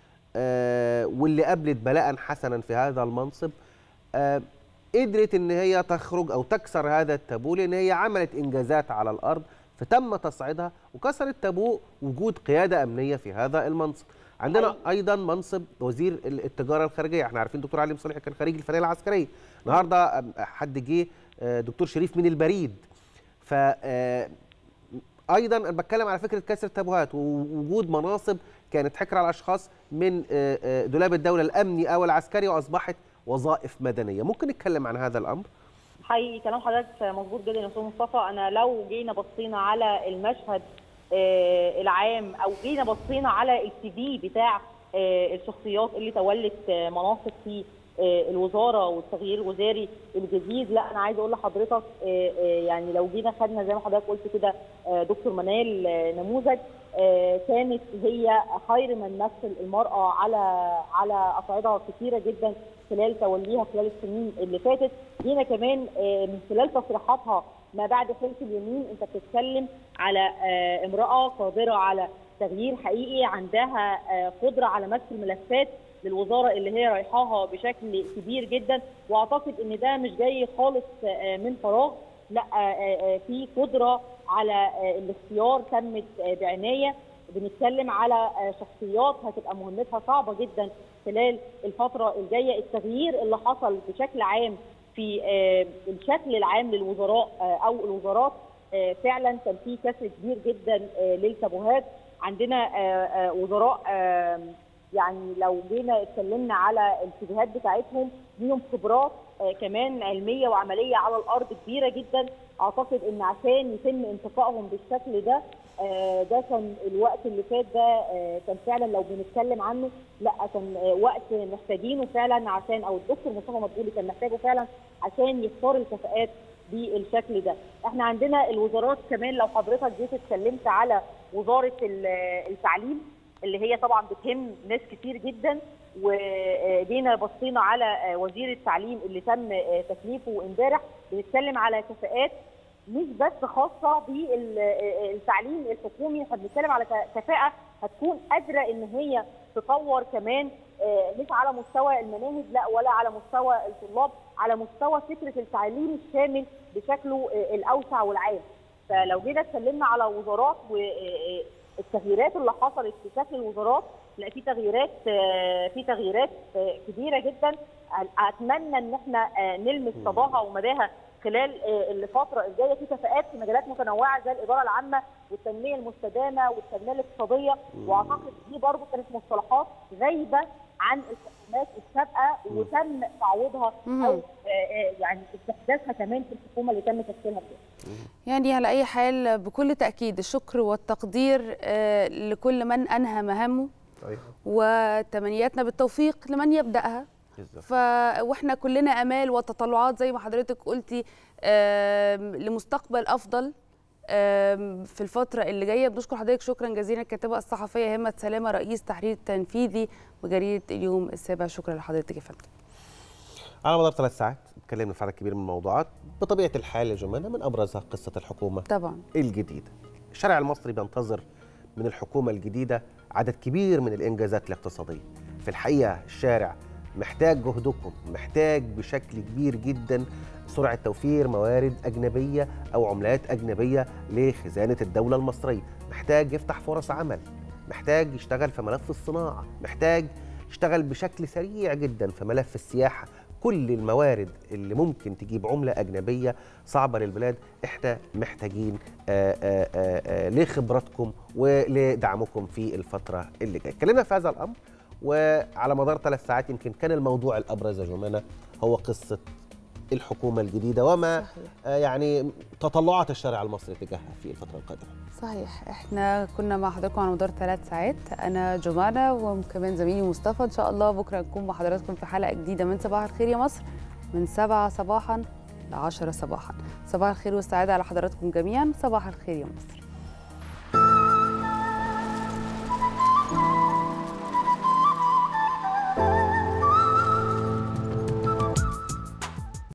آه، واللي قابلت بلاء حسنا في هذا المنصب آه، قدرت ان هي تخرج او تكسر هذا التابو لان هي عملت انجازات على الارض فتم تصعيدها وكسر التابو وجود قياده امنيه في هذا المنصب عندنا ايضا منصب وزير ال- التجاره الخارجيه احنا عارفين دكتور علي مصالح كان خريج الفنيه العسكريه النهارده أم- حد جه آه، دكتور شريف من البريد ف آه، ايضا انا بتكلم على فكره كسر التابوهات ووجود مناصب كانت حكر على اشخاص من آه، آه، دولاب الدوله الامني او العسكري واصبحت وظائف مدنيه ممكن نتكلم عن هذا الامر حقيقي كلام حضرتك مظبوط جدا يا استاذ مصطفى انا لو جينا بصينا على المشهد آه، العام او جينا بصينا على السي في بتاع آه، الشخصيات اللي تولت آه، مناصب في آه، الوزاره والتغيير الوزاري الجديد لا انا عايزه اقول لحضرتك آه، آه، يعني لو جينا خدنا زي ما حضرتك قلت كده آه، دكتور منال آه، نموذج آه، كانت هي خير من مثل المراه على على اصعده كثيره جدا خلال توليها خلال السنين اللي فاتت جينا كمان آه، من خلال تصريحاتها ما بعد حلف اليمين انت بتتكلم على آه، امراه قادره على تغيير حقيقي عندها آه، قدره على مسك الملفات للوزاره اللي هي رايحاها بشكل كبير جدا واعتقد ان ده مش جاي خالص آه، من فراغ لا آه، آه، في قدره على آه، الاختيار تمت آه، بعنايه بنتكلم على آه، شخصيات هتبقى مهمتها صعبه جدا خلال الفتره الجايه التغيير اللي حصل بشكل عام في آه، الشكل العام للوزراء آه، او الوزارات آه، فعلا كان في كسر كبير جدا آه، للكابوهات عندنا آه، آه، وزراء آه، يعني لو جينا اتكلمنا على الشبهات بتاعتهم ليهم خبرات آه، كمان علميه وعمليه على الارض كبيره جدا اعتقد ان عشان يتم انتقائهم بالشكل ده آه، ده كان الوقت اللي فات ده آه، كان فعلا لو بنتكلم عنه لا كان آه، وقت محتاجينه فعلا عشان او الدكتور مصطفى مدبولي كان محتاجه فعلا عشان يختار الكفاءات بالشكل ده احنا عندنا الوزارات كمان لو حضرتك جيت اتكلمت على وزاره ال- التعليم اللي هي طبعا بتهم ناس كتير جدا وجينا بصينا على وزير التعليم اللي تم تكليفه امبارح بنتكلم على كفاءات مش بس خاصه بالتعليم الحكومي احنا بنتكلم على كفاءه هتكون قادره ان هي تطور كمان آه، مش على مستوى المناهج لا ولا على مستوى الطلاب على مستوى فكره التعليم الشامل بشكله آه، الاوسع والعام فلو جينا اتكلمنا على وزارات والتغييرات اللي حصلت في شكل الوزارات لا في تغييرات آه، في تغييرات آه، كبيره جدا اتمنى ان احنا آه، نلمس صداها ومداها خلال آه، الفتره الجايه في كفاءات في مجالات متنوعه زي الاداره العامه والتنميه المستدامه والتنميه الاقتصاديه واعتقد دي برضو كانت مصطلحات غايبه عن الحكومات السابقه وتم تعويضها مم. او آه، آه، يعني استحداثها كمان في الحكومه اللي تم تشكيلها فيها. يعني على أي حال بكل تأكيد الشكر والتقدير آه، لكل من أنهى مهامه أيوة. وتمنياتنا بالتوفيق لمن يبدأها بالظبط. ف واحنا كلنا امال وتطلعات زي ما حضرتك قلتي آم، لمستقبل افضل آم، في الفتره اللي جايه بنشكر حضرتك شكرا جزيلا الكاتبه الصحفيه همه سلامه رئيس تحرير تنفيذي بجريده اليوم السابع شكرا لحضرتك يا فندم على مدار ثلاث ساعات اتكلمنا في عدد كبير من الموضوعات بطبيعه الحال يا جماعه من ابرزها قصه الحكومه طبعا الجديده الشارع المصري بينتظر من الحكومه الجديده عدد كبير من الانجازات الاقتصاديه في الحقيقه الشارع محتاج جهدكم محتاج بشكل كبير جدا سرعه توفير موارد اجنبيه او عملات اجنبيه لخزانه الدوله المصريه محتاج يفتح فرص عمل محتاج يشتغل في ملف الصناعه محتاج يشتغل بشكل سريع جدا في ملف السياحه كل الموارد اللي ممكن تجيب عمله اجنبيه صعبه للبلاد احنا محتاجين آآ آآ آآ لخبراتكم ولدعمكم في الفتره اللي جايه اتكلمنا في هذا الامر وعلى مدار ثلاث ساعات يمكن كان الموضوع الابرز يا جمانه هو قصه الحكومه الجديده وما آه يعني تطلعات الشارع المصري تجاهها في الفتره القادمه صحيح احنا كنا مع حضراتكم على مدار ثلاث ساعات انا جمانة وكمان زميلي مصطفى ان شاء الله بكره نكون مع حضراتكم في حلقه جديده من صباح الخير يا مصر من 7 صباحا ل 10 صباحا صباح الخير والسعاده على حضراتكم جميعا صباح الخير يا مصر